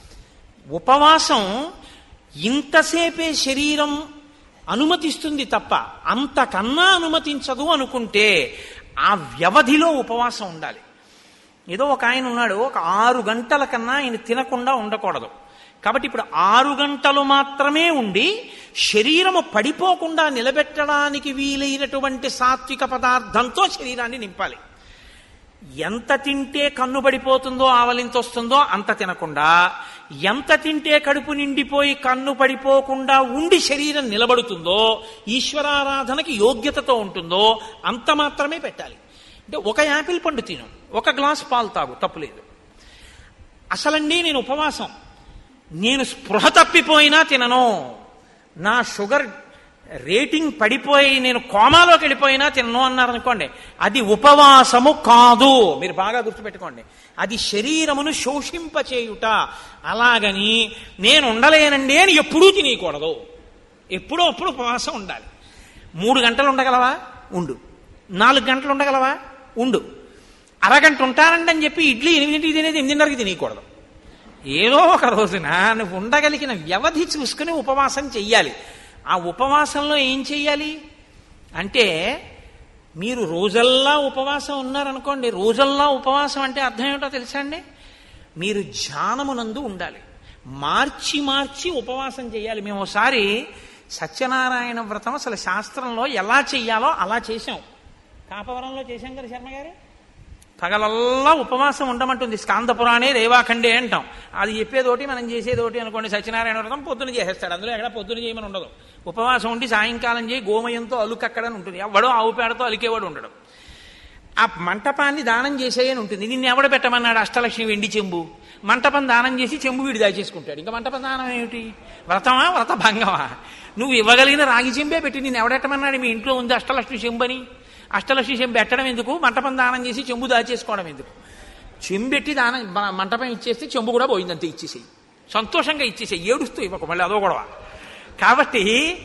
ఉపవాసం ఇంతసేపే శరీరం అనుమతిస్తుంది తప్ప అంతకన్నా అనుమతించదు అనుకుంటే ఆ వ్యవధిలో ఉపవాసం ఉండాలి ఏదో ఒక ఆయన ఉన్నాడు ఒక ఆరు గంటల కన్నా ఆయన తినకుండా ఉండకూడదు కాబట్టి ఇప్పుడు ఆరు గంటలు మాత్రమే ఉండి శరీరము పడిపోకుండా నిలబెట్టడానికి వీలైనటువంటి సాత్విక పదార్థంతో శరీరాన్ని నింపాలి ఎంత తింటే కన్ను పడిపోతుందో ఆవలింత వస్తుందో అంత తినకుండా ఎంత తింటే కడుపు నిండిపోయి కన్ను పడిపోకుండా ఉండి శరీరం నిలబడుతుందో ఈశ్వరారాధనకి యోగ్యతతో ఉంటుందో అంత మాత్రమే పెట్టాలి అంటే ఒక యాపిల్ పండు తిను ఒక గ్లాస్ పాలు తాగు తప్పులేదు అసలండి నేను ఉపవాసం నేను స్పృహ తప్పిపోయినా తినను నా షుగర్ రేటింగ్ పడిపోయి నేను కోమాలోకి వెళ్ళిపోయినా తినను అన్నారనుకోండి అది ఉపవాసము కాదు మీరు బాగా గుర్తుపెట్టుకోండి అది శరీరమును శోషింపచేయుట అలాగని నేను ఉండలేనండి అని ఎప్పుడూ తినేయకూడదు ఎప్పుడో అప్పుడు ఉపవాసం ఉండాలి మూడు గంటలు ఉండగలవా ఉండు నాలుగు గంటలు ఉండగలవా ఉండు అరగంట ఉంటానండి అని చెప్పి ఇడ్లీ ఎనిమిదింటికి తినేది ఎనిమిదిన్నరకి తినేయకూడదు ఏదో ఒక రోజున నువ్వు ఉండగలిగిన వ్యవధి చూసుకుని ఉపవాసం చెయ్యాలి ఆ ఉపవాసంలో ఏం చెయ్యాలి అంటే మీరు రోజల్లా ఉపవాసం ఉన్నారనుకోండి రోజల్లా ఉపవాసం అంటే అర్థం ఏమిటో తెలుసా అండి మీరు ధ్యానమునందు ఉండాలి మార్చి మార్చి ఉపవాసం చేయాలి మేము ఒకసారి సత్యనారాయణ వ్రతం అసలు శాస్త్రంలో ఎలా చెయ్యాలో అలా చేశాం కాపవరంలో చేశాం కదా శర్మ గారు పగలల్లా ఉపవాసం ఉండమంటుంది స్కాంద పురాణే రేవాఖండే అంటాం అది చెప్పేదోటి మనం చేసేదోటి అనుకోండి సత్యనారాయణ వ్రతం పొద్దున చేసేస్తాడు అందులో ఎక్కడ పొద్దున చేయమని ఉండదు ఉపవాసం ఉండి సాయంకాలం చేయి గోమయంతో అలుకక్కడని ఉంటుంది ఎవడో ఆవు పేడతో అలికేవాడు ఉండడు ఆ మంటపాన్ని దానం చేసేయని ఉంటుంది నిన్ను ఎవడ పెట్టమన్నాడు అష్టలక్ష్మి వెండి చెంబు మంటపం దానం చేసి చెంబు వీడి దాచేసుకుంటాడు ఇంకా మంటపం దానం ఏమిటి వ్రతమా వ్రత భంగమా నువ్వు ఇవ్వగలిగిన రాగి చెంబే పెట్టి నేను ఎవడెట్టమన్నాడు మీ ఇంట్లో ఉంది అష్టలక్ష్మి చెంబని అష్టలక్ష్మి చెంబు పెట్టడం ఎందుకు మంటపం దానం చేసి చెంబు దాచేసుకోవడం ఎందుకు చెంబెట్టి దానం మ- మంటపం ఇచ్చేస్తే చెంబు కూడా పోయిందంతే ఇచ్చేసేయి సంతోషంగా ఇచ్చేసేయి ఏడుస్తూ ఇవ్వకు మళ్ళీ అదో గొడవ కాబట్టి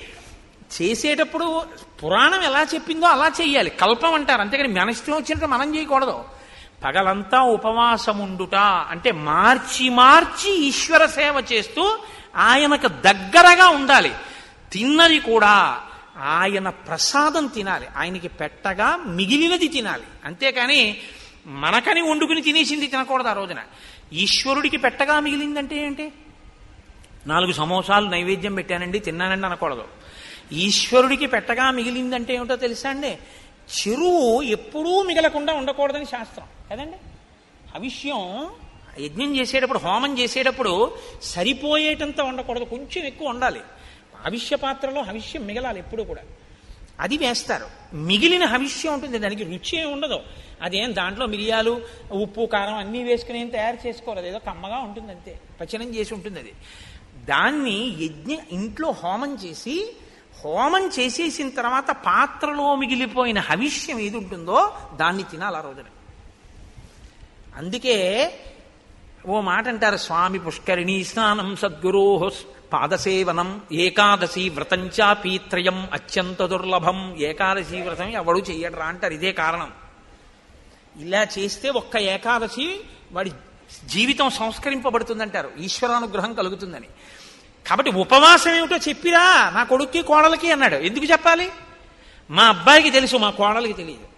చేసేటప్పుడు పురాణం ఎలా చెప్పిందో అలా చెయ్యాలి కల్పం అంటారు అంతేగాని మన ఇష్టం వచ్చినట్టు మనం చేయకూడదు పగలంతా ఉపవాసం ఉండుట అంటే మార్చి మార్చి ఈశ్వర సేవ చేస్తూ ఆయనకు దగ్గరగా ఉండాలి తిన్నది కూడా ఆయన ప్రసాదం తినాలి ఆయనకి పెట్టగా మిగిలినది తినాలి అంతేకాని మనకని వండుకుని తినేసింది తినకూడదు ఆ రోజున ఈశ్వరుడికి పెట్టగా మిగిలిందంటే ఏంటి నాలుగు సమోసాలు నైవేద్యం పెట్టానండి తిన్నానండి అనకూడదు ఈశ్వరుడికి పెట్టగా మిగిలిందంటే ఏమిటో తెలుసా అండి చెరువు ఎప్పుడూ మిగలకుండా ఉండకూడదని శాస్త్రం కదండి హవిష్యం యజ్ఞం చేసేటప్పుడు హోమం చేసేటప్పుడు సరిపోయేటంత ఉండకూడదు కొంచెం ఎక్కువ ఉండాలి హవిష్య పాత్రలో హవిష్యం మిగలాలి ఎప్పుడు కూడా అది వేస్తారు మిగిలిన హవిష్యం ఉంటుంది దానికి రుచి ఏమి ఉండదు అదేం దాంట్లో మిరియాలు ఉప్పు కారం అన్నీ వేసుకుని ఏం తయారు చేసుకోరు ఏదో కమ్మగా ఉంటుంది అంతే పచనం చేసి ఉంటుంది అది దాన్ని యజ్ఞ ఇంట్లో హోమం చేసి హోమం చేసేసిన తర్వాత పాత్రలో మిగిలిపోయిన హవిష్యం ఏది ఉంటుందో దాన్ని తినాలి ఆ రోజున అందుకే ఓ మాట అంటారు స్వామి పుష్కరిణీ స్నానం సద్గురో పాదసేవనం ఏకాదశి వ్రతంచాపి త్రయం అత్యంత దుర్లభం ఏకాదశి వ్రతం ఎవడు చెయ్యడరా అంటారు ఇదే కారణం ఇలా చేస్తే ఒక్క ఏకాదశి వాడి జీవితం సంస్కరింపబడుతుందంటారు ఈశ్వరానుగ్రహం కలుగుతుందని కాబట్టి ఉపవాసం ఏమిటో చెప్పిరా నా కొడుక్కి కోడలకి అన్నాడు ఎందుకు చెప్పాలి మా అబ్బాయికి తెలుసు మా కోడలికి తెలియదు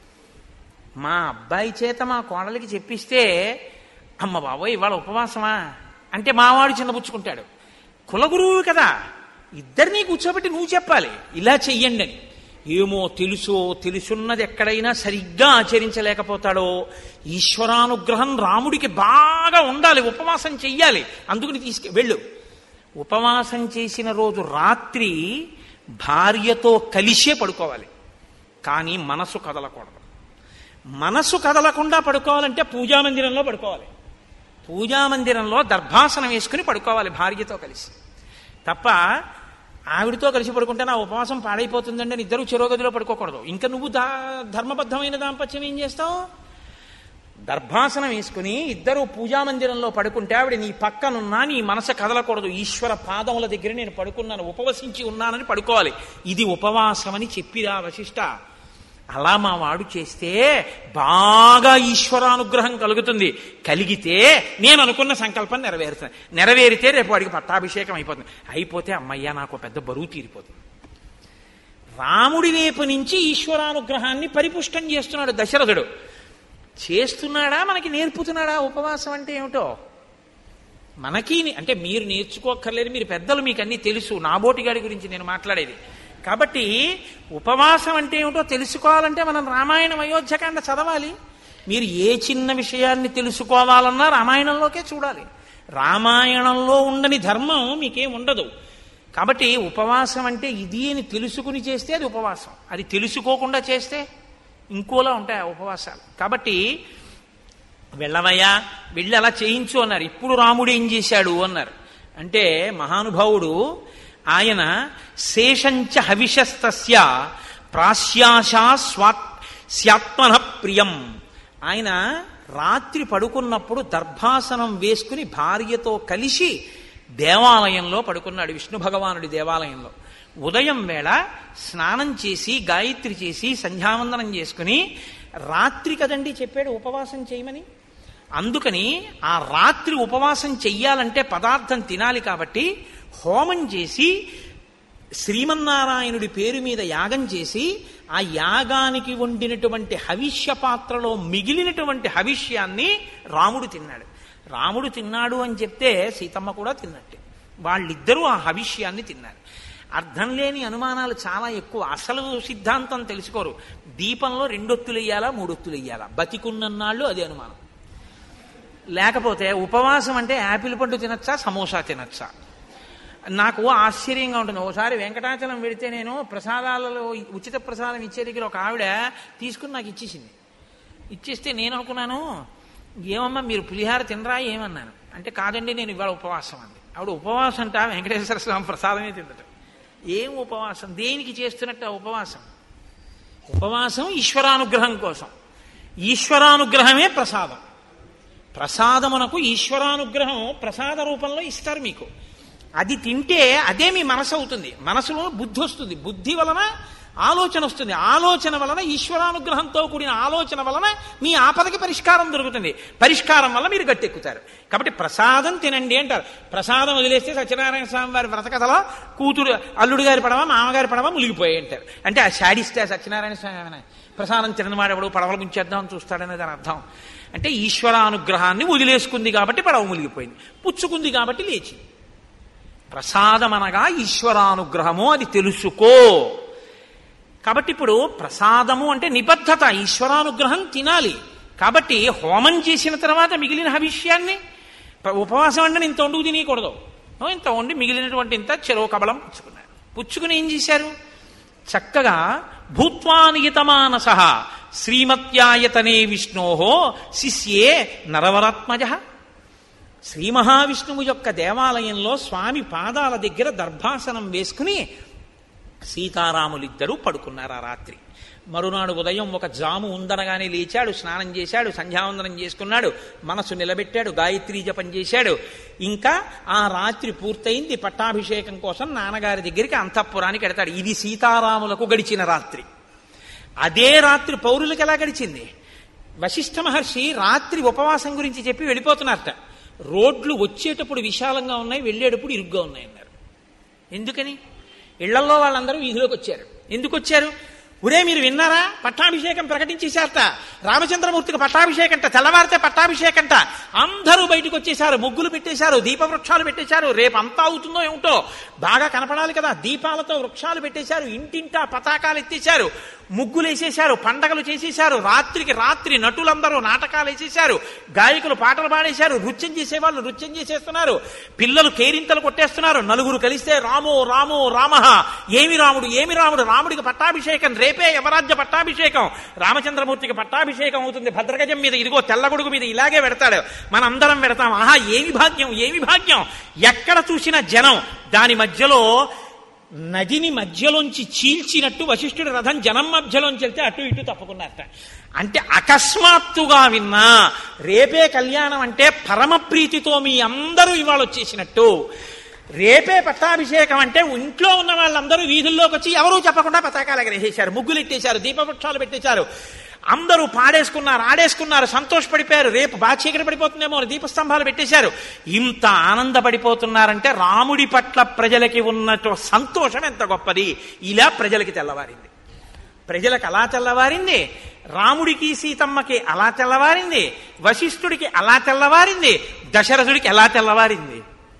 మా అబ్బాయి చేత మా కోడలికి చెప్పిస్తే అమ్మ బాబోయ్ ఇవాళ ఉపవాసమా అంటే మావాడు చిన్నపుచ్చుకుంటాడు కులగురువు కదా ఇద్దరినీ కూర్చోబెట్టి నువ్వు చెప్పాలి ఇలా చెయ్యండి అని ఏమో తెలుసో తెలుసున్నది ఎక్కడైనా సరిగ్గా ఆచరించలేకపోతాడో ఈశ్వరానుగ్రహం రాముడికి బాగా ఉండాలి ఉపవాసం చెయ్యాలి అందుకని తీసుకు వెళ్ళు ఉపవాసం చేసిన రోజు రాత్రి భార్యతో కలిసే పడుకోవాలి కానీ మనసు కదలకూడదు మనసు కదలకుండా పడుకోవాలంటే పూజామందిరంలో పడుకోవాలి పూజామందిరంలో దర్భాసనం వేసుకుని పడుకోవాలి భార్యతో కలిసి తప్ప ఆవిడతో కలిసి పడుకుంటే నా ఉపవాసం పాడైపోతుందండి అని ఇద్దరు చెరోగదిలో పడుకోకూడదు ఇంకా నువ్వు దా ధర్మబద్ధమైన దాంపత్యం ఏం చేస్తావు దర్భాసనం వేసుకుని ఇద్దరు పూజామందిరంలో పడుకుంటే ఆవిడ నీ పక్కనున్నా నీ మనసు కదలకూడదు ఈశ్వర పాదముల దగ్గర నేను పడుకున్నాను ఉపవసించి ఉన్నానని పడుకోవాలి ఇది ఉపవాసం అని చెప్పిరా వశిష్ట అలా మా వాడు చేస్తే బాగా ఈశ్వరానుగ్రహం కలుగుతుంది కలిగితే నేను అనుకున్న సంకల్పం నెరవేరుతుంది నెరవేరితే రేపు వాడికి పట్టాభిషేకం అయిపోతుంది అయిపోతే అమ్మయ్య నాకు పెద్ద బరువు తీరిపోతుంది రాముడి వైపు నుంచి ఈశ్వరానుగ్రహాన్ని పరిపుష్టం చేస్తున్నాడు దశరథుడు చేస్తున్నాడా మనకి నేర్పుతున్నాడా ఉపవాసం అంటే ఏమిటో మనకి అంటే మీరు నేర్చుకోక్కర్లేదు మీరు పెద్దలు మీకు అన్నీ తెలుసు నాబోటిగాడి గురించి నేను మాట్లాడేది కాబట్టి ఉపవాసం అంటే ఏమిటో తెలుసుకోవాలంటే మనం రామాయణం అయోధ్యకాండ చదవాలి మీరు ఏ చిన్న విషయాన్ని తెలుసుకోవాలన్నా రామాయణంలోకే చూడాలి రామాయణంలో ఉండని ధర్మం మీకేం ఉండదు కాబట్టి ఉపవాసం అంటే ఇది అని తెలుసుకుని చేస్తే అది ఉపవాసం అది తెలుసుకోకుండా చేస్తే ఇంకోలా ఉంటాయి ఆ ఉపవాసాలు కాబట్టి వెళ్ళవయ్యా వెళ్ళి అలా చేయించు అన్నారు ఇప్పుడు రాముడు ఏం చేశాడు అన్నారు అంటే మహానుభావుడు ఆయన శేషంచ హవిషస్తస్య ప్రాశ్యాశా స్వా స్యాత్మన ప్రియం ఆయన రాత్రి పడుకున్నప్పుడు దర్భాసనం వేసుకుని భార్యతో కలిసి దేవాలయంలో పడుకున్నాడు విష్ణు భగవానుడి దేవాలయంలో ఉదయం వేళ స్నానం చేసి గాయత్రి చేసి సంధ్యావందనం చేసుకుని రాత్రి కదండి చెప్పాడు ఉపవాసం చేయమని అందుకని ఆ రాత్రి ఉపవాసం చెయ్యాలంటే పదార్థం తినాలి కాబట్టి హోమం చేసి శ్రీమన్నారాయణుడి పేరు మీద యాగం చేసి ఆ యాగానికి వండినటువంటి హవిష్య పాత్రలో మిగిలినటువంటి హవిష్యాన్ని రాముడు తిన్నాడు రాముడు తిన్నాడు అని చెప్తే సీతమ్మ కూడా తిన్నట్టే వాళ్ళిద్దరూ ఆ హవిష్యాన్ని తిన్నారు అర్థం లేని అనుమానాలు చాలా ఎక్కువ అసలు సిద్ధాంతం తెలుసుకోరు దీపంలో రెండొత్తులు వెయ్యాలా మూడొత్తులు వెయ్యాలా బతికున్నన్నాళ్ళు అది అనుమానం లేకపోతే ఉపవాసం అంటే యాపిల్ పండు తినచ్చా సమోసా తినచ్చా నాకు ఆశ్చర్యంగా ఉంటుంది ఒకసారి వెంకటాచలం వెడితే నేను ప్రసాదాలలో ఉచిత ప్రసాదం ఇచ్చే దగ్గర ఒక ఆవిడ తీసుకుని నాకు ఇచ్చేసింది ఇచ్చేస్తే నేను అనుకున్నాను ఏమమ్మా మీరు పులిహార తినరా ఏమన్నాను అంటే కాదండి నేను ఇవాళ ఉపవాసం అంది ఆవిడ ఉపవాసం అంట వెంకటేశ్వర స్వామి ప్రసాదమే తిందట ఏం ఉపవాసం దేనికి చేస్తున్నట్టు ఆ ఉపవాసం ఉపవాసం ఈశ్వరానుగ్రహం కోసం ఈశ్వరానుగ్రహమే ప్రసాదం ప్రసాదమునకు ఈశ్వరానుగ్రహం ప్రసాద రూపంలో ఇస్తారు మీకు అది తింటే అదే మీ మనసు అవుతుంది మనసులో బుద్ధి వస్తుంది బుద్ధి వలన ఆలోచన వస్తుంది ఆలోచన వలన ఈశ్వరానుగ్రహంతో కూడిన ఆలోచన వలన మీ ఆపదకి పరిష్కారం దొరుకుతుంది పరిష్కారం వల్ల మీరు గట్టెక్కుతారు కాబట్టి ప్రసాదం తినండి అంటారు ప్రసాదం వదిలేస్తే సత్యనారాయణ స్వామి వారి వ్రతకథలో కూతురు అల్లుడు గారి పడవ మామగారి పడవ మునిగిపోయి అంటారు అంటే ఆ శాడిస్తే సత్యనారాయణ స్వామి ఏమైనా ప్రసాదం తినని వాడెవడు పడవల ముంచేద్దామని చూస్తాడనే దాని అర్థం అంటే ఈశ్వరానుగ్రహాన్ని వదిలేసుకుంది కాబట్టి పడవ మునిగిపోయింది పుచ్చుకుంది కాబట్టి లేచింది ప్రసాదం అనగా ఈశ్వరానుగ్రహము అది తెలుసుకో కాబట్టి ఇప్పుడు ప్రసాదము అంటే నిబద్ధత ఈశ్వరానుగ్రహం తినాలి కాబట్టి హోమం చేసిన తర్వాత మిగిలిన హవిష్యాన్ని ఉపవాసం అంటే ఇంత వండుకు తినకూడదు ఇంత వండి మిగిలినటువంటి ఇంత చెరువు కబలం పుచ్చుకున్నారు పుచ్చుకుని ఏం చేశారు చక్కగా భూత్వానియతమానస శ్రీమత్యాయతనే విష్ణోహో శిష్యే నరవరాత్మజ శ్రీ మహావిష్ణువు యొక్క దేవాలయంలో స్వామి పాదాల దగ్గర దర్భాసనం వేసుకుని సీతారాములిద్దరూ పడుకున్నారు ఆ రాత్రి మరునాడు ఉదయం ఒక జాము ఉందనగానే లేచాడు స్నానం చేశాడు సంధ్యావందనం చేసుకున్నాడు మనసు నిలబెట్టాడు గాయత్రీ జపం చేశాడు ఇంకా ఆ రాత్రి పూర్తయింది పట్టాభిషేకం కోసం నాన్నగారి దగ్గరికి అంతఃపురానికి ఎడతాడు ఇది సీతారాములకు గడిచిన రాత్రి అదే రాత్రి పౌరులకు ఎలా గడిచింది వశిష్ఠ మహర్షి రాత్రి ఉపవాసం గురించి చెప్పి వెళ్ళిపోతున్నారట రోడ్లు వచ్చేటప్పుడు విశాలంగా ఉన్నాయి వెళ్ళేటప్పుడు ఇరుగ్గా ఉన్నాయి అన్నారు ఎందుకని ఇళ్లలో వాళ్ళందరూ వీధిలోకి వచ్చారు ఎందుకు వచ్చారు ఒరే మీరు విన్నారా పట్టాభిషేకం ప్రకటించేశారట రామచంద్రమూర్తికి పట్టాభిషేకంట తెల్లవారితే పట్టాభిషేకంట అందరూ బయటకు వచ్చేశారు ముగ్గులు పెట్టేశారు దీప వృక్షాలు పెట్టేశారు రేపు అంతా అవుతుందో ఏమిటో బాగా కనపడాలి కదా దీపాలతో వృక్షాలు పెట్టేశారు ఇంటింటా పతాకాలు ఎత్తేశారు ముగ్గులు వేసేశారు పండగలు చేసేశారు రాత్రికి రాత్రి నటులందరూ నాటకాలు వేసేశారు గాయకులు పాటలు పాడేశారు నృత్యం చేసేవాళ్ళు నృత్యం చేసేస్తున్నారు పిల్లలు కేరింతలు కొట్టేస్తున్నారు నలుగురు కలిస్తే రామో రామో రామ ఏమి రాముడు ఏమి రాముడు రాముడికి పట్టాభిషేకం రేపే యమరాజ్య పట్టాభిషేకం రామచంద్రమూర్తికి పట్టాభిషేకం అవుతుంది భద్రగజం మీద ఇదిగో తెల్లగొడుగు మీద ఇలాగే పెడతాడు మనందరం పెడతాం ఆహా ఏమి భాగ్యం ఏమి భాగ్యం ఎక్కడ చూసిన జనం దాని మధ్యలో నదిని మధ్యలోంచి చీల్చినట్టు వశిష్ఠుడి రథం జనం మధ్యలోంచి వెళ్తే అటు ఇటు తప్పుకున్నారట అంటే అకస్మాత్తుగా విన్నా రేపే కళ్యాణం అంటే పరమ ప్రీతితో మీ అందరూ ఇవాళ వచ్చేసినట్టు రేపే పట్టాభిషేకం అంటే ఇంట్లో ఉన్న వాళ్ళందరూ వీధుల్లోకి వచ్చి ఎవరూ చెప్పకుండా పతాకాలు ఎగరేసేశారు ముగ్గులు ఎట్టేశారు దీపవృక్షాలు పెట్టేశారు అందరూ పాడేసుకున్నారు ఆడేసుకున్నారు సంతోషపడిపోయారు రేపు బాగా చీకటి పడిపోతుందేమో అని దీపస్తంభాలు పెట్టేశారు ఇంత ఆనందపడిపోతున్నారంటే రాముడి పట్ల ప్రజలకి ఉన్నట్టు సంతోషం ఎంత గొప్పది ఇలా ప్రజలకి తెల్లవారింది ప్రజలకు అలా తెల్లవారింది రాముడికి సీతమ్మకి అలా తెల్లవారింది వశిష్ఠుడికి అలా తెల్లవారింది దశరథుడికి ఎలా తెల్లవారింది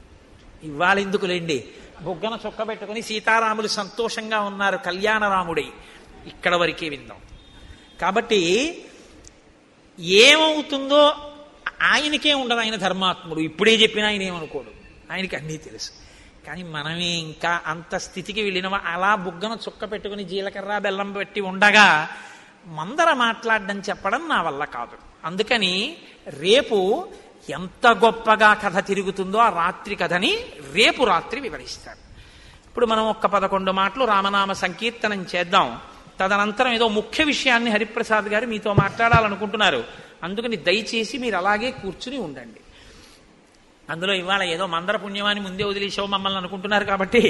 ఇవాళ ఎందుకులేండి బుగ్గన చొక్క పెట్టుకుని సీతారాములు సంతోషంగా ఉన్నారు కళ్యాణరాముడై ఇక్కడ వరకే విందాం కాబట్టి ఏమవుతుందో ఆయనకే ఉండదు ఆయన ధర్మాత్ముడు ఇప్పుడే చెప్పినా ఆయన ఏమనుకోడు ఆయనకి అన్నీ తెలుసు కానీ మనమే ఇంకా అంత స్థితికి వెళ్ళిన అలా బుగ్గన చుక్క పెట్టుకుని జీలకర్ర బెల్లం పెట్టి ఉండగా మందర మాట్లాడడం చెప్పడం నా వల్ల కాదు అందుకని రేపు ఎంత గొప్పగా కథ తిరుగుతుందో ఆ రాత్రి కథని రేపు రాత్రి వివరిస్తాడు ఇప్పుడు మనం ఒక్క పదకొండు మాటలు రామనామ సంకీర్తనం చేద్దాం తదనంతరం ఏదో ముఖ్య విషయాన్ని హరిప్రసాద్ గారు మీతో మాట్లాడాలనుకుంటున్నారు అందుకని దయచేసి మీరు అలాగే కూర్చుని ఉండండి అందులో ఇవాళ ఏదో మందర పుణ్యమాని ముందే వదిలేసావు మమ్మల్ని అనుకుంటున్నారు కాబట్టి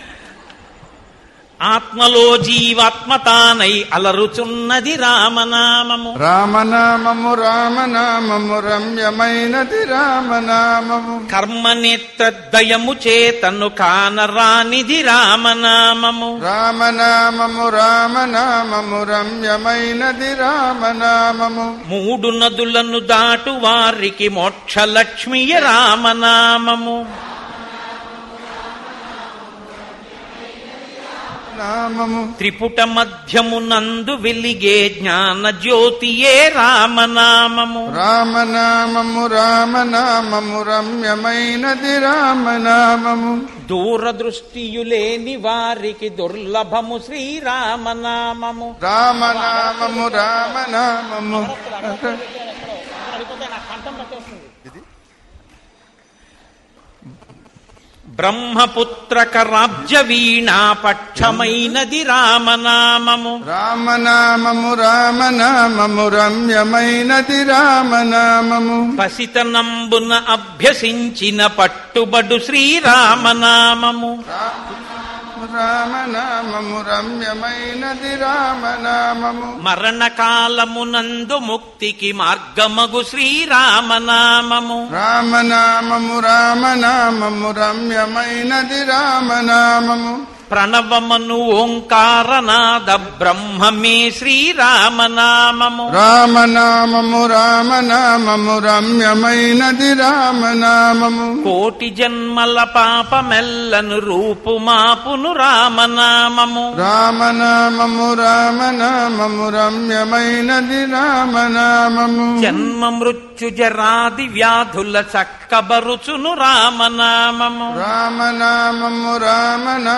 ఆత్మలో జీవాత్మతానై అలరుచున్నది రామనామము రామనామము రామనామము రమ్యమైనది రామనామము కర్మనేత్రదయము చేతను కానరానిది రామనామము రామనామము రామనామము రమ్యమైనది రామనామము మూడు నదులను దాటు వారికి మోక్షలక్ష్మియ రామనామము నామము త్రిపుట మధ్యమునందు వెలిగే జ్ఞాన జ్యోతియే రామనామము రామనామము రామనామము రమ్యమైనది రామనామము దూరదృష్టియులేని వారికి దుర్లభము శ్రీరామనామము రామనామము రామనామము బ్రహ్మపుత్రక వీణా పక్షమైనది రామనామము రామనామము రామనామము రమ్యమైనది రామనామము పసితనంబున అభ్యసించిన పట్టుబడు శ్రీరామనామము రామనామము రమ్యమైనది రామనామము మరణకాలమునందు ముక్తికి మార్గమగు శ్రీరామనామము రామనామము రామనామము రమ్యమైనది రామనామము ప్రణవమను ఓంకారనాద బ్రహ్మమే శ్రీరామనామము రామనామము రామనామము రమ్యమైనది రామనామము కోటి జన్మల పాపమెల్లను రూపుమాపును రామనామము రామనామము రామనామము రమ్యమైనది రామనామము జన్మ మృత్యు జరాది వ్యాధుల చక్కబరుచును రామనామము రామనామము రామనామము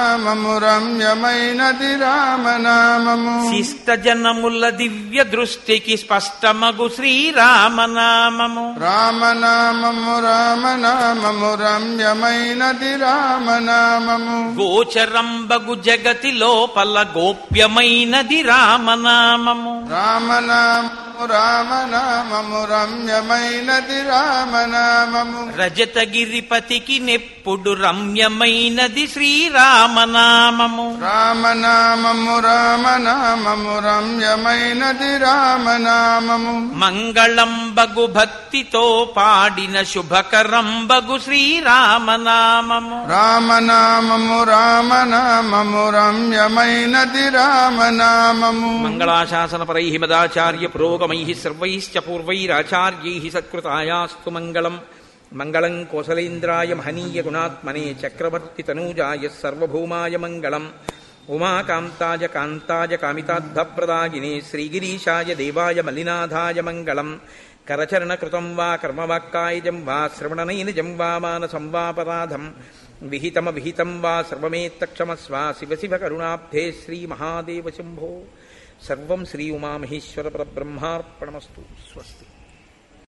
నామము రమ్యమైనది రామనామము శిష్ట జనముల దివ్య దృష్టికి స్పష్టమగు శ్రీరామనామము రామనామము రామనామము రమ్యమైనది రామనామము గోచరంబగు జగతి లోపల గోప్యమైనది రామనామము రామనామము రామనామము రమ్యమైనది రామనామము రజతగిరిపతికి నెప్పుడు రమ్యమైనది శ్రీరామనామము రామనామము రామనామము రమ్యమైనది రామనామము మంగళంబగు భక్తితో పాడిన శుభకరంబగు శ్రీరామనామము రామనామము రామనామము రమ్యమైనది రామనామము మంగళాశాసనపరై మదాచార్య పురోగమై సర్వైశ్చ పూర్వైరాచార్యై సత్కృతాయాస్తు మంగళం మంగళం కోసలేంద్రాయ మహనీయ గుణాత్మనే చక్రవర్తి తనూజాయ సర్వభౌమాయ మంగళం ఉమాకాంతాయ కాంతాయ కామితార్థప్రదాయినే శ్రీగిరీశాయ దేవాయ మల్లినాథాయ మంగళం కరచరణకృతం వా కర్మవాక్కాయజం వా శ్రవణనైనజం వా మానసం వాపరాధం విహితమ విహితం వా సర్వమేత్తక్షమస్వ శివ శివ కరుణాబ్ధే శ్రీమహాదేవ శంభో సర్వం శ్రీ ఉమామహేశ్వర పరబ్రహ్మార్పణమస్తు స్వస్తి